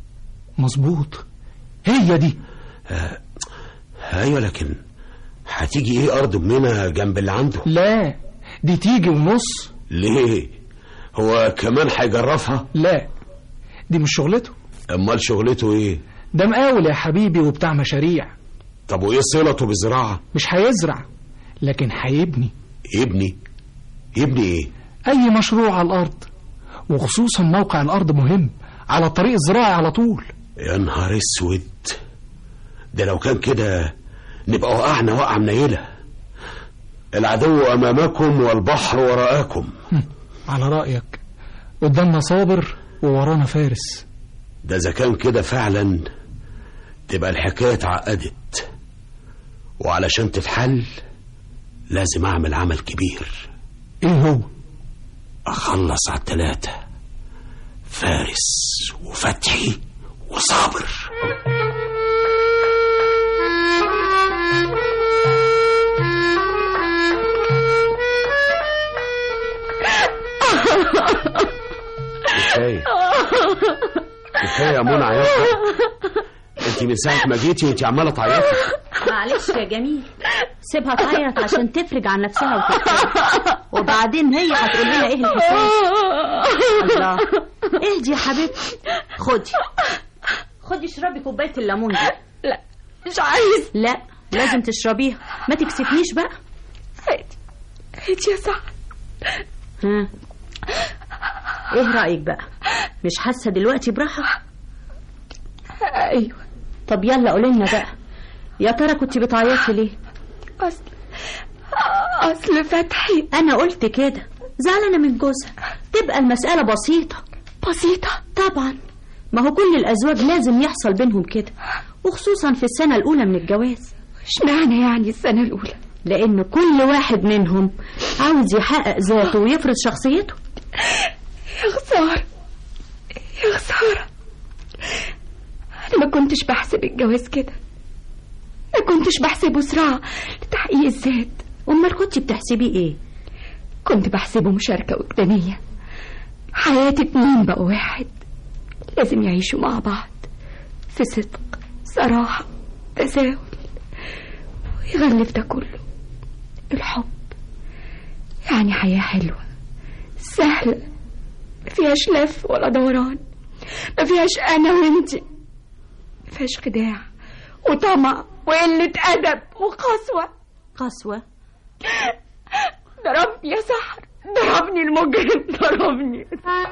مظبوط هي دي آه، ايوه لكن هتيجي ايه ارض امنا جنب اللي عنده لا دي تيجي ونص ليه هو كمان هيجرفها لا دي مش شغلته امال شغلته ايه ده مقاول يا حبيبي وبتاع مشاريع طب وايه صلته بالزراعه مش هيزرع لكن هيبني يبني يبني ايه أي مشروع على الأرض وخصوصا موقع الأرض مهم على الطريق الزراعي على طول يا نهار اسود ده لو كان كده نبقى وقعنا وقعة منيلة العدو أمامكم والبحر وراءكم على رأيك قدامنا صابر وورانا فارس ده إذا كان كده فعلا تبقى الحكاية اتعقدت وعلشان تتحل لازم أعمل عمل كبير إيه هو أخلص على التلاتة فارس وفتحي وصابر كفاية كفاية يا منى عياط انت من ساعة ما جيتي وانت عمالة تعيطي معلش يا جميل سيبها تعيط عشان تفرج عن نفسها وتتكلم وبعدين هي هتقول لنا ايه الحكايه الله اهدي يا حبيبتي خدي خدي اشربي كوبايه الليمون دي لا مش عايز لا لازم تشربيها ما تكسفنيش بقى هاتي هاتي يا سعد ها ايه رايك بقى مش حاسه دلوقتي براحه ايوه طب يلا قولي لنا بقى يا ترى كنت بتعيطي ليه اصل اصل فتحي انا قلت كده زعلانه من جوزها تبقى المساله بسيطه بسيطه طبعا ما هو كل الازواج لازم يحصل بينهم كده وخصوصا في السنه الاولى من الجواز اشمعنى يعني السنة الأولى لأن كل واحد منهم عاوز يحقق ذاته ويفرض شخصيته يا خسارة يا خسارة أنا ما كنتش بحسب الجواز كده ما كنتش بحسبه صراع لتحقيق الذات أمال كنت بتحسبيه إيه؟ كنت بحسبه مشاركة وجدانية حياة اتنين بقوا واحد لازم يعيشوا مع بعض في صدق صراحة تساهل ويغلف ده كله الحب يعني حياة حلوة سهلة ما فيهاش لف ولا دوران ما فيهاش أنا وأنتي ما فيهاش خداع وطمع وقلة أدب وقسوة قسوة ضربني يا سحر ضربني المجرم ضربني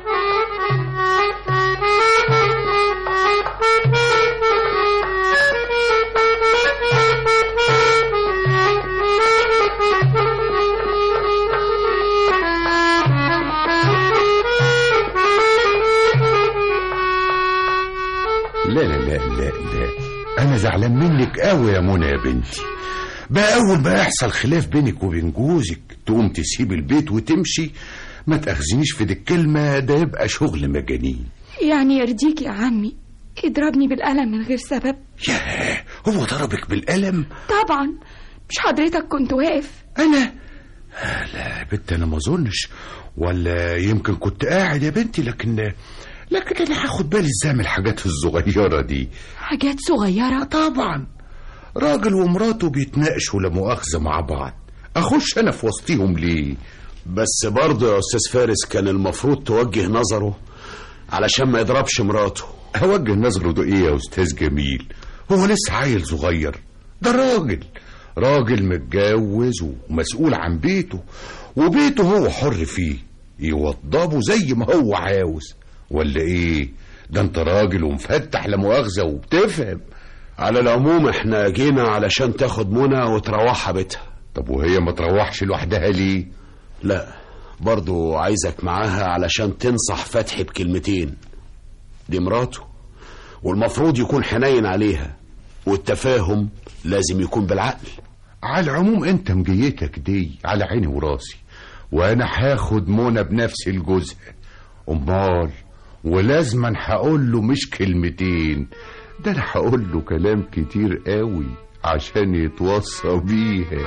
لا لا لا لا لا انا زعلان منك قوي يا منى يا بنتي بقى اول ما يحصل خلاف بينك وبين جوزك تقوم تسيب البيت وتمشي ما تاخذنيش في دي الكلمه ده يبقى شغل مجانين يعني يرضيك يا عمي يضربني بالقلم من غير سبب ياه هو ضربك بالقلم طبعا مش حضرتك كنت واقف انا لا يا بنت انا ما اظنش ولا يمكن كنت قاعد يا بنتي لكن لكن انا هاخد بالي ازاي من الحاجات الصغيره دي حاجات صغيرة طبعا راجل ومراته بيتناقشوا لا مؤاخذه مع بعض اخش انا في وسطيهم ليه بس برضه يا استاذ فارس كان المفروض توجه نظره علشان ما يضربش مراته اوجه نظره ده ايه يا استاذ جميل هو لسه عيل صغير ده راجل راجل متجوز ومسؤول عن بيته وبيته هو حر فيه يوضبه زي ما هو عاوز ولا ايه ده انت راجل ومفتح لا مؤاخذه وبتفهم على العموم احنا جينا علشان تاخد منى وتروحها بيتها طب وهي ما تروحش لوحدها ليه لا برضو عايزك معاها علشان تنصح فتحي بكلمتين دي مراته والمفروض يكون حنين عليها والتفاهم لازم يكون بالعقل على العموم انت مجيتك دي على عيني وراسي وانا هاخد منى بنفس الجزء امال ولازما هقول له مش كلمتين ده انا هقول له كلام كتير قوي عشان يتوصى بيها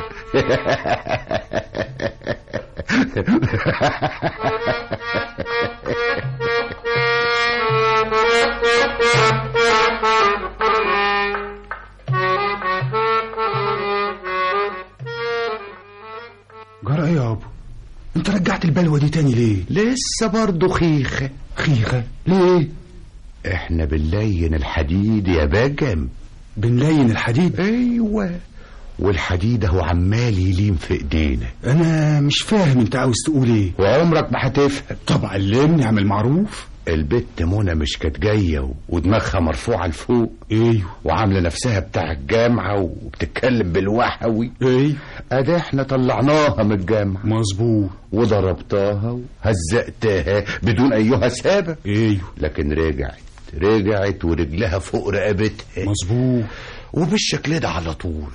جرى ايه يا ابو انت رجعت البلوه دي تاني ليه لسه برضه خيخه خيخه ليه احنا بنلين الحديد يا بجم بنلين الحديد ايوه والحديد اهو عمال يلين في ايدينا انا مش فاهم انت عاوز تقول ايه وعمرك ما هتفهم طب علمني اعمل معروف البت منى مش كانت جايه و- ودماغها مرفوعه لفوق ايوه وعامله نفسها بتاع الجامعه وبتتكلم بالوحوي ايوه ادي احنا طلعناها من الجامعه مظبوط وضربتها وهزقتها بدون ايها سبب ايوه لكن رجعت رجعت ورجلها فوق رقبتها مظبوط وبالشكل ده على طول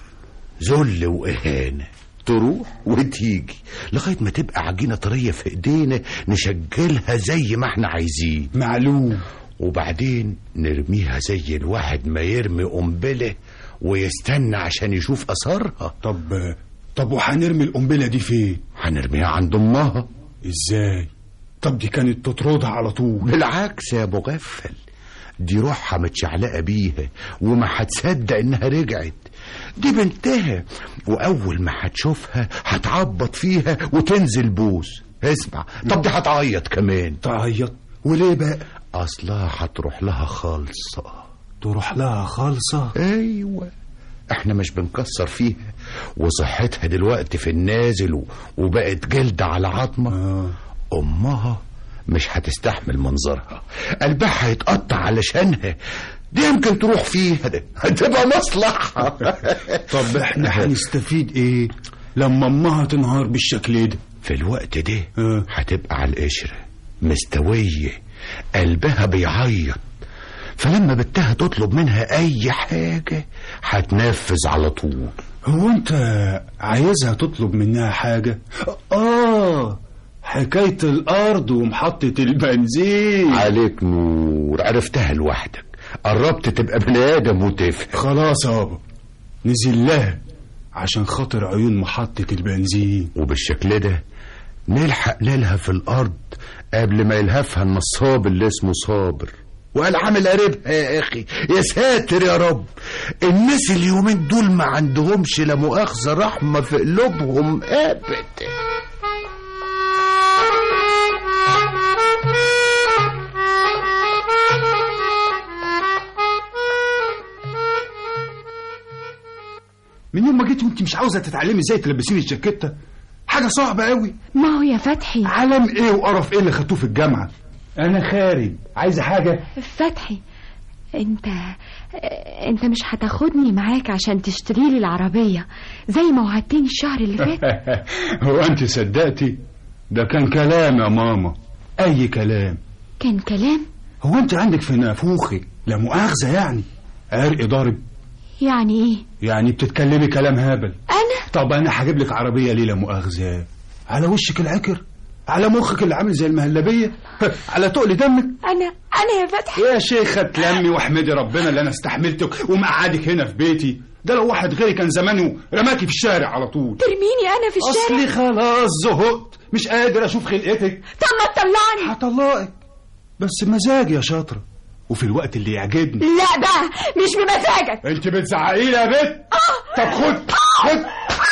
ذل واهانه تروح وتيجي لغايه ما تبقى عجينه طريه في ايدينا نشجلها زي ما احنا عايزين معلوم وبعدين نرميها زي الواحد ما يرمي قنبله ويستنى عشان يشوف اثرها طب طب وهنرمي القنبله دي فين هنرميها عند امها ازاي طب دي كانت تطردها على طول بالعكس يا ابو غفل دي روحها متشعلقه بيها وما هتصدق انها رجعت دي بنتها واول ما هتشوفها هتعبط فيها وتنزل بوس اسمع طب دي هتعيط كمان تعيط وليه بقى اصلها هتروح لها خالصه تروح لها خالصه ايوه احنا مش بنكسر فيها وصحتها دلوقتي في النازل و- وبقت جلد على عظمه آه. امها مش هتستحمل منظرها قلبها هيتقطع علشانها دي يمكن تروح فيها ده هتبقى مصلحة طب احنا هنستفيد ايه لما امها تنهار بالشكل ده في الوقت ده آه. هتبقى على القشرة مستوية قلبها بيعيط فلما بنتها تطلب منها اي حاجة هتنفذ على طول هو انت عايزها تطلب منها حاجة اه حكاية الارض ومحطة البنزين عليك نور عرفتها لوحدك قربت تبقى بني ادم وتفهم خلاص يابا نزل لها عشان خاطر عيون محطة البنزين وبالشكل ده نلحق ليلها في الارض قبل ما يلهفها النصاب اللي اسمه صابر وقال عامل قريبها يا اخي يا ساتر يا رب الناس اليومين دول ما عندهمش لا مؤاخذه رحمه في قلوبهم ابدا من يوم ما جيت وانت مش عاوزه تتعلمي ازاي تلبسيني الجاكيته حاجه صعبه قوي ما هو يا فتحي علم ايه وقرف ايه اللي خدتوه في الجامعه انا خارج عايزه حاجه فتحي انت انت مش هتاخدني معاك عشان تشتري لي العربية زي ما وعدتني الشهر اللي فات هو انت صدقتي ده كان كلام يا ماما اي كلام كان كلام هو انت عندك في نافوخك لا مؤاخذه يعني عرق ضارب يعني ايه يعني بتتكلمي كلام هبل انا طب انا هجيب لك عربيه ليه لا مؤاخذه على وشك العكر على مخك اللي عامل زي المهلبيه على تقل دمك انا انا يا فتحي يا شيخه تلمي واحمدي ربنا اللي انا استحملتك ومقعدك هنا في بيتي ده لو واحد غيري كان زمانه رماكي في الشارع على طول ترميني انا في الشارع اصلي خلاص زهقت مش قادر اشوف خلقتك طب ما تطلعني هطلقك بس بمزاجي يا شاطره وفي الوقت اللي يعجبني لا بقى مش بمزاجك انت بتزعقي لي يا بت طب خد خد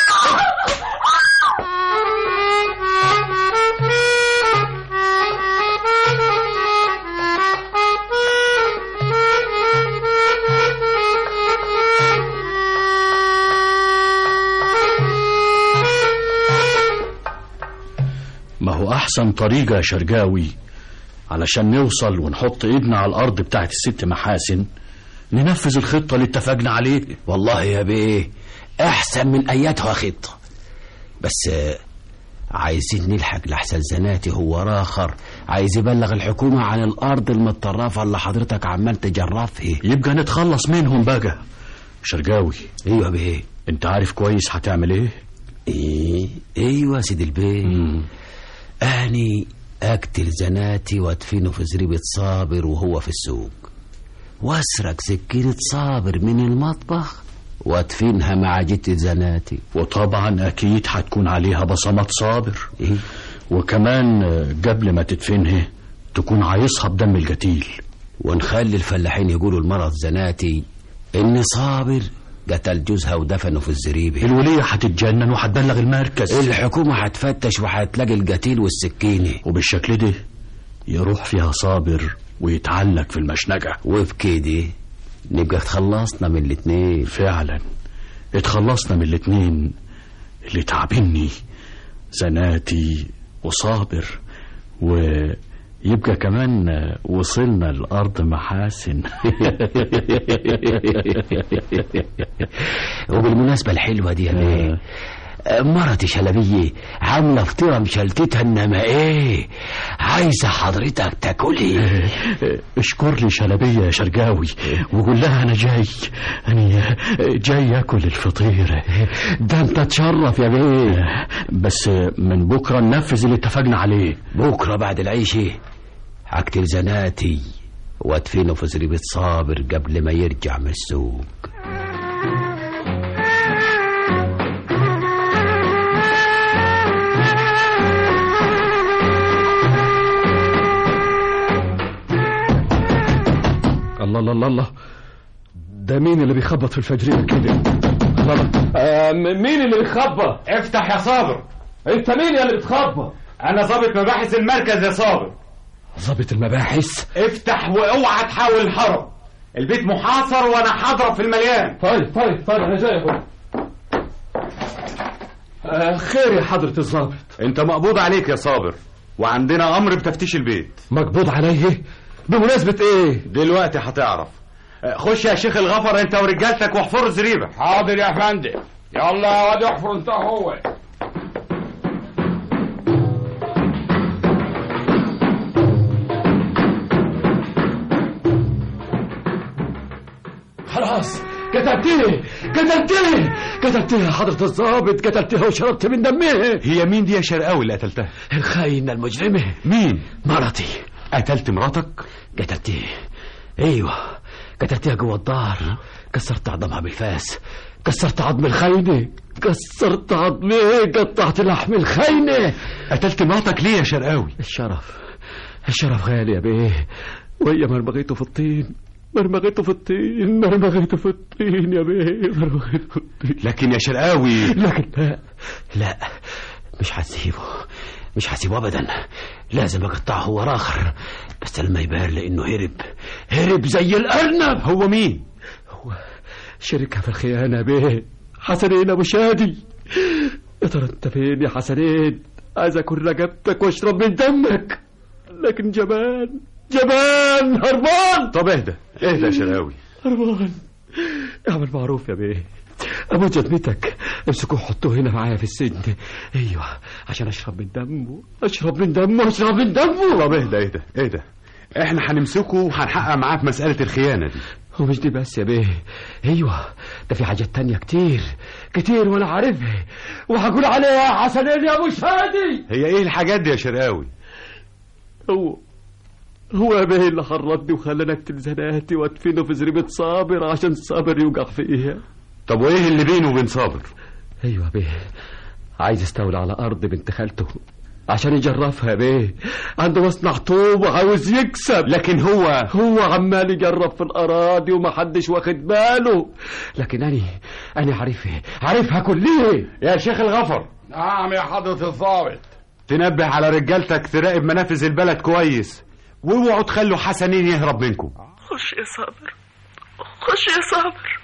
ما هو أحسن طريقة يا شرقاوي علشان نوصل ونحط إيدنا على الأرض بتاعت الست محاسن ننفذ الخطة اللي اتفقنا عليها والله يا بيه أحسن من أياتها خطة بس آه، عايزين نلحق لحسن زناتي هو راخر عايز يبلغ الحكومة عن الأرض المتطرفة اللي حضرتك عمال تجرفها يبقى نتخلص منهم بقى شرقاوي ايوه يا بيه انت عارف كويس هتعمل ايه ايه ايوه يا سيدي البيه اني اقتل زناتي وادفنه في زريبة صابر وهو في السوق واسرق سكينة صابر من المطبخ وادفنها مع جت زناتي وطبعا اكيد هتكون عليها بصمات صابر إيه؟ وكمان آه، قبل ما تدفنها تكون عايصها بدم القتيل ونخلي الفلاحين يقولوا المرض زناتي ان صابر قتل جوزها ودفنه في الزريبة الولية هتتجنن وهتبلغ المركز الحكومة هتفتش وهتلاقي القتيل والسكينة وبالشكل ده يروح فيها صابر ويتعلق في المشنقة وبكده نبقى اتخلصنا من الاتنين فعلا اتخلصنا من الاتنين اللي تعبني زناتي وصابر ويبقى كمان وصلنا الأرض محاسن وبالمناسبة الحلوة دي يا بيه مرتي شلبية عاملة فطيرة مشلتتها انما ايه عايزة حضرتك تاكلي اشكر لي شلبية يا شرقاوي وقول لها انا جاي انا جاي اكل الفطيرة ده انت تشرف يا بيه بس من بكرة ننفذ اللي اتفقنا عليه بكرة بعد العيشة هقتل زناتي وادفنه في زريبة صابر قبل ما يرجع من السوق الله الله الله الله ده مين اللي بيخبط في الفجرية كده الله الله آه مين اللي بيخبط افتح يا صابر انت مين اللي بتخبط انا ضابط مباحث المركز يا صابر ضابط المباحث افتح واوعى تحاول الهرب البيت محاصر وانا حاضر في المليان طيب طيب طيب انا جاي اهو آه خير يا حضرة الضابط انت مقبوض عليك يا صابر وعندنا امر بتفتيش البيت مقبوض عليه بمناسبة ايه دلوقتي هتعرف اه، خش يا شيخ الغفر انت ورجالتك واحفروا الزريبه حاضر يا فندم يلا يا واد احفر انت هو خلاص قتلتيه قتلتيه قتلتيه يا حضرة الضابط قتلتيها وشربت من دمها هي مين دي يا شرقاوي اللي قتلتها الخاينة المجرمة مين مرتي قتلت مراتك قتلتيه ايوه قتلتيها جوه الدار كسرت عظمها بالفاس كسرت عظم الخاينة كسرت عظمه قطعت لحم الخاينة قتلت مراتك ليه يا شرقاوي الشرف الشرف غالي يا بيه وهي مرمغيته في الطين مرمغيته في الطين مرمغيته في الطين يا بيه مرمغيته في الطين لكن يا شرقاوي لكن لا لا مش هسيبه مش هسيبه ابدا لازم اقطعه هو اخر بس لما يبان لي انه هرب هرب زي الارنب هو مين هو شركها في الخيانه بيه حسنين ابو شادي يا ترى انت فين يا حسنين عايز اكون رقبتك واشرب من دمك لكن جبان جبان هربان طب اهدى اهدى يا شرقاوي هربان اعمل معروف يا بيه ابو جدتك امسكوه حطوه هنا معايا في السجن ايوه عشان اشرب من دمه اشرب من دمه اشرب من دمه طب اهدى اهدى اهدى احنا هنمسكه وهنحقق معاه في مسألة الخيانة دي ومش دي بس يا بيه ايوه ده في حاجات تانية كتير كتير وانا عارفها وهقول عليها يا حسنين يا ابو شادي هي ايه الحاجات دي يا شرقاوي هو هو يا بيه اللي حرضني وخلاني اقتل زناتي وادفنه في زريبة صابر عشان صابر يوقع فيها طب وايه اللي بينه وبين صابر ايوه يا بيه عايز يستولي على ارض بنت خالته عشان يجرفها بيه عنده مصنع طوب وعاوز يكسب لكن هو هو عمال يجرب في الاراضي ومحدش واخد باله لكن اني انا عارفها عارفها كلها يا شيخ الغفر نعم يا حضرة الضابط تنبه على رجالتك تراقب منافذ البلد كويس واوعوا تخلوا حسنين يهرب منكم خش يا صابر خش يا صابر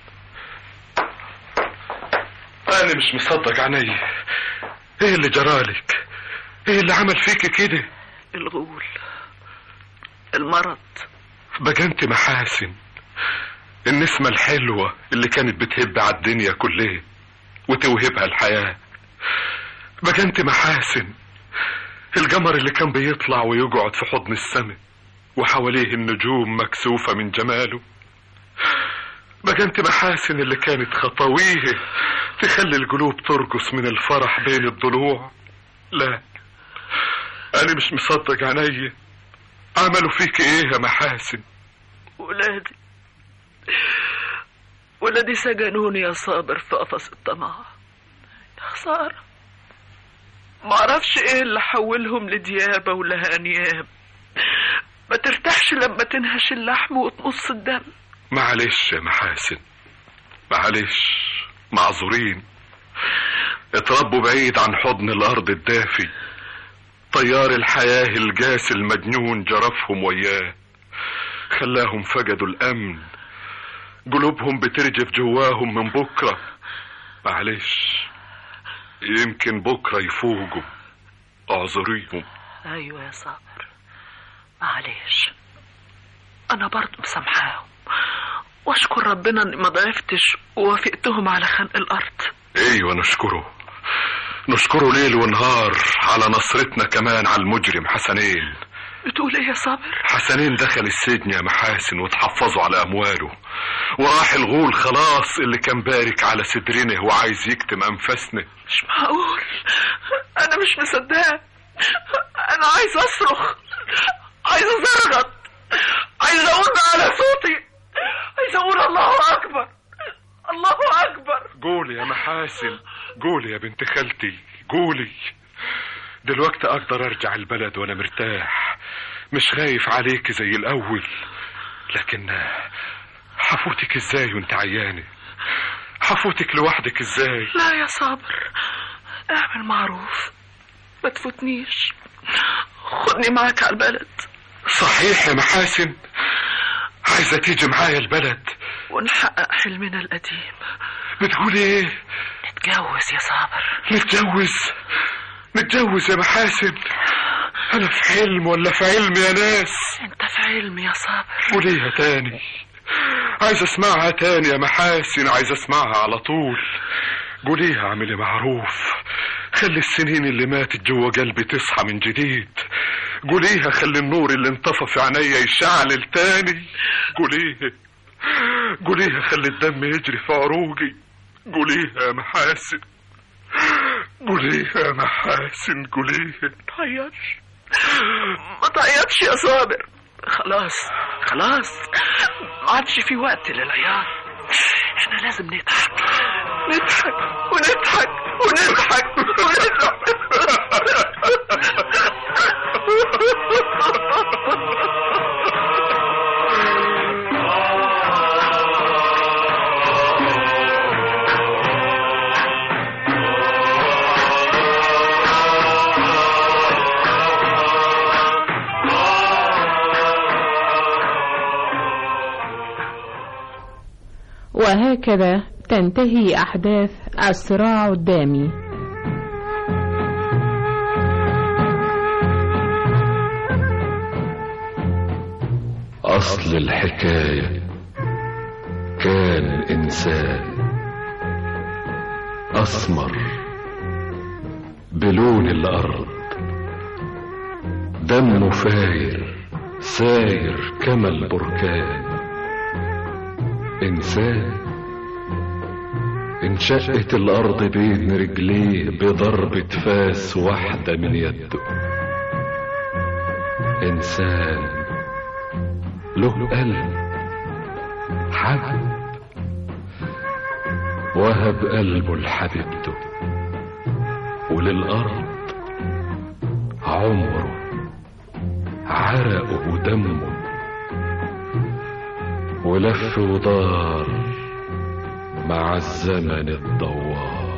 انا مش مصدق عيني ايه اللي جرالك ايه اللي عمل فيك كده الغول المرض بقى انت محاسن النسمة الحلوة اللي كانت بتهب على الدنيا كلها وتوهبها الحياة بقى انت محاسن القمر اللي كان بيطلع ويقعد في حضن السماء وحواليه النجوم مكسوفة من جماله بقى انت محاسن اللي كانت خطاويه تخلي القلوب ترقص من الفرح بين الضلوع لا انا مش مصدق عينيا عملوا فيك ايه يا محاسن ولادي ولادي سجنوني يا صابر في قفص الطمع يا خسارة معرفش ايه اللي حولهم لديابة ولا انياب ما ترتاحش لما تنهش اللحم وتمص الدم معلش يا محاسن معلش معذورين اتربوا بعيد عن حضن الارض الدافي طيار الحياة الجاس المجنون جرفهم وياه خلاهم فقدوا الامن قلوبهم بترجف جواهم من بكرة معلش يمكن بكرة يفوقوا اعذريهم ايوه يا صابر معلش انا برضه مسامحاهم واشكر ربنا اني ما ضعفتش ووافقتهم على خنق الارض ايوه نشكره نشكره ليل ونهار على نصرتنا كمان على المجرم حسنين بتقول ايه يا صابر حسنين دخل السجن يا محاسن وتحفظوا على امواله وراح الغول خلاص اللي كان بارك على صدرنا وعايز يكتم انفاسنا مش معقول انا مش مصدقه انا عايز اصرخ عايز ازرغط عايز اقول على صوتي عايز اقول الله اكبر الله اكبر قولي يا محاسن قولي يا بنت خالتي قولي دلوقتي اقدر ارجع البلد وانا مرتاح مش خايف عليك زي الاول لكن حفوتك ازاي وانت عيانه حفوتك لوحدك ازاي لا يا صابر اعمل معروف ما تفوتنيش خدني معاك على البلد صحيح يا محاسن عايزة تيجي معايا البلد ونحقق حلمنا القديم بتقول ايه نتجوز يا صابر نتجوز نتجوز يا محاسن انا في حلم ولا في علم يا ناس انت في علم يا صابر قوليها تاني عايز اسمعها تاني يا محاسن عايز اسمعها على طول قوليها اعملي معروف خلي السنين اللي ماتت جوه قلبي تصحى من جديد قوليها خلي النور اللي انطفى في عينيا يشعل تاني قوليها قوليها خلي الدم يجري في عروقي قوليها يا محاسن قوليها يا محاسن قوليها تعيطش ما تعيطش يا صابر خلاص خلاص ما عادش في وقت للعياط احنا لازم نضحك نضحك ونضحك ونضحك وهكذا تنتهي أحداث الصراع الدامي أصل الحكاية كان إنسان أسمر بلون الأرض دمه فاير ساير كما البركان إنسان انشقت الأرض بين رجليه بضربة فاس واحدة من يده إنسان له قلب حب وهب قلبه لحبيبته وللأرض عمره عرقه ودمه ولف ودار مع الزمن الدوار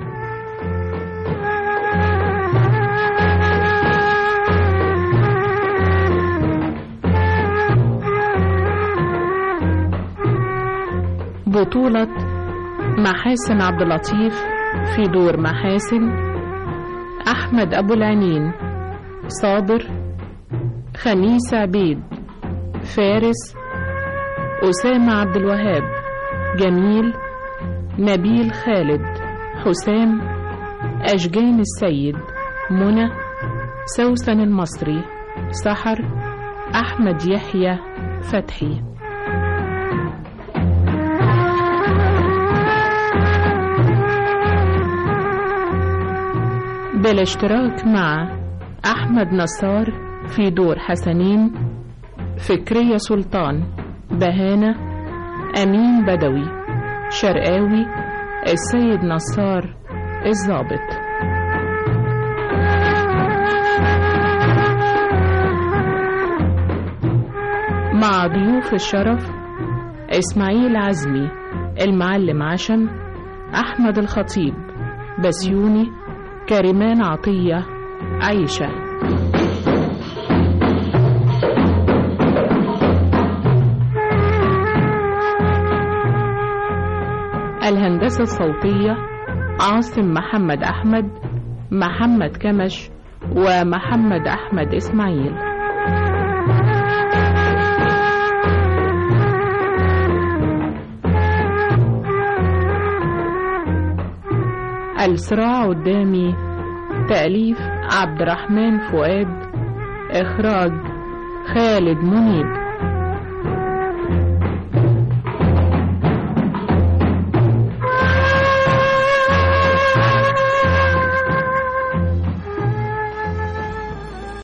بطولة محاسن عبد اللطيف في دور محاسن أحمد أبو العنين صابر خميس عبيد فارس أسامة عبد الوهاب جميل نبيل خالد حسام أشجان السيد منى سوسن المصري سحر أحمد يحيى فتحي بالاشتراك مع أحمد نصار في دور حسنين فكرية سلطان بهانة أمين بدوي شرقاوي السيد نصار الضابط مع ضيوف الشرف إسماعيل عزمي المعلم عشم أحمد الخطيب بسيوني كريمان عطية عيشة الهندسة الصوتية عاصم محمد أحمد محمد كمش ومحمد أحمد إسماعيل الصراع قدامي تأليف عبد الرحمن فؤاد إخراج خالد منيب